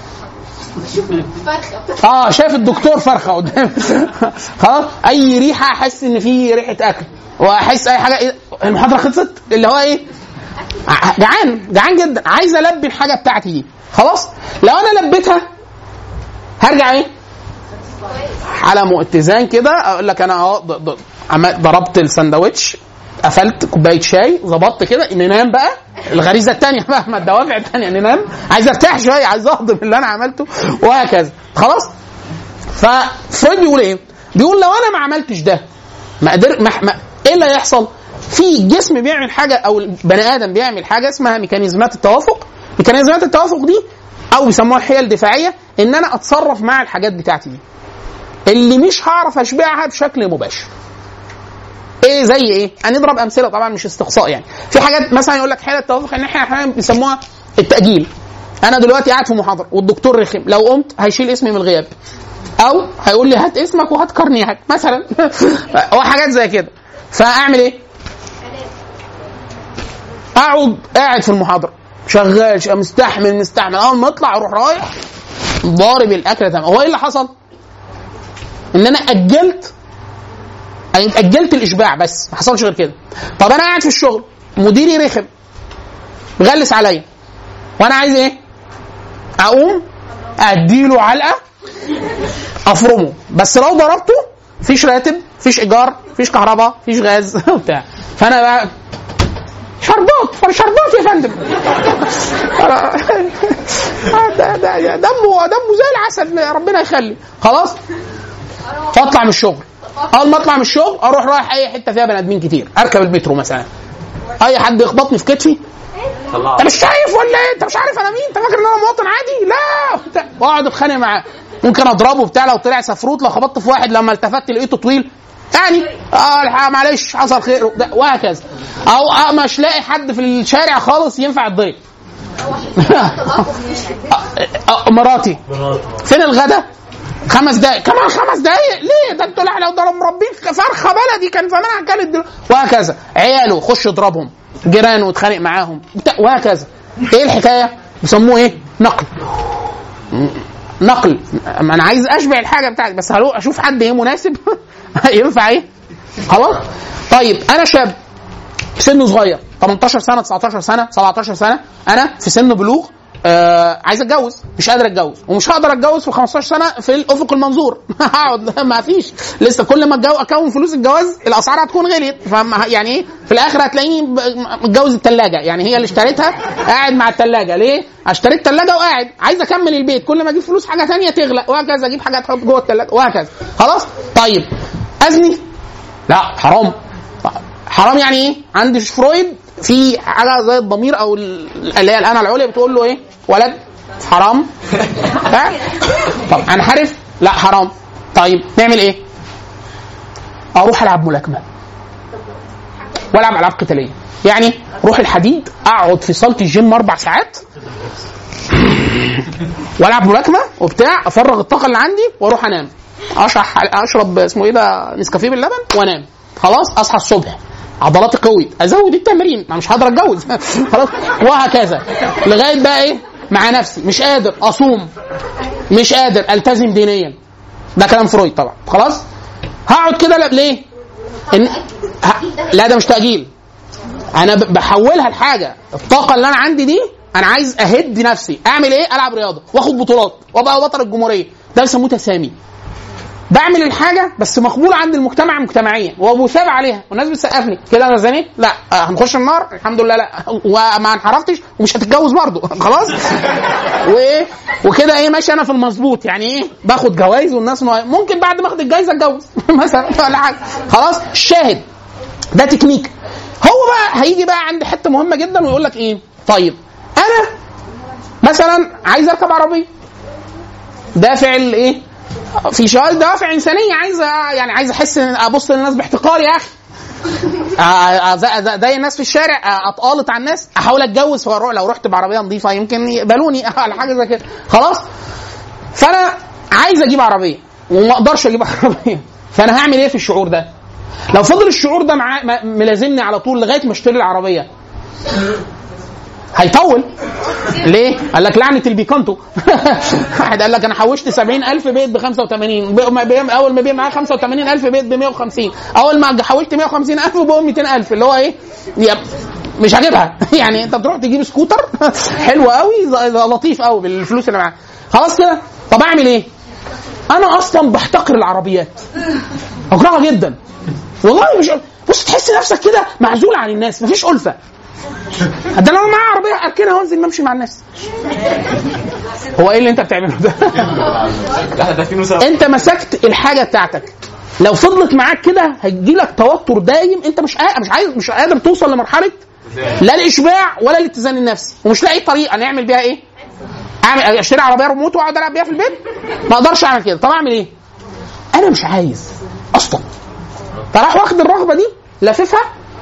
فرخه اه شايف الدكتور فرخه قدام خلاص اي ريحه احس ان في ريحه اكل واحس اي حاجه إيه؟ المحاضره خلصت اللي هو ايه ع- جعان جعان جدا عايز البي الحاجه بتاعتي دي خلاص لو انا لبيتها هرجع ايه على اتزان كده اقول لك انا اهو ض- ض- عم- ضربت السندوتش قفلت كوبايه شاي ظبطت كده ننام بقى الغريزه الثانيه بقى ما الدوافع الثانيه ننام عايز ارتاح شويه عايز اهضم اللي انا عملته وهكذا خلاص ففرويد بيقول ايه؟ بيقول لو انا ما عملتش ده ما قدر ما ما ايه اللي هيحصل؟ في الجسم بيعمل حاجه او البني ادم بيعمل حاجه اسمها ميكانيزمات التوافق ميكانيزمات التوافق دي او بيسموها الحيل الدفاعيه ان انا اتصرف مع الحاجات بتاعتي دي اللي مش هعرف اشبعها بشكل مباشر ايه زي ايه؟ هنضرب امثله طبعا مش استقصاء يعني. في حاجات مثلا يقول لك حاله التوافق ان احنا احيانا بيسموها التاجيل. انا دلوقتي قاعد في محاضره والدكتور رخم لو قمت هيشيل اسمي من الغياب. او هيقول لي هات اسمك وهات كارنيهك مثلا وحاجات زي كده. فاعمل ايه؟ اقعد قاعد في المحاضره شغال ش- مستحمل مستحمل اول ما اطلع اروح رايح ضارب الاكل تمام هو ايه اللي حصل؟ ان انا اجلت يعني اجلت الاشباع بس ما حصلش غير كده طب انا قاعد في الشغل مديري رخم غلس عليا وانا عايز ايه اقوم اديله علقه افرمه بس لو ضربته فيش راتب فيش ايجار فيش كهرباء فيش غاز بتاع فانا بقى شربات شربات يا فندم ده ده دمه دمه زي العسل ربنا يخلي خلاص فاطلع من الشغل اول ما اطلع من الشغل اروح رايح اي حته فيها بني ادمين كتير اركب المترو مثلا اي حد يخبطني في كتفي طلعه انت مش شايف ولا ايه انت مش عارف انا مين انت فاكر ان انا مواطن عادي لا وبتاع. واقعد اتخانق معاه ممكن اضربه بتاع لو طلع سفروت لو خبطت في واحد لما التفت لقيته طويل يعني اه الحق معلش حصل خير وبتاع، وهكذا او آه مش لاقي حد في الشارع خالص ينفع يتضرب آه، مراتي فين الغدا؟ خمس دقايق كمان خمس دقايق ليه ده انتوا لو ده مربين فرخه بلدي كان زمانها كانت دل... وهكذا عياله خش يضربهم جيرانه ويتخانق معاهم بتاع- وهكذا ايه الحكايه؟ بيسموه ايه؟ نقل نقل ما انا عايز اشبع الحاجه بتاعتي بس هلو اشوف حد ايه مناسب ينفع ايه؟ خلاص؟ طيب انا شاب سنه صغير 18 سنه 19 سنه 17 سنه انا في سن بلوغ آه عايز اتجوز مش قادر اتجوز ومش هقدر اتجوز في 15 سنه في الافق المنظور هقعد ما فيش لسه كل ما اتجوز اكون فلوس الجواز الاسعار هتكون غليت فما يعني ايه في الاخر هتلاقيني ب- متجوز الثلاجه يعني هي اللي اشتريتها قاعد مع الثلاجه ليه؟ اشتريت ثلاجه وقاعد عايز اكمل البيت كل ما اجيب فلوس حاجه ثانيه تغلى وهكذا اجيب حاجه تحط جوه الثلاجه وهكذا خلاص طيب ازني لا حرام حرام يعني ايه؟ عند فرويد في حاجه زي الضمير او ال- اللي هي الانا العليا بتقول له ايه؟ ولد حرام ها؟ طب انحرف؟ لا حرام طيب نعمل ايه؟ اروح العب ملاكمه والعب العاب قتاليه يعني روح الحديد اقعد في صاله الجيم اربع ساعات والعب ملاكمه وبتاع افرغ الطاقه اللي عندي واروح انام اشرح اشرب اسمه ايه ده نسكافيه باللبن وانام خلاص اصحى الصبح عضلاتي قويت ازود التمرين ما مش هقدر اتجوز خلاص وهكذا لغايه بقى ايه مع نفسي مش قادر اصوم مش قادر التزم دينيا ده كلام فرويد طبعا خلاص هقعد كده لا- ليه إن... ه... لا ده مش تاجيل انا ب- بحولها لحاجه الطاقه اللي انا عندي دي انا عايز اهد نفسي اعمل ايه العب رياضه واخد بطولات وابقى بطل الجمهوريه ده بيسموه تسامي بعمل الحاجه بس مقبوله عند المجتمع مجتمعيا ومثاب عليها والناس بتسقفني كده انا زنيت لا آه، هنخش النار الحمد لله لا وما انحرفتش ومش هتتجوز برضه خلاص وايه وكده ايه ماشي انا في المظبوط يعني ايه باخد جوائز والناس مو- ممكن بعد ما اخد الجايزه اتجوز مثلا ولا حاجه خلاص الشاهد ده تكنيك هو بقى هيجي بقى عند حته مهمه جدا ويقول لك ايه طيب انا مثلا عايز اركب عربيه دافع الايه في شويه دوافع انسانيه عايز يعني عايز احس ان ابص للناس باحتقار يا اخي آه، آه، زي- زي- زي الناس في الشارع آه، اتقالط على الناس احاول اتجوز فاروح لو رحت بعربيه نظيفه يمكن يقبلوني على حاجه زي كده خلاص فانا عايز اجيب عربيه وما اقدرش اجيب عربيه فانا هعمل ايه في الشعور ده؟ لو فضل الشعور ده معاه م- ملازمني على طول لغايه ما اشتري العربيه هيطول ليه؟ قال لك لعنه البيكانتو واحد قال لك انا حوشت 70000 بيت ب 85 ب- ما بي- اول ما بقى معايا 85000 بيت ب 150 اول ما حولت 150000 بقوا 200000 اللي هو ايه؟ يا- مش هجيبها يعني انت بتروح تجيب سكوتر حلو قوي ز- ز- لطيف قوي بالفلوس اللي معاك خلاص كده طب اعمل ايه؟ انا اصلا بحتقر العربيات اكرهها جدا والله مش بص تحس نفسك كده معزول عن الناس مفيش الفه ده لو معايا عربيه اركنها وانزل نمشي مع الناس هو ايه اللي انت بتعمله ده لا ده في نسخ انت مسكت الحاجه بتاعتك لو فضلت معاك كده هيجي لك توتر دايم انت مش قا- مش عايز مش قادر توصل لمرحله لا الاشباع ولا الاتزان النفسي ومش لاقي طريقه نعمل بيها ايه؟ اعمل اشتري عربيه ريموت واقعد العب بيها في البيت؟ ما اقدرش اعمل كده طب اعمل ايه؟ انا مش عايز اصلا فراح واخد الرغبه دي لاففها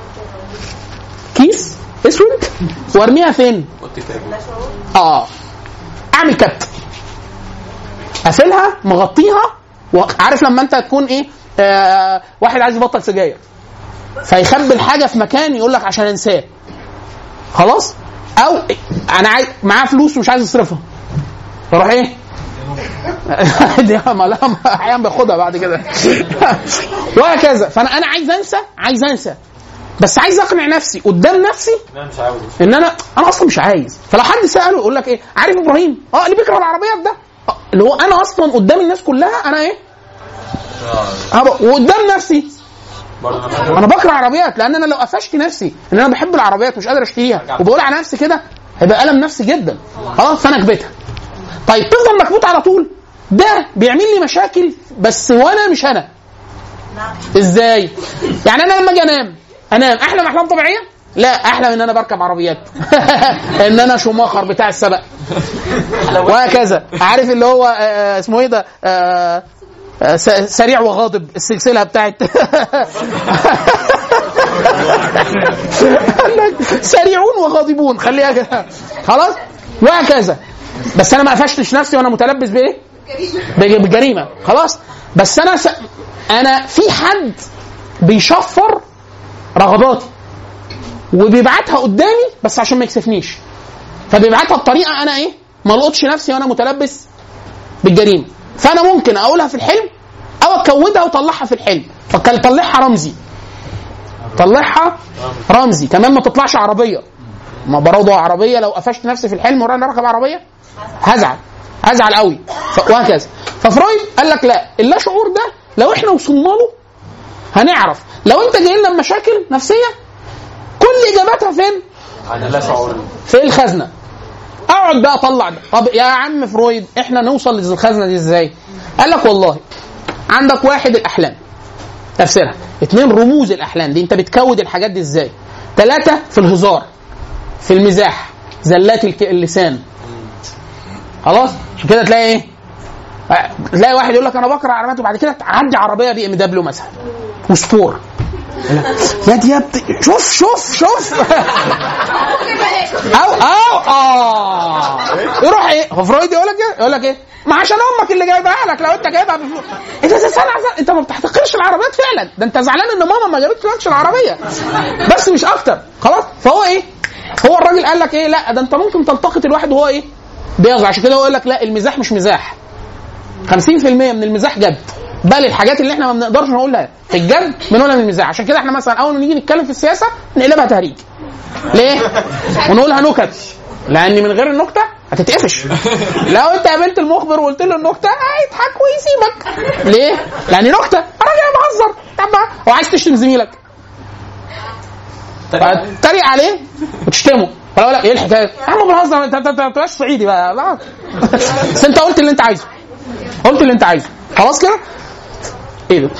كيس اسود وارميها فين؟ اه اعمل كت قافلها مغطيها وعارف لما انت تكون ايه آه واحد عايز يبطل سجاير فيخبي الحاجه في مكان يقول لك عشان انساه خلاص او انا عايز معاه فلوس ومش عايز يصرفها فروح ايه دي ما لا ما احيانا باخدها بعد كده وهكذا فانا انا عايز انسى عايز انسى بس عايز اقنع نفسي قدام نفسي انا مش عاوز ان انا انا اصلا مش عايز فلو حد ساله يقول لك ايه عارف ابراهيم اه اللي بيكره العربيات ده آه، اللي هو انا اصلا قدام الناس كلها انا ايه آه، ب- وقدام نفسي برضه انا انا بكره عربيات لان انا لو قفشت نفسي ان انا بحب العربيات مش قادر اشتريها وبقول على نفسي كده هيبقى الم نفسي جدا خلاص فانا كبتها طيب تفضل مكبوت على طول ده بيعمل لي مشاكل بس وانا مش انا ازاي يعني انا لما اجي انام انام احلم احلام طبيعيه لا احلى من ان انا بركب عربيات ان انا شماخر بتاع السبق وهكذا عارف اللي هو آه، اسمه ايه ده آه، آه، س- سريع وغاضب السلسله بتاعت قال لك سريعون وغاضبون خليها كده خلاص وهكذا بس انا ما قفشتش نفسي وانا متلبس بايه؟ بج- بجريمه خلاص بس انا س... انا في حد بيشفر رغباتي وبيبعتها قدامي بس عشان ما يكسفنيش فبيبعتها بطريقه انا ايه ما القطش نفسي وانا متلبس بالجريمه فانا ممكن اقولها في الحلم او اكودها واطلعها في الحلم فطلعها رمزي طلعها رمزي كمان ما تطلعش عربيه ما برضه عربيه لو قفشت نفسي في الحلم وانا راكب عربيه هزعل هزعل قوي ف- وهكذا ففرويد قال لك لا اللا شعور ده لو احنا وصلنا له هنعرف لو انت جاي لنا بمشاكل نفسيه كل اجاباتها فين؟ عن لا شعور في الخزنه اقعد بقى اطلع ده طب يا عم فرويد احنا نوصل للخزنه دي ازاي؟ قال لك والله عندك واحد الاحلام تفسيرها اثنين رموز الاحلام دي انت بتكود الحاجات دي ازاي؟ ثلاثه في الهزار في المزاح زلات الك- اللسان خلاص عشان كده تلاقي ايه آه، تلاقي واحد يقول لك انا بكره عربيات وبعد كده تعدي عربيه بي ام دبليو مثلا وسبور يقول لك، يا دي يا بت... شوف شوف شوف او او اه يروح ايه هو فرويد يقول لك ايه يقول لك ايه ما عشان امك اللي جايبها لك لو انت جايبها بفلوس انت زعلان زعلان انت ما بتحتقرش العربيات فعلا ده انت زعلان ان ماما ما جابتش لكش العربيه بس مش اكتر خلاص فهو ايه هو الراجل قال لك ايه لا ده انت ممكن تلتقط الواحد وهو ايه بيغزى عشان كده هو يقول لك لا المزاح مش مزاح 50% من المزاح جد بل الحاجات اللي احنا ما بنقدرش نقولها في الجد بنقولها من المزاح عشان كده احنا مثلا اول ما نيجي نتكلم في السياسه نقلبها تهريج ليه؟ ونقولها نكت لان من غير النكته هتتقفش لو انت قابلت المخبر وقلت له النكته هيضحك ويسيبك ليه؟ لان نكته الراجل بهزر طب ما- هو عايز تشتم زميلك فتتريق عليه وتشتمه فلو لك ايه الحكايه؟ يا عم بنهزر انت انت انت ما تبقاش صعيدي بقى لا بس انت قلت اللي انت عايزه قلت اللي انت عايزه خلاص كده؟ ايه ده؟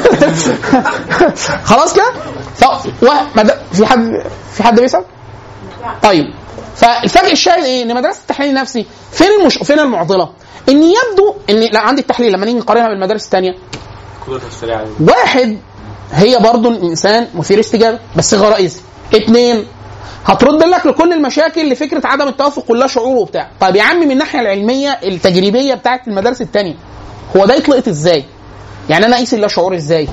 خلاص كده؟ ف... و... مد... في حد في حد بيسأل؟ طيب فالفرق الشاهد ايه؟ ان مدرسه التحليل النفسي فين المش... فين المعضله؟ ان يبدو ان لا عندي التحليل لما نيجي نقارنها بالمدارس الثانيه قدرة السريعة واحد هي برضو الانسان مثير استجابه بس غرائزي اثنين هترد لك لكل المشاكل لفكره عدم التوافق ولا شعور وبتاع طيب يا عم من الناحيه العلميه التجريبيه بتاعت المدارس الثانيه هو ده يطلقت ازاي يعني انا اقيس اللا شعور ازاي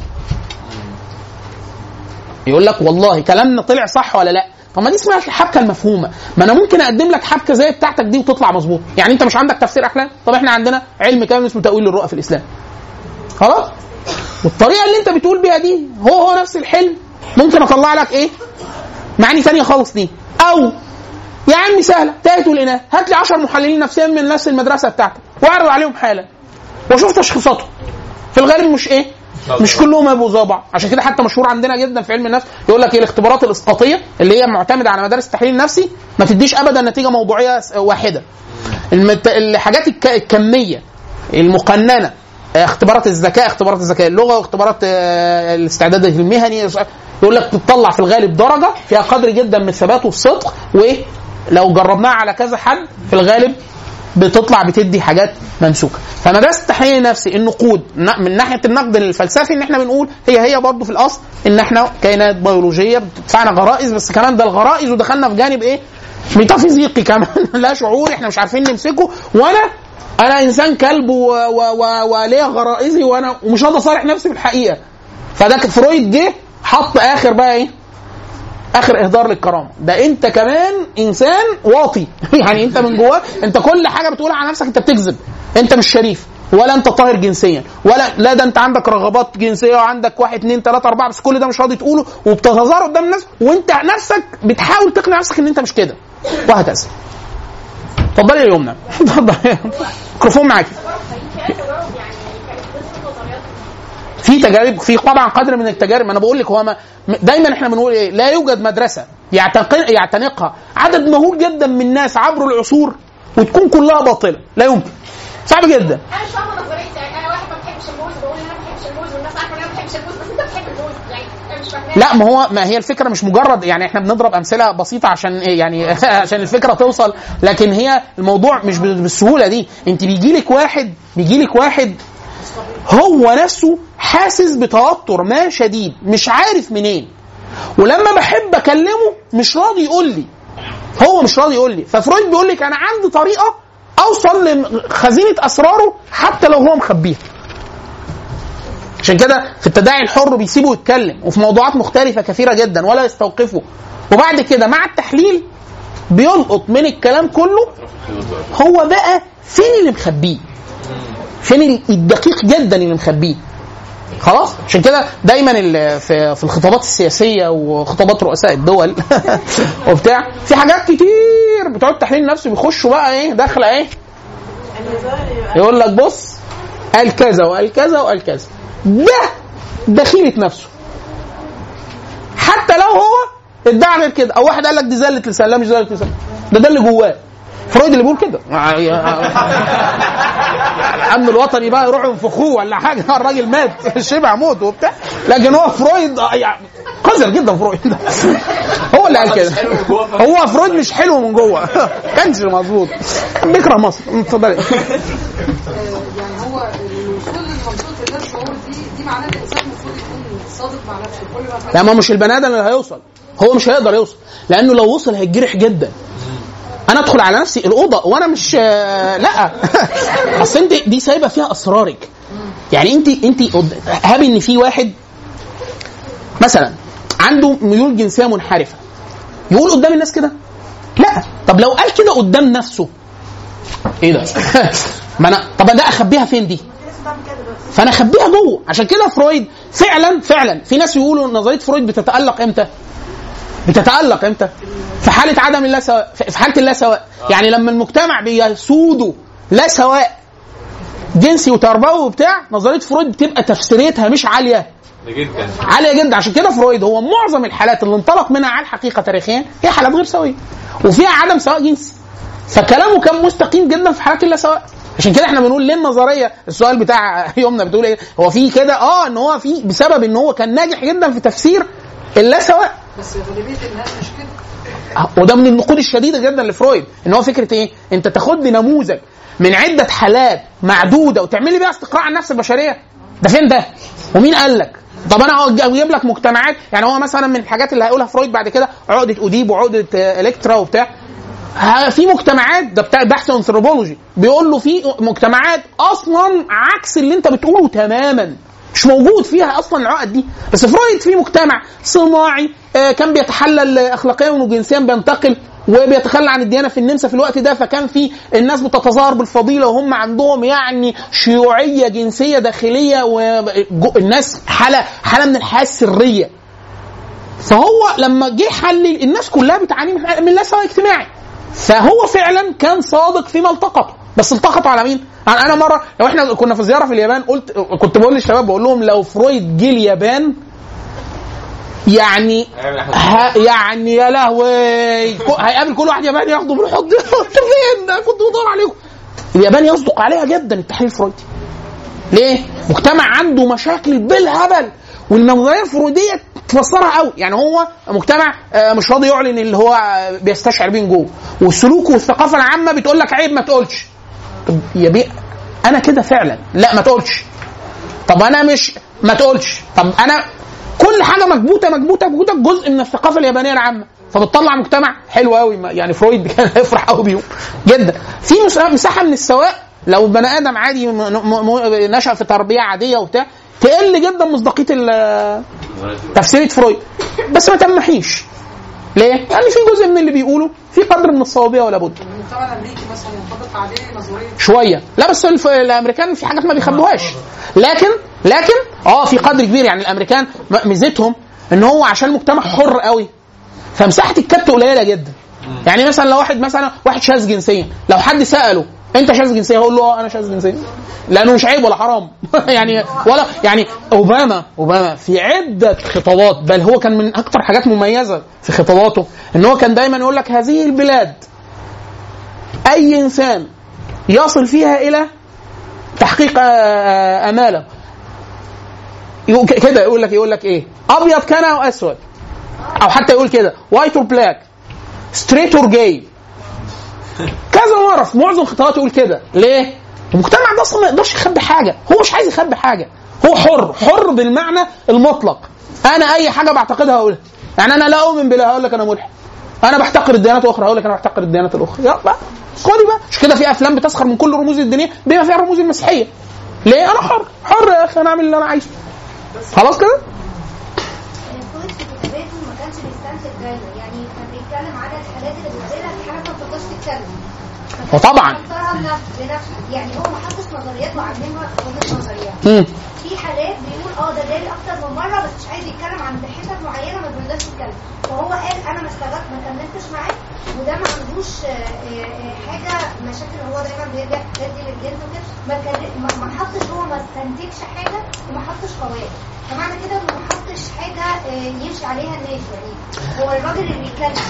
يقول لك والله كلامنا طلع صح ولا لا طب ما دي اسمها الحبكه المفهومه ما انا ممكن اقدم لك حبكه زي بتاعتك دي وتطلع مظبوط يعني انت مش عندك تفسير احلام طب احنا عندنا علم كامل اسمه تاويل الرؤى في الاسلام خلاص والطريقه اللي انت بتقول بيها دي هو هو نفس الحلم ممكن اطلع لك ايه معاني ثانيه خالص دي او يا عم سهله تاهت والاناث هات لي 10 محللين نفسيين من نفس المدرسه بتاعتك واعرض عليهم حاله واشوف تشخيصاتهم في الغالب مش ايه مش كلهم هيبقوا زي بعض عشان كده حتى مشهور عندنا جدا في علم النفس يقول لك ايه الاختبارات الاسقاطيه اللي هي معتمده على مدارس التحليل النفسي ما تديش ابدا نتيجه موضوعيه س- واحده المت... الحاجات الك... الكميه المقننه آه، اختبارات الذكاء اختبارات الذكاء اللغه واختبارات آه، الاستعداد المهني يقول لك بتطلع في الغالب درجه فيها قدر جدا من الثبات والصدق وايه لو جربناها على كذا حد في الغالب بتطلع بتدي حاجات ممسوكه فمدرسه التحليل النفسي النقود ن- من ناحيه النقد الفلسفي ان احنا بنقول هي هي برضه في الاصل ان احنا كائنات بيولوجيه بتدفعنا غرائز بس كمان ده الغرائز ودخلنا في جانب ايه ميتافيزيقي كمان لا شعور احنا مش عارفين نمسكه وانا انا انسان كلب و- و- و- وليا غرائزي وانا ومش هقدر اصارح نفسي بالحقيقه فده ك- فرويد جه حط اخر بقى ايه اخر اهدار للكرامه ده انت كمان انسان واطي يعني انت من جواك انت كل حاجه بتقولها على نفسك انت بتكذب انت مش شريف ولا انت طاهر جنسيا ولا لا ده انت عندك رغبات جنسيه وعندك واحد اتنين تلاته اربعه بس كل ده مش راضي تقوله وبتتظاهر قدام الناس وانت نفسك بتحاول تقنع نفسك ان انت مش كده وهكذا اتفضلي يا يمنى اتفضلي الميكروفون معاكي في تجارب في طبعا قدر من التجارب ما انا بقول لك هو ما دايما احنا بنقول ايه لا يوجد مدرسه يعتق- يعتنقها عدد مهول جدا من الناس عبر العصور وتكون كلها باطله لا يمكن صعب جدا انا مش فاهمه نظريه يعني انا واحد ما بحبش الموز بقول ان انا ما بحبش الموز والناس عارفه ان انا ما بحبش الموز بس انت بتحب الموز يعني مش فاهماها لا ما هو ما هي الفكره مش مجرد يعني احنا بنضرب امثله بسيطه عشان إيه يعني عشان الفكره توصل لكن هي الموضوع مش بالسهوله دي انت بيجي لك واحد بيجي لك واحد هو نفسه حاسس بتوتر ما شديد مش عارف منين ولما بحب اكلمه مش راضي يقول لي هو مش راضي يقول لي ففرويد بيقول لك انا عندي طريقه اوصل لخزينه اسراره حتى لو هو مخبيها عشان كده في التداعي الحر بيسيبه يتكلم وفي موضوعات مختلفة كثيرة جدا ولا يستوقفه وبعد كده مع التحليل بيلقط من الكلام كله هو بقى فين اللي مخبيه فين الدقيق جدا اللي مخبيه خلاص عشان كده دايما ال- في في الخطابات السياسيه وخطابات رؤساء الدول وبتاع في حاجات كتير بتوع التحليل نفسه بيخشوا بقى ايه داخله ايه يقول لك بص قال كذا وقال كذا وقال كذا ده دخيلة نفسه حتى لو هو ادعى غير كده او واحد قال لك دي زله لسان لا مش زله لسان ده ده اللي جواه فرويد اللي بيقول كده الامن الوطني بقى يروحوا ينفخوه ولا حاجه الراجل مات شبع موت وبتاع لكن هو فرويد آه، يعني قذر جدا فرويد هو اللي قال كده هو فرويد مش حلو من جوه كانش مظبوط بيكره مصر اتفضلي يعني هو الوصول لمنطقه اللا شعور دي دي معناها ان الانسان المفروض يكون صادق مع نفسه كل ما فات لا ما مش البني ادم اللي هيوصل هو مش هيقدر يوصل لانه لو وصل هيتجرح جدا انا ادخل على نفسي الاوضه وانا مش آه، لا اصل انت دي سايبه فيها اسرارك يعني انت انت قد- هابي ان في واحد مثلا عنده ميول جنسيه منحرفه يقول قدام الناس كده لا طب لو قال كده قدام نفسه ايه ده ما انا طب انا اخبيها فين دي فانا اخبيها جوه عشان كده فرويد فعلا فعلا في ناس يقولوا ان نظريه فرويد بتتالق امتى بتتالق امتى في حاله عدم اللا سواء في حاله اللا سواء يعني لما المجتمع بيسوده لا سواء جنسي وتربوي وبتاع نظريه فرويد بتبقى تفسيريتها مش عاليه جدا عاليه جدا عشان كده فرويد هو معظم الحالات اللي انطلق منها على الحقيقه تاريخيا هي حالات غير سويه وفيها عدم سواء جنسي فكلامه كان مستقيم جدا في حالات اللا سواء عشان كده احنا بنقول ليه النظريه السؤال بتاع يومنا بتقول ايه هو في كده اه ان هو في بسبب ان هو كان ناجح جدا في تفسير اللا سواء بس غالبيه الناس مش كده وده من النقود الشديده جدا لفرويد ان هو فكره ايه انت تاخد لي نموذج من عده حالات معدوده وتعمل لي بيها استقراء عن النفس البشريه ده فين ده ومين قال لك طب انا هقعد اجيب لك مجتمعات يعني هو مثلا من الحاجات اللي هيقولها فرويد بعد كده عقده اوديب وعقده آه، الكترا وبتاع ها- في مجتمعات ده بتاع بحث انثروبولوجي بيقول له في مجتمعات اصلا عكس اللي انت بتقوله تماما مش موجود فيها اصلا العقد دي بس فرويد في مجتمع صناعي آه، كان بيتحلل اخلاقيا وجنسيا بينتقل وبيتخلى عن الديانه في النمسا في الوقت ده فكان في الناس بتتظاهر بالفضيله وهم عندهم يعني شيوعيه جنسيه داخليه والناس حاله حاله من الحياه السريه فهو لما جه حلل الناس كلها بتعاني من من لا سواء اجتماعي فهو فعلا كان صادق فيما التقطه بس التقطوا على مين؟ يعني انا مره لو احنا كنا في زياره في اليابان قلت كنت بقول للشباب بقول لهم لو فرويد جه اليابان يعني هيعمل أحد. ها يعني يا لهوي كو- هيقابل كل واحد ياباني ياخده بالحضن انت فين؟ كنت بدور عليكم اليابان يصدق عليها جدا التحليل الفرويدي ليه؟ مجتمع عنده مشاكل بالهبل والنظريه الفرويديه تفسرها قوي يعني هو مجتمع آه، مش راضي يعلن اللي هو آه، بيستشعر بيه جوه والسلوك والثقافه العامه بتقول لك عيب ما تقولش طب يا بيه انا كده فعلا لا ما تقولش طب انا مش ما تقولش طب انا كل حاجه مكبوته مكبوته مكبوته جزء من الثقافه اليابانيه العامه فبتطلع مجتمع حلو قوي يعني فرويد كان هيفرح قوي بيهم جدا في مس- مساحه من السواء لو بني ادم عادي م- م- م- نشا في تربيه عاديه وبتاع تقل جدا مصداقيه ال- تفسيرة فرويد بس ما تمحيش ليه؟ لان في جزء من اللي بيقوله في قدر من الصوابيه ولا بد المجتمع الامريكي مثلا ينطبق عليه نظريه شويه لا بس الف... الامريكان في حاجات ما بيخبوهاش لكن لكن اه في قدر كبير يعني الامريكان م- ميزتهم ان هو عشان مجتمع حر قوي فمساحه الكبت قليله جدا يعني مثلا لو واحد مثلا واحد شاذ جنسيا لو حد ساله انت شاذ جنسيا هقول له اه انا شاذ جنسيا لانه مش عيب ولا حرام يعني ولا يعني اوباما اوباما في عده خطابات بل هو كان من اكثر حاجات مميزه في خطاباته ان هو كان دايما يقول لك هذه البلاد اي انسان يصل فيها الى تحقيق آه، اماله يقول ك- كده يقول لك يقول لك ايه ابيض كان او اسود او حتى يقول كده وايت اور بلاك ستريت اور جاي كذا مره في معظم خطاباته يقول كده ليه؟ المجتمع ده اصلا ما يقدرش يخبي حاجه هو مش عايز يخبي حاجه هو حر حر بالمعنى المطلق انا اي حاجه بعتقدها هقولها يعني انا لا اؤمن بالله هقول لك انا ملحد انا بحتقر الديانات الاخرى هقول لك انا بحتقر الديانات الاخرى يلا بقى خدي بقى مش كده في افلام بتسخر من كل الرموز الدينيه بما فيها الرموز المسيحيه ليه انا حر حر يا اخي انا اعمل اللي انا عايزه خلاص كده فرويد في كتاباته ما كانش بيستنتج دايما يعني كان بيتكلم على الحالات اللي بتقابلها في حالات ما بتقدرش تتكلم وطبعا. فسرها بنفس- بنفسه يعني هو ما حطش نظريات وعلمها وجهه نظريه مم. في حالات بيقول اه ده جالي اكتر من مره بس مش عايز يتكلم عن حتت معينه ما بيقدرش يتكلم فهو قال انا ما اشتغلت ما كملتش معاه وده ما عندوش آه، آه، آه، حاجه مشاكل هو دايما بيرجع تدي للجلد وكده ما كان- ما- ما حطش هو ما استنتجش حاجه وما حطش قواعد فمعنى كده انه ما حطش حاجه آه، يمشي عليها الناس يعني هو الراجل اللي بيتكلم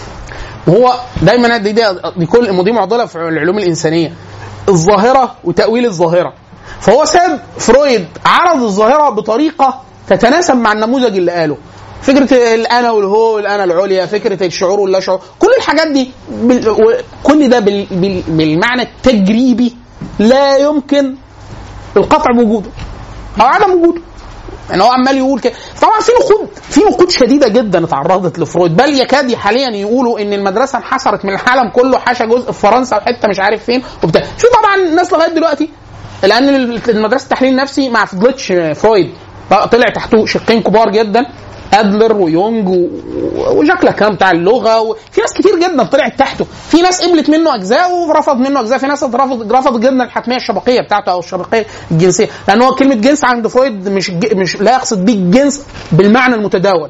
وهو دايما دي دي, دي كل دي معضله في العلوم الانسانيه الظاهره وتاويل الظاهره فهو ساب فرويد عرض الظاهره بطريقه تتناسب مع النموذج اللي قاله فكره الانا والهو والانا العليا فكره الشعور واللا شعور كل الحاجات دي بال... و- كل ده بال... بال... بالمعنى التجريبي لا يمكن القطع بوجوده او عدم وجوده يعني هو عمال يقول كده طبعا في نقود في نقود شديده جدا اتعرضت لفرويد بل يكاد حاليا يقولوا ان المدرسه انحصرت من العالم كله حاشا جزء في فرنسا وحته مش عارف فين وبتاع في طبعا ناس لغايه دلوقتي لان المدرسه التحليل النفسي ما فضلتش فرويد طلع تحته شقين كبار جدا ادلر ويونج و- وجاك لاكان بتاع اللغه وفي ناس كتير جدا طلعت تحته في ناس قبلت منه اجزاء ورفض منه اجزاء في ناس رفض رفض جدا الحتميه الشبكيه بتاعته او الشبكيه الجنسيه لان هو كلمه جنس عند فرويد مش ج- مش لا يقصد بيه الجنس بالمعنى المتداول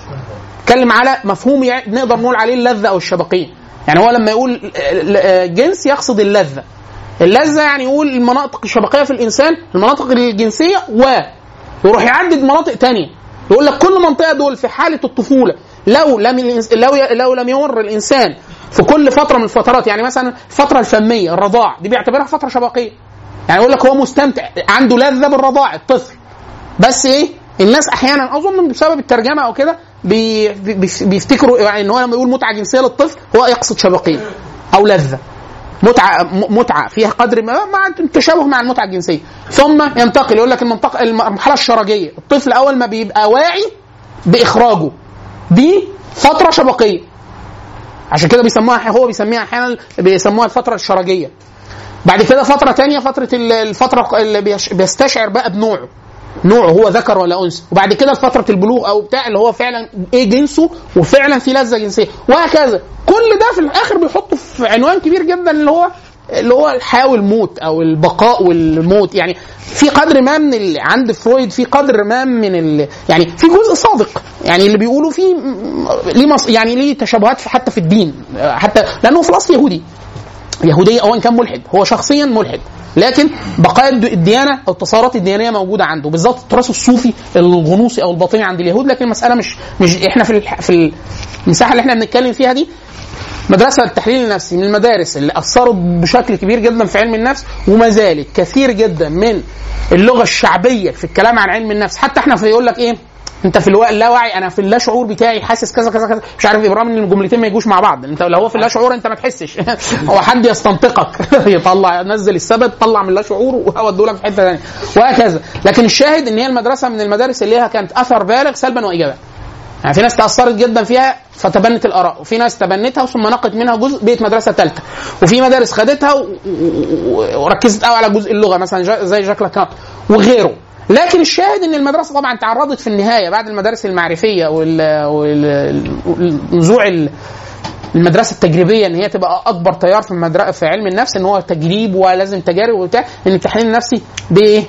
اتكلم على مفهوم يعني نقدر نقول عليه اللذه او الشبكيه يعني هو لما يقول آه، جنس يقصد اللذه اللذه يعني يقول المناطق الشبكيه في الانسان المناطق الجنسيه و يروح يعدد مناطق تانية يقول لك كل منطقه دول في حاله الطفوله لو لم الإنس... لو ي... لو لم يمر الانسان في كل فتره من الفترات يعني مثلا الفتره الفميه الرضاع دي بيعتبرها فتره شبكيه يعني يقول لك هو مستمتع عنده لذه بالرضاع الطفل بس ايه الناس احيانا اظن بسبب الترجمه او كده بي بي بيفتكروا يعني ان هو لما يقول متعه جنسيه للطفل هو يقصد شبكيه او لذه متعه م- متعه فيها قدر ما مع التشابه مع المتعه الجنسيه ثم ينتقل يقول لك المنطقه المرحله الشرجيه الطفل اول ما بيبقى واعي باخراجه دي فتره شبكيه عشان كده بيسموها هو بيسميها احيانا بيسموها الفتره الشرجيه بعد كده فتره تانية فتره ال- الفتره اللي بيش- بيستشعر بقى بنوعه نوعه هو ذكر ولا انثى وبعد كده فتره البلوغ او بتاع اللي هو فعلا ايه جنسه وفعلا في لذه جنسيه وهكذا كل ده في الاخر بيحطه في عنوان كبير جدا اللي هو اللي هو الحياه والموت او البقاء والموت يعني في قدر ما من ال... عند فرويد في قدر ما من ال... يعني في جزء صادق يعني اللي بيقولوا فيه م- ليه مص... يعني ليه تشابهات في- حتى في الدين حتى لانه في الاصل يهودي يهودية أو إن كان ملحد هو شخصيا ملحد لكن بقايا الد- الديانة أو التصورات الدينية موجودة عنده بالذات التراث الصوفي الغنوصي أو الباطني عند اليهود لكن المسألة مش مش إحنا في الح- في المساحة اللي إحنا بنتكلم فيها دي مدرسة التحليل النفسي من المدارس اللي أثرت بشكل كبير جدا في علم النفس وما زالت كثير جدا من اللغة الشعبية في الكلام عن علم النفس حتى احنا في يقول لك ايه انت في الوا- اللاوعي انا في اللا شعور بتاعي حاسس كذا كذا كذا مش عارف ابراهيم ان الجملتين ما يجوش مع بعض انت لو هو في اللا شعور انت ما تحسش هو حد يستنطقك يطلع ينزل السبب طلع من اللا شعور وهو لك في حته ثانيه وهكذا لكن الشاهد ان هي المدرسه من المدارس اللي ليها كانت اثر بالغ سلبا وايجابا يعني في ناس تاثرت جدا فيها فتبنت الاراء وفي ناس تبنتها ثم نقت منها جزء بقت مدرسه ثالثه وفي مدارس خدتها و- و- وركزت قوي على جزء اللغه مثلا جا- زي جاك لاكان وغيره لكن الشاهد ان المدرسه طبعا تعرضت في النهايه بعد المدارس المعرفيه وال- وال- والنزوع ال- المدرسه التجريبيه ان هي تبقى اكبر تيار في المدرسه في علم النفس ان هو تجريب ولازم تجارب وبتاع ان التحليل النفسي بايه؟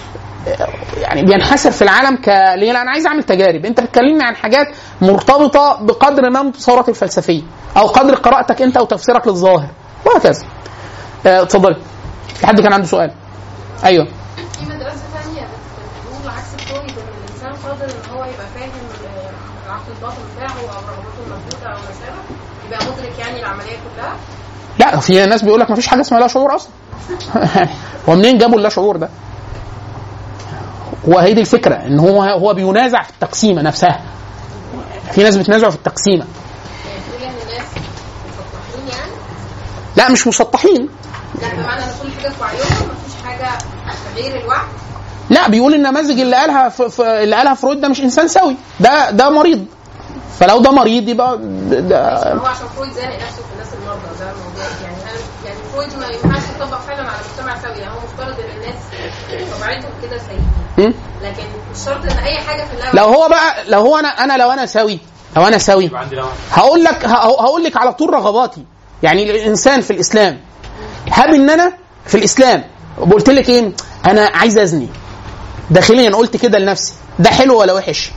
يعني بينحسر في العالم ك ليه؟ لا انا عايز اعمل تجارب، انت بتكلمني عن حاجات مرتبطه بقدر ما من تصورات الفلسفيه او قدر قراءتك انت او تفسيرك للظاهر وهكذا. آه، اتفضلي. في حد كان عنده سؤال؟ ايوه. في مدرسة ثانية بتقول عكس فرويد إن الإنسان قادر إن هو يبقى فاهم آه، العقل الباطن بتاعه أو رغباته المكبوتة أو ما شابه يبقى مدرك يعني العملية كلها لا في ناس بيقول لك ما فيش حاجه اسمها لا شعور اصلا. هو منين جابوا اللا شعور ده؟ هو هي دي الفكره ان هو هو بينازع في التقسيمه نفسها في ناس بتنازع في التقسيمه يعني تقول ان الناس مسطحين يعني لا مش مسطحين لا بمعنى ان كل حاجه في وعيهم مفيش حاجه غير الوعي لا بيقول النماذج اللي قالها في في اللي قالها فرويد ده مش انسان سوي ده ده مريض فلو ده مريض يبقى ده هو عشان فرويد زانق نفسه في الناس المرضى ده الموضوع يعني أنا- يعني فرويد ما ينفعش يطبق فعلا على مجتمع سوي يعني هو مفترض ان الناس طبيعتهم كده سيئين م? لكن مش شرط ان اي حاجه في اللعبه لو هو بقى لو هو انا انا لو انا سوي لو انا سوي يبقى عندي لو هقول لك ه- هقول لك على طول رغباتي يعني الانسان في الاسلام هاب ان انا في الاسلام قلت لك ايه انا عايز ازني داخليا قلت كده لنفسي ده حلو ولا وحش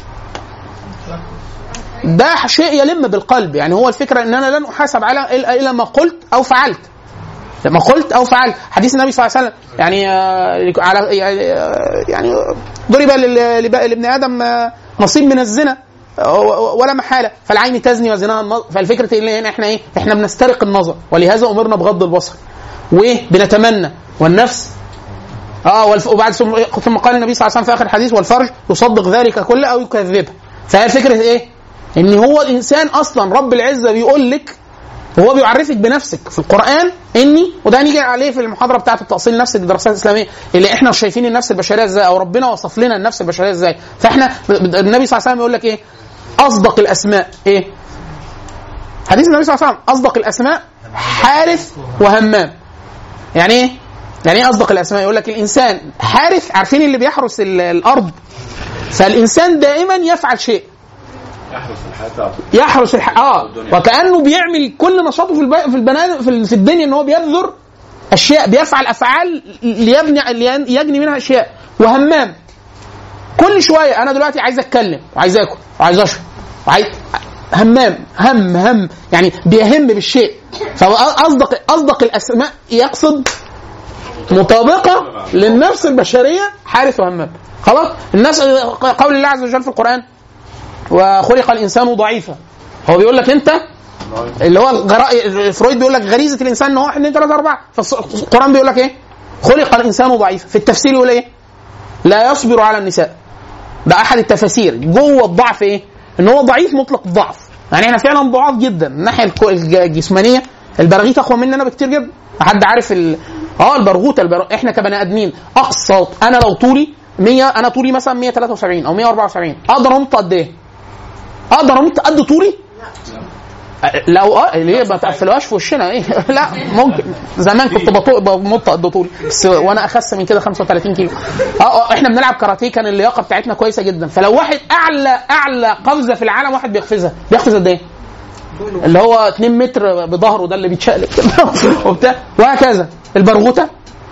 ده شيء يلم بالقلب يعني هو الفكره ان انا لن احاسب على إلا- الا ما قلت او فعلت لما قلت او فعلت حديث النبي صلى الله عليه وسلم يعني آه، على يعني آه، يعني ضرب لل- لب- لابن ادم آه، نصيب من الزنا آه، ولا محاله فالعين تزني وزناها النظر فالفكره اللي هنا احنا ايه احنا بنسترق النظر ولهذا امرنا بغض البصر وايه بنتمنى والنفس اه والف... وبعد ثم ثم قال النبي صلى الله عليه وسلم في اخر الحديث والفرج يصدق ذلك كله او يكذبه فهي الفكره ايه؟ ان هو الانسان اصلا رب العزه بيقول لك وهو بيعرفك بنفسك في القران اني وده هنيجي عليه في المحاضره بتاعه التاصيل النفسي للدراسات الاسلاميه اللي احنا شايفين النفس البشريه ازاي او ربنا وصف لنا النفس البشريه ازاي فاحنا النبي صلى الله عليه وسلم يقول لك ايه؟ اصدق الاسماء ايه؟ حديث النبي صلى الله عليه وسلم اصدق الاسماء حارث وهمام يعني ايه؟ يعني ايه اصدق الاسماء؟ يقول لك الانسان حارث عارفين اللي بيحرس ال- الارض فالانسان دائما يفعل شيء يحرس الحياة يحرس الح... اه وكانه بيعمل كل نشاطه في الب... في البنات في, ال- في الدنيا ان هو بيبذر اشياء بيفعل افعال ليبني لين- يجني منها اشياء وهمام كل شويه انا دلوقتي عايز اتكلم وعايز اكل وعايز اشرب وعايز همام هم هم يعني بيهم بالشيء فاصدق اصدق الاسماء يقصد مطابقه للنفس البشريه حارث وهمام خلاص الناس قول الله عز وجل في القران وخلق الانسان ضعيفا هو بيقول لك انت اللي هو الغرا... فرويد بيقول لك غريزه الانسان ان هو 1 2 3 4 فالقران بيقول لك ايه؟ خلق الانسان ضعيفا في التفسير يقول ايه؟ لا يصبر على النساء ده احد التفاسير جوه الضعف ايه؟ ان هو ضعيف مطلق الضعف يعني احنا فعلا ضعاف جدا من الناحيه الك- الج- الجسمانيه البراغيث اقوى مننا بكتير جدا حد عارف ال... اه البرغوثه البر... احنا كبني ادمين اقصى انا لو طولي 100 انا طولي مثلا 173 او 174 اقدر انط قد ايه؟ اقدر انط قد طولي؟ لو اه ليه ما تقفلوهاش في وشنا ايه لا ممكن زمان كنت بطو- بنط قد طولي بس وانا اخس من كده 35 كيلو اه اه احنا بنلعب كاراتيه كان اللياقه بتاعتنا كويسه جدا فلو واحد اعلى اعلى قفزه في العالم واحد بيقفزها بيقفز قد ايه؟ اللي هو 2 متر بظهره ده اللي بيتشقلب كده وبتاع وهكذا البرغوثه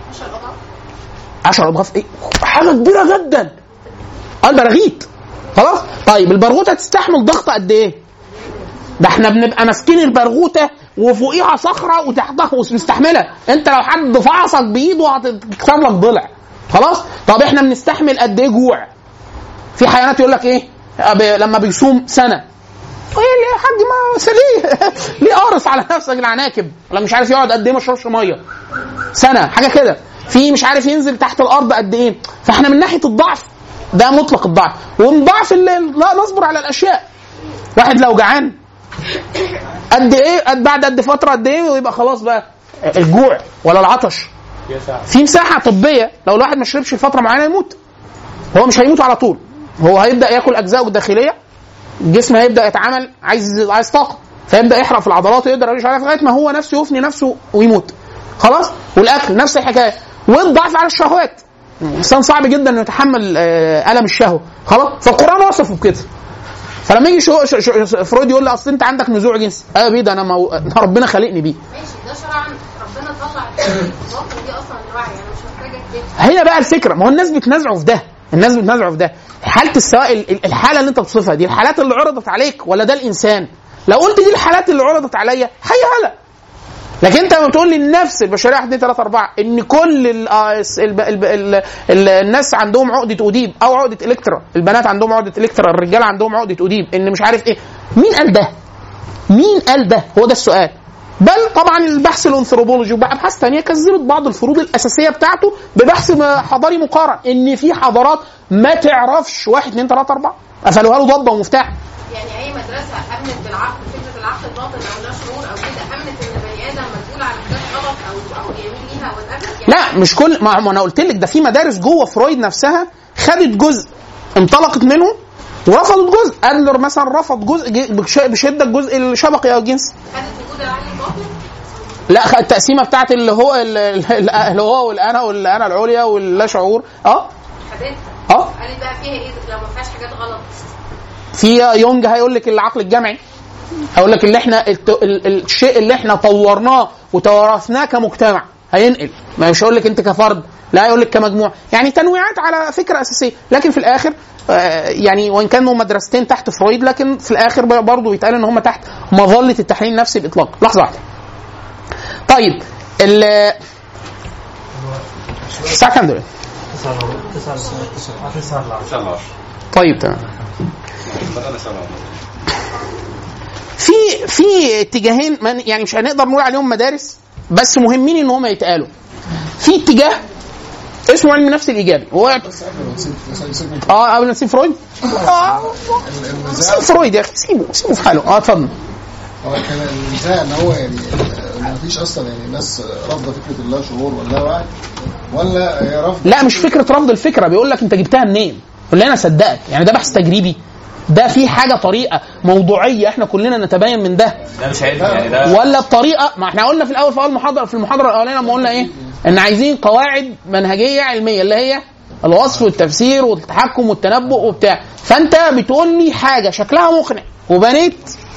10 اضعاف ايه؟ حاجه كبيره جدا اه البراغيث خلاص طيب البرغوثه تستحمل ضغط قد ايه؟ ده احنا بنبقى ماسكين البرغوثه وفوقيها صخره وتحتها مستحمله انت لو حد فعصك بايده هتكسر لك ضلع خلاص طب احنا بنستحمل قد ايه جوع في حيوانات يقول لك ايه ب- لما بيصوم سنه ايه يا حاج ما ليه ليه قارص على نفسك العناكب ولا مش عارف يقعد قد ايه ما يشربش ميه سنه حاجه كده في مش عارف ينزل تحت الارض قد ايه فاحنا من ناحيه الضعف ده مطلق الضعف ومن ضعف اللي لا نصبر على الاشياء واحد لو جعان قد ايه قد بعد قد فتره قد ايه ويبقى خلاص بقى الجوع ولا العطش يا ساعة في مساحه طبيه لو الواحد ما شربش لفتره معينه يموت هو مش هيموت على طول هو هيبدا ياكل اجزاءه الداخليه الجسم هيبدا يتعامل عايز عايز طاقه فيبدا يحرق في العضلات ويقدر يعيش عليها لغايه ما هو نفسه يفني نفسه ويموت خلاص والاكل نفس الحكايه والضعف على الشهوات الانسان صعب جدا انه يتحمل آه، الم الشهوه خلاص فالقران وصفه بكده فلما يجي شو شو شو فرويد يقول لي اصل انت عندك نزوع جنسي ايوه بيه ده انا مو... ربنا خلقني بيه ماشي ده شرعا ربنا طلع الباطن دي اصلا الوعي انا مش محتاجه كده هنا بقى الفكره ما هو الناس بتنازعوا في ده الناس بتنازعوا في ده حاله السواء ال- ال- الحاله اللي انت بتصفها دي الحالات اللي عرضت عليك ولا ده الانسان لو قلت دي الحالات اللي عرضت عليا هي هلا لكن انت لما تقول لي النفس البشريه 1 2 3 4 ان كل ال آه، الس- الب- الب- ال- ال- الناس عندهم عقده اديب او عقده الكترا البنات عندهم عقده الكترا الرجاله عندهم عقده اديب ان مش عارف ايه مين قال ده؟ مين قال ده؟ هو ده السؤال بل طبعا البحث الانثروبولوجي وابحاث ثانيه كذبت بعض الفروض الاساسيه بتاعته ببحث ما- حضاري مقارن ان في حضارات ما تعرفش واحد اثنين ثلاثه اربعه قفلوها له ضبه ومفتاح يعني اي مدرسه امنت بالعقل فكره العقل الباطن او لا شعور او كده امنت ان بني ادم مسؤول عن حاجات غلط او او يميل ليها وات لا مش كل ما ما انا قلت لك ده في مدارس جوه فرويد نفسها خدت جزء انطلقت منه ورفضت جزء ادلر مثلا رفض جزء ج- بش- بشده الجزء الشبقي او الجنسي خدت وجود العقل الباطن لا خ- التقسيمه بتاعت اللي هو ال- ال- اللي هو والانا والانا العليا واللا شعور اه خدتها اه قالت بقى فيها ايه لو ما فيهاش حاجات غلط في يونج هيقول لك العقل الجمعي هيقول لك اللي احنا الت- ال- ال- الشيء اللي احنا طورناه وتوارثناه كمجتمع هينقل ما مش هيقول لك انت كفرد لا هيقول لك كمجموعه يعني تنويعات على فكره اساسيه لكن في الاخر آه، يعني وان كانوا مدرستين تحت فرويد لكن في الاخر برضه بيتقال ان هم تحت مظله التحليل النفسي باطلاق لحظه واحده طيب ال الساعه كام دلوقتي؟ تسعة تسعة تسعة ان شاء الله طيب تمام بدأنا سبعة في في اتجاهين من يعني مش هنقدر نقول عليهم مدارس بس مهمين ان هم يتقالوا في اتجاه اسمه علم النفس الايجابي هو اه قبل ما نسيب فرويد اه سيب فرويد يا اخي سيبه سيبه في حاله اه اتفضل هو كان النزاع ان هو يعني ما فيش اصلا يعني ناس رافضه فكره اللا شعور ولا وعي ولا هي رافضه لا مش فكره رفض الفكره بيقول لك انت جبتها منين قول لي انا صدقك يعني ده بحث تجريبي ده في حاجه طريقه موضوعيه احنا كلنا نتبين من ده ده مش علم يعني ده ولا بطريقه ما احنا قلنا في الاول في اول محاضره في المحاضره الاولانيه لما قلنا ايه ان عايزين قواعد منهجيه علميه اللي هي الوصف والتفسير والتحكم والتنبؤ وبتاع فانت بتقول لي حاجه شكلها مقنع وبنيت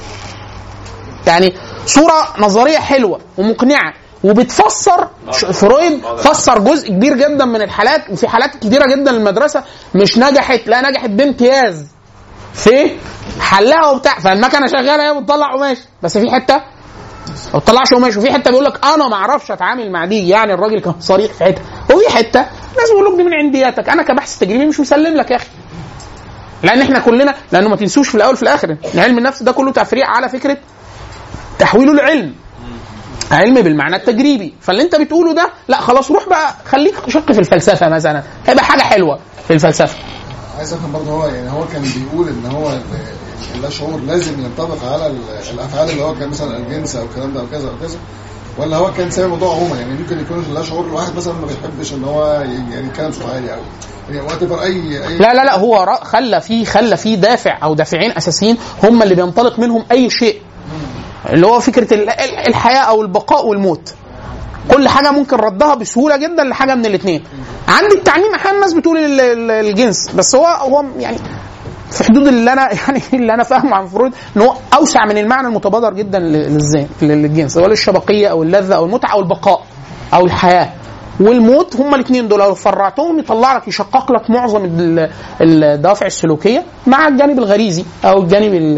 يعني صوره نظريه حلوه ومقنعه وبتفسر ش- فرويد فسر جزء كبير جدا من الحالات وفي حالات كتيره جدا للمدرسه مش نجحت لا نجحت بامتياز في حلها وبتاع فالمكنه شغاله هي بتطلع قماش بس في حته ما بتطلعش قماش وفي حته بيقول لك انا ما اعرفش اتعامل مع دي يعني الراجل كان صريح في حته وفي حته ناس بيقول لك دي من عندياتك انا كبحث تجريبي مش مسلم لك يا اخي لان احنا كلنا لانه ما تنسوش في الاول في الاخر ان علم النفس ده كله تفريع على فكره تحويله لعلم علم بالمعنى التجريبي فاللي انت بتقوله ده لا خلاص روح بقى خليك شق في الفلسفه مثلا هيبقى حاجه حلوه في الفلسفه عايز افهم برضه هو يعني هو كان بيقول ان هو ال- اللا شعور لازم ينطبق على ال- الافعال اللي هو كان مثلا الجنس او الكلام ده او كذا او كذا ولا هو كان سايب الموضوع عموما يعني ممكن يكون اللا شعور الواحد مثلا ما بيحبش ان هو يعني يتكلم صوت عالي او يعني وات اي اي لا لا لا هو را- خلى فيه خلى فيه دافع او دافعين اساسيين هم اللي بينطلق منهم اي شيء اللي هو فكره ال- ال- الحياه او البقاء والموت كل حاجه ممكن ردها بسهوله جدا لحاجه من الاثنين عند التعليم احيانا الناس بتقول ال- ال- الجنس بس هو هو يعني في حدود اللي انا يعني اللي انا فاهمه عن فرويد ان هو اوسع من المعنى المتبادر جدا لل- للذهن للجنس هو الشبقيه او اللذه او المتعه او البقاء او الحياه والموت هما الاثنين دول لو فرعتهم يطلع لك يشقق لك معظم ال- الدوافع السلوكيه مع الجانب الغريزي او الجانب ال...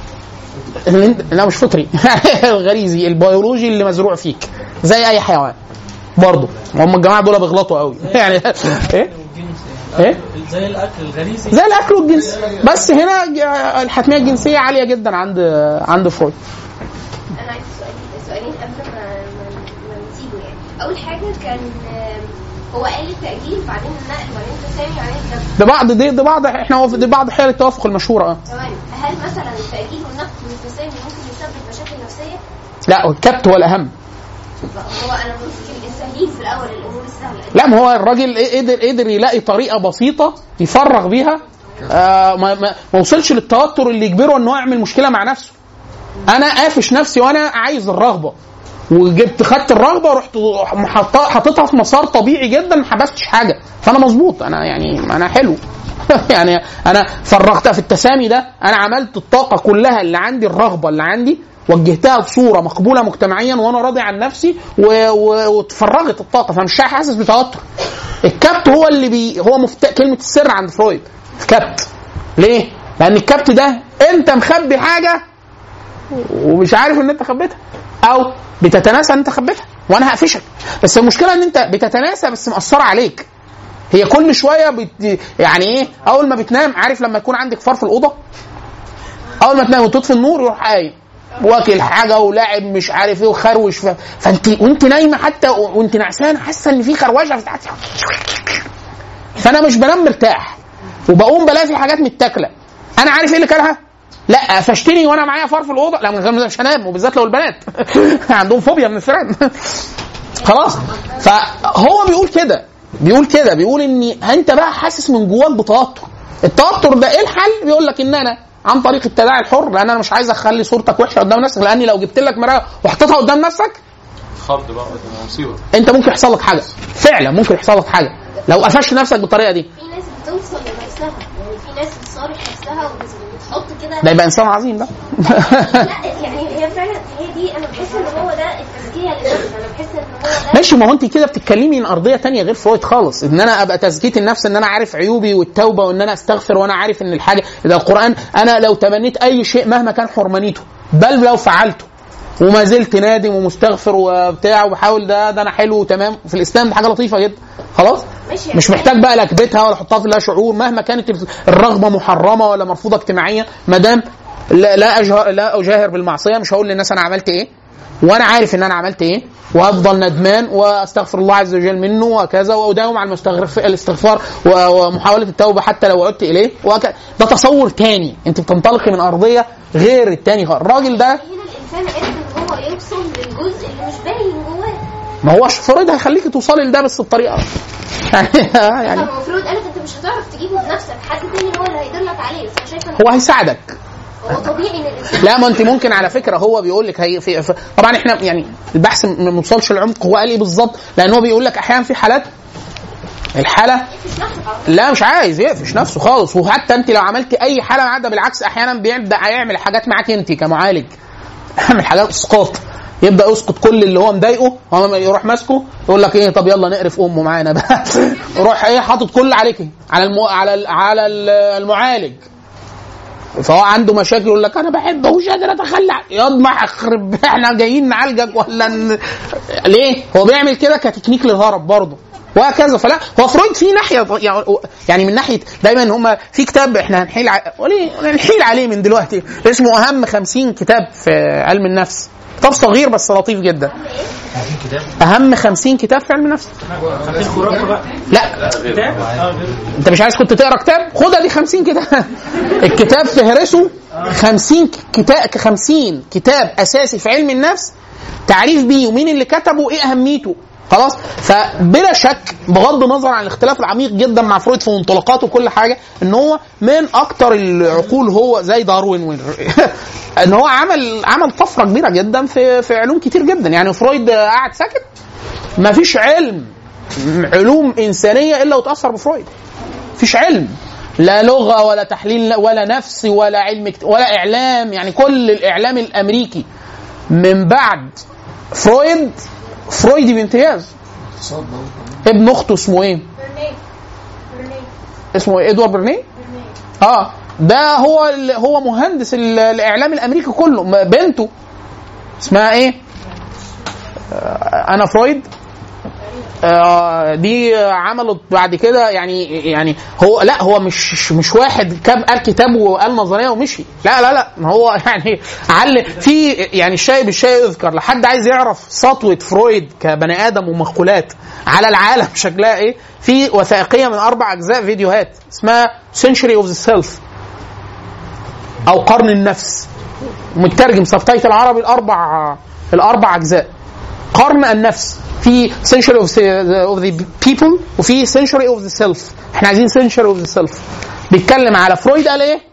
اللي انت- لا مش فطري الغريزي البيولوجي اللي مزروع فيك زي اي حيوان برضه هم الجماعه دول بيغلطوا قوي يعني ايه ايه زي الاكل الغريزي زي الاكل والجنس بس هنا ج- الحتميه الجنسيه عاليه جدا عند عند فرويد انا عندي سؤال سؤالين قبل ما ما ما نسيبه يعني اول حاجه كان آم، هو قال التاجيل بعدين النقل بعدين التسامي بعدين الدفع ده بعض دي, دي بعض احنا هو دي بعض حيل التوافق المشهوره اه ثواني هل مثلا التاجيل والنقل والتسامي ممكن يسبب مشاكل نفسيه؟ لا الكبت هو الاهم هو انا ممكن السهلين في الاول الامور السهله لا ما هو الراجل إيه- قدر قدر يلاقي طريقه بسيطه يفرغ بيها آه ما, ما, ما وصلش للتوتر اللي يجبره ان هو يعمل مشكله مع نفسه انا قافش نفسي وانا عايز الرغبه وجبت خدت الرغبه ورحت محطها- حاططها في مسار طبيعي جدا ما حبستش حاجه فانا مظبوط انا يعني انا حلو يعني انا فرغتها في التسامي ده انا عملت الطاقه كلها اللي عندي الرغبه اللي عندي وجهتها بصوره مقبوله مجتمعيا وانا راضي عن نفسي و... و... وتفرغت الطاقه فمش حاسس بتوتر الكبت هو اللي بي هو مفت... كلمه السر عند فرويد كبت ليه؟ لان الكبت ده انت مخبي حاجه ومش عارف ان انت خبيتها او بتتناسى ان انت خبيتها وانا هقفشك بس المشكله ان انت بتتناسى بس مأثره عليك هي كل شويه بت... يعني ايه اول ما بتنام عارف لما يكون عندك فار في الاوضه اول ما تنام وتطفي النور يروح قايم واكل حاجه ولاعب مش عارف ايه وخروش ف... فانت وانت نايمه حتى و- وانت نعسانه حاسه ان في خروشه في تحت فانا مش بنام مرتاح وبقوم بلاقي في حاجات متاكله انا عارف ايه اللي كلها لا قفشتني وانا معايا فار في الاوضه لا من غير مش هنام وبالذات لو البنات عندهم فوبيا من الفيران خلاص فهو بيقول كده بيقول كده بيقول ان انت بقى حاسس من جواك بتوتر التوتر ده ايه الحل بيقول لك ان انا عن طريق التداعي الحر لان انا مش عايز اخلي صورتك وحشه قدام نفسك لاني لو جبت لك مرايه وحطيتها قدام نفسك خض بقى ده مصيبه انت ممكن يحصل لك حاجه فعلا ممكن يحصل لك حاجه لو قفشت نفسك بالطريقه دي في ناس بتوصل لنفسها يعني في ناس بتصارح نفسها وبتحط كده ده يبقى انسان عظيم ده لا يعني هي فعلا هي دي انا بحس ان هو ده التزكيه للنفس انا بحس ان هو ده ماشي ما هو انت كده بتتكلمي من ارضيه تانية غير فرويد خالص ان انا ابقى تزكيه النفس ان انا عارف عيوبي والتوبه وان انا استغفر وانا عارف ان الحاجه ده القران انا لو تمنيت اي شيء مهما كان حرمانيته بل لو فعلته وما زلت نادم ومستغفر وبتاع وبحاول ده ده انا حلو وتمام في الاسلام دي حاجه لطيفه جدا خلاص ماشي مش محتاج بقى لا اكبتها ولا احطها في لها شعور مهما كانت الرغبه محرمه ولا مرفوضه اجتماعيا ما دام لا لا أجهر لا اجاهر بالمعصيه مش هقول للناس انا عملت ايه وانا عارف ان انا عملت ايه وافضل ندمان واستغفر الله عز وجل منه وكذا واداوم على المستغرف- الاستغفار و- ومحاوله التوبه حتى لو عدت اليه وك... ده تصور تاني انت بتنطلقي من ارضيه غير التاني خالص. الراجل ده هنا الانسان عرف ان هو يوصل للجزء اللي مش باين جواه ما هوش فرويد هيخليكي توصلي لده بس بطريقه يعني يعني طب المفروض قالك انت مش هتعرف تجيبه بنفسك حد تاني هو اللي هيدلك عليه بس انا شايفه ان هو هيساعدك هو طبيعي ان الانسان لا ما انت ممكن على فكره هو بيقول لك هي في في طبعا احنا يعني البحث ما بنوصلش للعمق هو قال ايه بالظبط لان هو بيقول لك احيانا في حالات الحاله مش نفسك على طول. لا مش عايز يقفش نفسه خالص وحتى انت لو عملت اي حاله معاه ده بالعكس احيانا بيبدا يعمل حاجات معاك انت كمعالج يعمل حاجات اسقاط يبدا يسقط كل اللي هو مضايقه هو يروح ماسكه يقول لك ايه طب يلا نقرف امه معانا بقى يروح ايه حاطط كل عليك على المو... على ال... على ال- المعالج فهو عنده مشاكل يقول لك انا بحبه ومش قادر اتخلى عنه. ياض ما اخرب احنا جايين نعالجك ولا ن... ليه؟ هو بيعمل كده كتكنيك للهرب برضه وهكذا فلا هو فرويد في ناحيه يعني من ناحيه دايما هم في كتاب احنا هنحيل ع... وليه هنحيل عليه من دلوقتي اسمه اهم 50 كتاب في علم النفس كتاب صغير بس لطيف جدا اهم 50 كتاب في علم النفس خرافه بقى لا كتاب اه انت مش عايز كنت تقرا كتاب خدها دي 50 كتاب الكتاب فهرسه 50 كتاب 50 كتاب اساسي في علم النفس تعريف بيه ومين اللي كتبه وايه اهميته خلاص فبلا شك بغض النظر عن الاختلاف العميق جدا مع فرويد في منطلقاته وكل حاجه ان هو من اكتر العقول هو زي داروين وين ان هو عمل عمل طفره كبيره جدا في في علوم كتير جدا يعني فرويد قاعد ساكت ما فيش علم علوم انسانيه الا وتاثر بفرويد مفيش علم لا لغه ولا تحليل ولا نفس ولا علم اكت- ولا اعلام يعني كل الاعلام الامريكي من بعد فرويد فرويدي بامتياز اقتصاد بقى. ابن اخته اسمه ايه؟ برنيه برنيه اسمه ايه ادوارد برنيه؟ برنيه اه ده هو ال- هو مهندس ال- الاعلام الامريكي كله م- بنته اسمها ايه؟ آه، انا فرويد آه، دي عملت بعد كده يعني يعني هو لا هو مش مش واحد كاب قال كتاب وقال نظريه ومشي لا لا لا هو يعني علم في يعني الشاي بالشاي يذكر لحد عايز يعرف سطوه فرويد كبني ادم ومقولات على العالم شكلها ايه في وثائقيه من اربع اجزاء فيديوهات اسمها Century of the Self او قرن النفس مترجم سبتايتل العربي الاربع الاربع اجزاء قرن النفس في century of the, of the people وفي century of the self احنا عايزين century of the self بيتكلم على فرويد قال ايه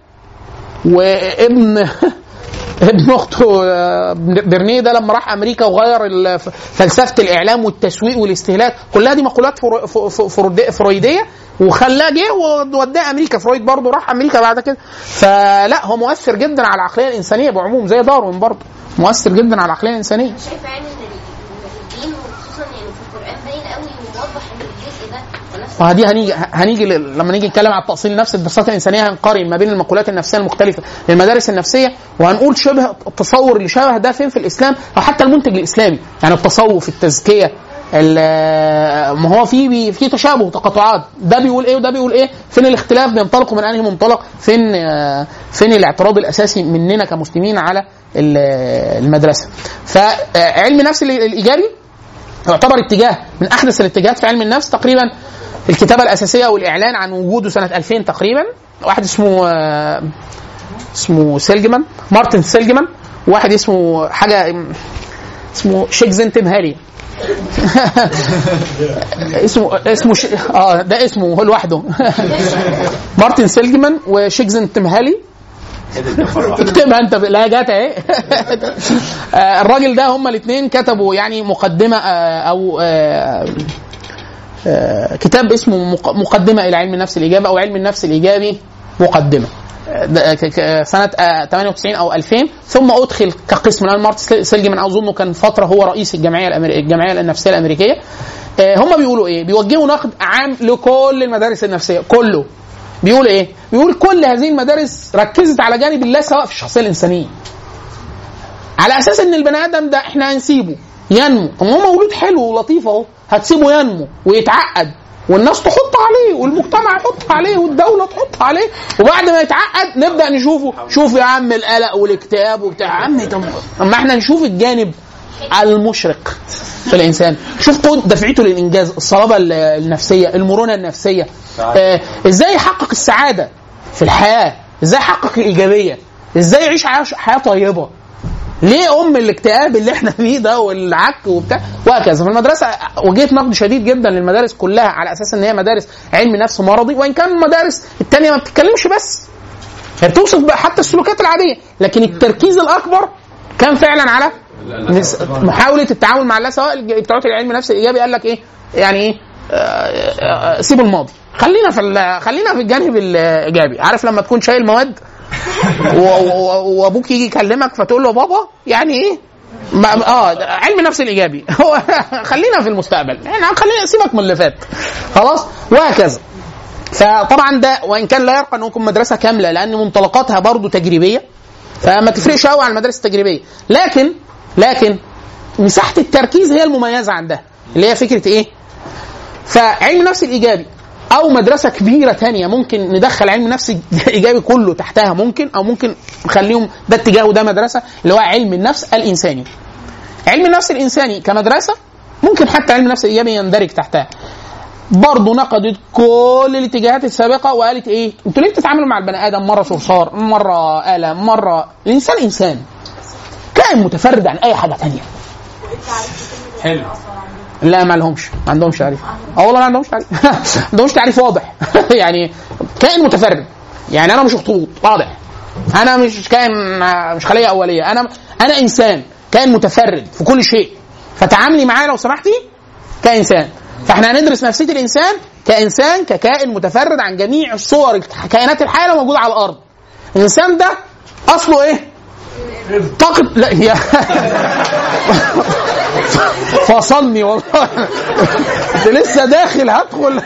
وابن ابن اخته آه، برنيه ده لما راح امريكا وغير ال- فلسفه الاعلام والتسويق والاستهلاك كلها دي مقولات فرو- ف- ف- فرود- فرويديه وخلاه جه ووداه امريكا فرويد برضه راح امريكا بعد كده فلا هو مؤثر جدا على العقليه الانسانيه بعموم زي داروين برضه مؤثر جدا على العقليه الانسانيه شايفه يعني ان الدين وخصوصا يعني في القران باين قوي وموضح ان الجزء ده ونفس وهدي هنيجي هنيجي ل- لما نيجي نتكلم على التأصيل النفسي الدراسات الإنسانية هنقارن ما بين المقولات النفسية المختلفة للمدارس النفسية وهنقول شبه التصور اللي شبه ده فين في الإسلام أو حتى المنتج الإسلامي يعني التصوف التزكية ال- ما هو في بي- في تشابه تقاطعات ده بيقول ايه وده بيقول ايه فين الاختلاف بينطلقوا من انهي منطلق فين آه، فين الاعتراض الاساسي مننا كمسلمين على ال- المدرسه فعلم النفس ال- الايجابي يعتبر اتجاه من احدث الاتجاهات في علم النفس تقريبا الكتابه الاساسيه والاعلان عن وجوده سنه 2000 تقريبا واحد اسمه آه، اسمه سيلجمان مارتن سيلجمان واحد اسمه حاجه اسمه شيكزن تمهاري اسمه اسمه ش... اه ده اسمه هو لوحده مارتن سيلجمان وشيكزن تمهالي اكتبها انت ب- لا جات اهي آه، الراجل ده هما الاثنين كتبوا يعني مقدمه آه، او آه، آه، كتاب اسمه مق- مقدمه الى علم النفس الايجابي او علم النفس الايجابي مقدمه آه، ده ك- ك- سنه آه، 98 او 2000 ثم ادخل كقسم لان مارتن سيلجمان اظنه كان فتره هو رئيس الجمعيه الأمري- الجمعيه النفسيه الامريكيه آه، هم بيقولوا ايه؟ بيوجهوا نقد عام لكل المدارس النفسيه كله بيقول ايه؟ بيقول كل هذه المدارس ركزت على جانب الله سواء في الشخصيه الانسانيه على اساس ان البني ادم ده احنا هنسيبه ينمو طب هو مولود حلو ولطيف اهو هتسيبه ينمو ويتعقد والناس تحط عليه والمجتمع يحط عليه والدوله تحط عليه وبعد ما يتعقد نبدا نشوفه شوف يا عم القلق والاكتئاب وبتاع يا عم طب اما احنا نشوف الجانب المشرق في الانسان شوف قوه دفعته للانجاز الصلابه ال- النفسيه المرونه النفسيه آه ازاي يحقق السعاده في الحياه ازاي يحقق الايجابيه ازاي يعيش حياه حياه طيبه ليه ام الاكتئاب اللي احنا فيه ده والعك وبتاع وهكذا في المدرسه وجهت نقد شديد جدا للمدارس كلها على اساس ان هي مدارس علم نفس مرضي وان كان المدارس التانية ما بتتكلمش بس هي بتوصف بقى حتى السلوكات العاديه لكن التركيز الاكبر كان فعلا على مس- محاوله التعامل مع الله سواء الج- بتوع العلم النفس الايجابي قال لك ايه يعني ايه آه، آه، سيب الماضي خلينا في ال- خلينا في الجانب الايجابي عارف لما تكون شايل مواد و- و- وابوك يجي يكلمك فتقول له بابا يعني ايه ما- اه ده علم النفس الايجابي هو خلينا في المستقبل احنا خلينا سيبك من اللي فات خلاص وهكذا فطبعا ده وان كان لا يرقى ان يكون مدرسه كامله لان منطلقاتها برضو تجريبيه فما تفرقش قوي عن المدارس التجريبيه لكن لكن مساحه التركيز هي المميزه عندها اللي هي فكره ايه؟ فعلم النفس الايجابي او مدرسه كبيره تانية ممكن ندخل علم النفس الايجابي كله تحتها ممكن او ممكن نخليهم ده اتجاه وده مدرسه اللي هو علم النفس الانساني علم النفس الانساني كمدرسه ممكن حتى علم النفس الايجابي يندرج تحتها برضه نقدت كل الاتجاهات السابقه وقالت ايه؟ انتوا ليه بتتعاملوا مع البني ادم مره صرصار، مره آلة، مره الانسان انسان. كائن متفرد عن اي حاجه تانية. حلو لا ما لهمش ما عندهمش تعريف اه والله ما عندهمش تعريف ما عندهمش تعريف واضح يعني كائن متفرد يعني انا مش اخطبوط واضح انا مش كائن مش خليه اوليه انا انا انسان كائن متفرد في كل شيء فتعاملي معايا لو سمحتي كانسان فاحنا هندرس نفسيه الانسان كانسان ككائن متفرد عن جميع الصور الكائنات الحيه اللي موجوده على الارض الانسان ده اصله ايه طاقة لا يا فصلني والله كنت لسه داخل هدخل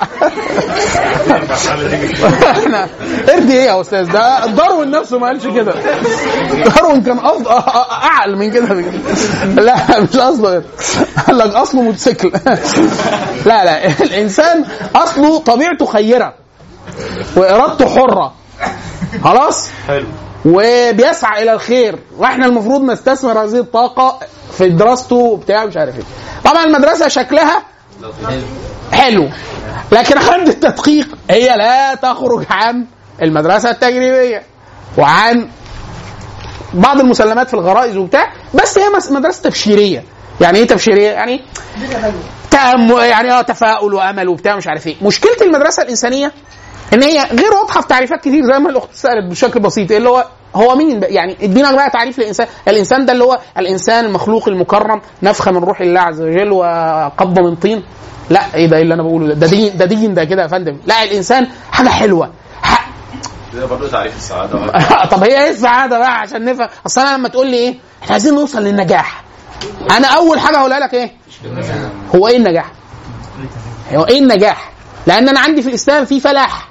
احنا قرد ايه يا استاذ ده داروين نفسه ما قالش كده داروين كان أفضل اعقل من كده بكده. لا مش اصله قرد. قال لك اصله موتوسيكل لا لا الانسان اصله طبيعته خيره وارادته حره خلاص حلو وبيسعى الى الخير واحنا المفروض نستثمر هذه الطاقه في دراسته وبتاع مش عارف ايه طبعا المدرسه شكلها حلو لكن عند التدقيق هي لا تخرج عن المدرسه التجريبيه وعن بعض المسلمات في الغرائز وبتاع بس هي مس- مدرسه تبشيريه يعني ايه تبشيريه يعني تأم يعني اه تفاؤل وامل وبتاع مش عارف ايه مشكله المدرسه الانسانيه ان هي غير واضحه في تعريفات كتير زي ما الاخت سالت بشكل بسيط اللي هو هو مين بقى؟ يعني ادينا بقى تعريف للانسان الانسان ده اللي هو الانسان المخلوق المكرم نفخه من روح الله عز وجل وقبضه من طين لا ايه ده ايه اللي انا بقوله ده ده دين ده دين ده كده يا فندم لا الانسان حاجه حلوه ح- ده برضه تعريف السعاده طب هي ايه السعاده بقى عشان نفهم اصل انا لما تقول لي ايه احنا عايزين نوصل للنجاح انا اول حاجه هقولها لك ايه هو ايه النجاح هو ايه النجاح لان انا عندي في الاسلام في فلاح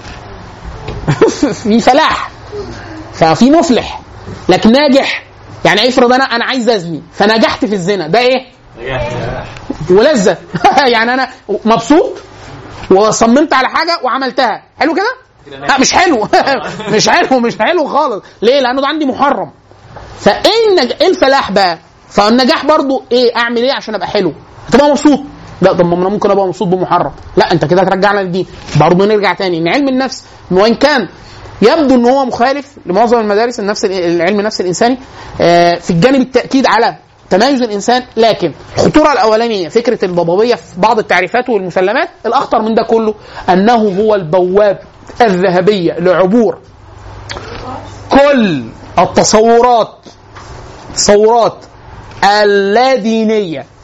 في فلاح ففي مفلح لكن ناجح يعني افرض انا انا عايز ازني فنجحت في الزنا ده ايه ولذه يعني انا مبسوط وصممت على حاجه وعملتها حلو كده لا مش حلو مش حلو مش حلو خالص ليه لانه ده عندي محرم فايه النج... ايه الفلاح بقى فالنجاح برضو ايه اعمل ايه عشان ابقى حلو هتبقى مبسوط لا طب ما انا ممكن ابقى مبسوط بمحرم لا انت كده هترجعنا للدين برضه نرجع تاني ان علم النفس وان كان يبدو ان هو مخالف لمعظم المدارس النفس العلم النفس الانساني آه، في الجانب التاكيد على تميز الانسان لكن الخطوره الاولانيه فكره الضبابيه في بعض التعريفات والمسلمات الاخطر من ده كله انه هو البواب الذهبيه لعبور كل التصورات تصورات اللادينيه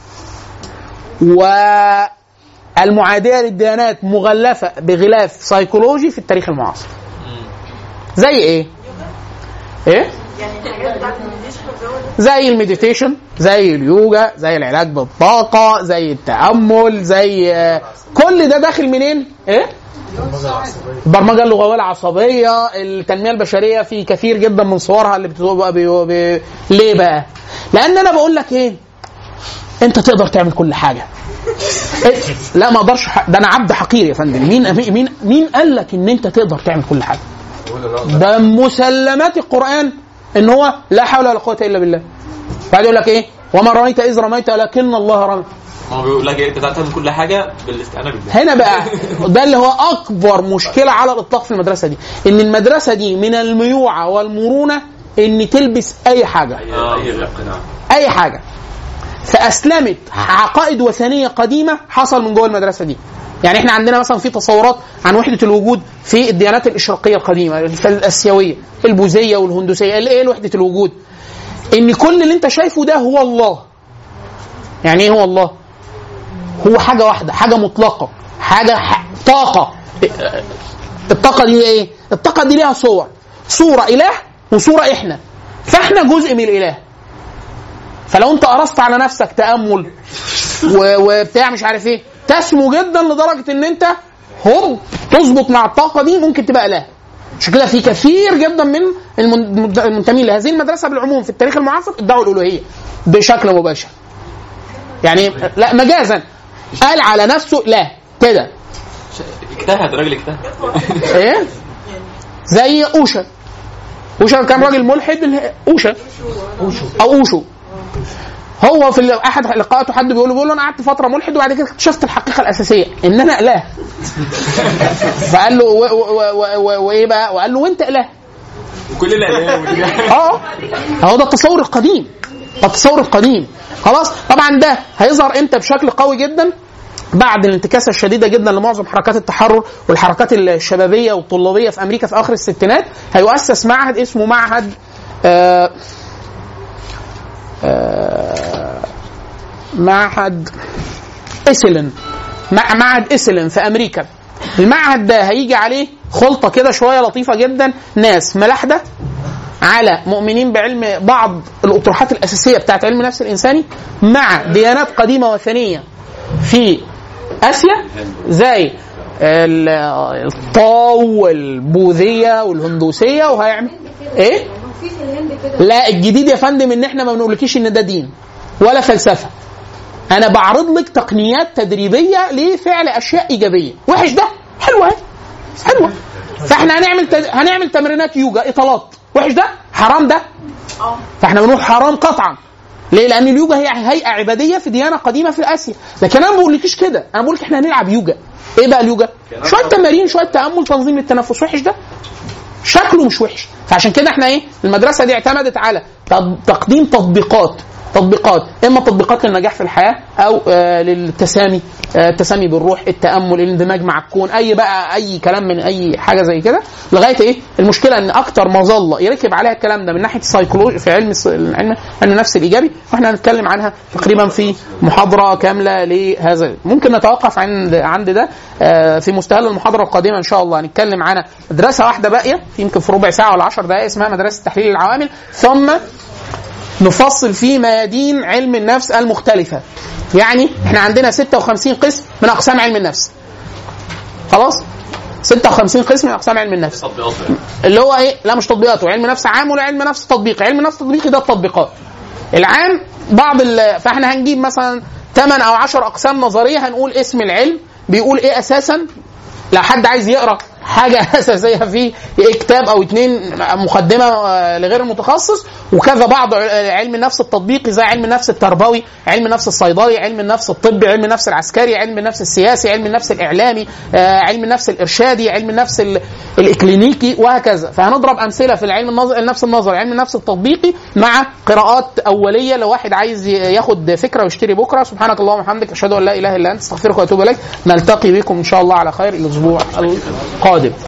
والمعاديه للديانات مغلفه بغلاف سيكولوجي في التاريخ المعاصر زي ايه؟ ايه؟ يعني الحاجات بتاعت المديشن والجو ده زي المديتيشن زي اليوجا زي العلاج بالطاقة زي التأمل زي آه، كل ده داخل منين؟ ايه؟ البرمجة اللغوية العصبية التنمية البشرية في كثير جدا من صورها اللي بتبقى بي... بي... ليه بقى؟ لأن أنا بقول لك ايه؟ أنت تقدر تعمل كل حاجة إيه؟ لا ما اقدرش ح- ده انا عبد حقير يا فندم مين مين مين قال لك ان انت تقدر تعمل كل حاجه ده مسلمات القران ان هو لا حول ولا قوه الا بالله بعد يقول لك ايه وما رميت اذ رميت ولكن الله رمى ما هو بيقول لك ايه انت تعمل كل حاجه بالاستعانه بالله هنا بقى ده اللي هو اكبر مشكله على الاطلاق في المدرسه دي ان المدرسه دي من الميوعه والمرونه ان تلبس اي حاجه اه اقناع اي حاجه فاسلمت عقائد وثنيه قديمه حصل من جوه المدرسه دي يعني احنا عندنا مثلا في تصورات عن وحده الوجود في الديانات الاشراقيه القديمه الاسيويه البوذيه والهندوسيه اللي ايه وحده الوجود ان كل اللي انت شايفه ده هو الله يعني ايه هو الله هو حاجه واحده حاجه مطلقه حاجه ح... طاقه الطاقه دي ايه الطاقه دي ليها صور صوره اله وصوره احنا فاحنا جزء من الاله فلو انت قرصت على نفسك تامل و- وبتاع مش عارف ايه تسمو جدا لدرجه ان انت هوب تظبط مع الطاقه دي ممكن تبقى اله عشان كده في كثير جدا من المن- المنتمين لهذه المدرسه بالعموم في التاريخ المعاصر ادعوا الالوهيه بشكل مباشر يعني لا مجازا قال على نفسه لا كده اجتهد راجل اجتهد ايه زي اوشا اوشا كان راجل ملحد ال- اوشا او اوشو هو في ال- احد لقاءاته حد بيقول له بيقول له انا قعدت فتره ملحد وبعد كده اكتشفت الحقيقه الاساسيه ان انا اله فقال له و- و- و- و- وايه بقى وقال له وانت اله وكلنا اله اه هو ده التصور القديم ده التصور القديم خلاص طبعا ده هيظهر امتى بشكل قوي جدا بعد الانتكاسه الشديده جدا لمعظم حركات التحرر والحركات الشبابيه والطلابيه في امريكا في اخر الستينات هيؤسس معهد اسمه معهد آه آه معهد اسلن مع معهد اسلن في امريكا المعهد ده هيجي عليه خلطه كده شويه لطيفه جدا ناس ملاحده على مؤمنين بعلم بعض الاطروحات الاساسيه بتاعت علم النفس الانساني مع ديانات قديمه وثنيه في اسيا زي ال- الطاو والبوذيه والهندوسيه وهيعمل ايه؟ في في الهند كده لا الجديد يا فندم ان احنا ما بنقولكيش ان ده دين ولا فلسفه انا بعرض لك تقنيات تدريبيه لفعل اشياء ايجابيه وحش ده حلوه اهي حلوه فاحنا هنعمل تد... هنعمل تمرينات يوجا اطالات وحش ده حرام ده فاحنا بنقول حرام قطعا ليه؟ لان اليوجا هي هيئه عباديه في ديانه قديمه في اسيا، لكن انا ما بقولكيش كده، انا بقول لك احنا هنلعب يوجا. ايه بقى اليوجا؟ شويه تمارين، شويه تامل، تنظيم للتنفس، وحش ده؟ شكله مش وحش، فعشان كده احنا ايه؟ المدرسه دي اعتمدت على تط- تقديم تطبيقات تطبيقات اما تطبيقات للنجاح في الحياه او آه للتسامي آه التسامي بالروح التامل الاندماج مع الكون اي بقى اي كلام من اي حاجه زي كده لغايه ايه المشكله ان اكتر مظله يركب عليها الكلام ده من ناحيه السيكولوجي في علم الس- علم علم النفس الايجابي واحنا هنتكلم عنها تقريبا في محاضره كامله لهذا ممكن نتوقف عند عند ده آه في مستهل المحاضره القادمه ان شاء الله هنتكلم عن مدرسه واحده باقيه يمكن في ربع ساعه ولا 10 دقائق اسمها مدرسه تحليل العوامل ثم نفصل في ميادين علم النفس المختلفة يعني احنا عندنا 56 قسم من أقسام علم النفس خلاص 56 قسم من أقسام علم النفس تطبيقات يعني. اللي هو ايه لا مش تطبيقات وعلم نفس عام ولا علم نفس تطبيقي علم نفس تطبيقي ده التطبيقات العام بعض ال... فاحنا هنجيب مثلا ثمان او عشر اقسام نظريه هنقول اسم العلم بيقول ايه اساسا لو حد عايز يقرا حاجه اساسيه فيه كتاب او اتنين مقدمه آه، لغير المتخصص وكذا بعض ع- علم النفس التطبيقي زي علم النفس التربوي علم النفس الصيدلي علم النفس الطبي علم النفس العسكري علم النفس السياسي علم النفس الاعلامي آه، علم النفس الارشادي علم النفس ال- الاكلينيكي وهكذا فهنضرب امثله في العلم النظر النفس النظري علم النفس التطبيقي مع قراءات اوليه لو واحد عايز ي- ياخد فكره ويشتري بكره سبحانك اللهم وبحمدك اشهد ان لا اله الا انت استغفرك واتوب اليك نلتقي بكم ان شاء الله على خير الاسبوع القادم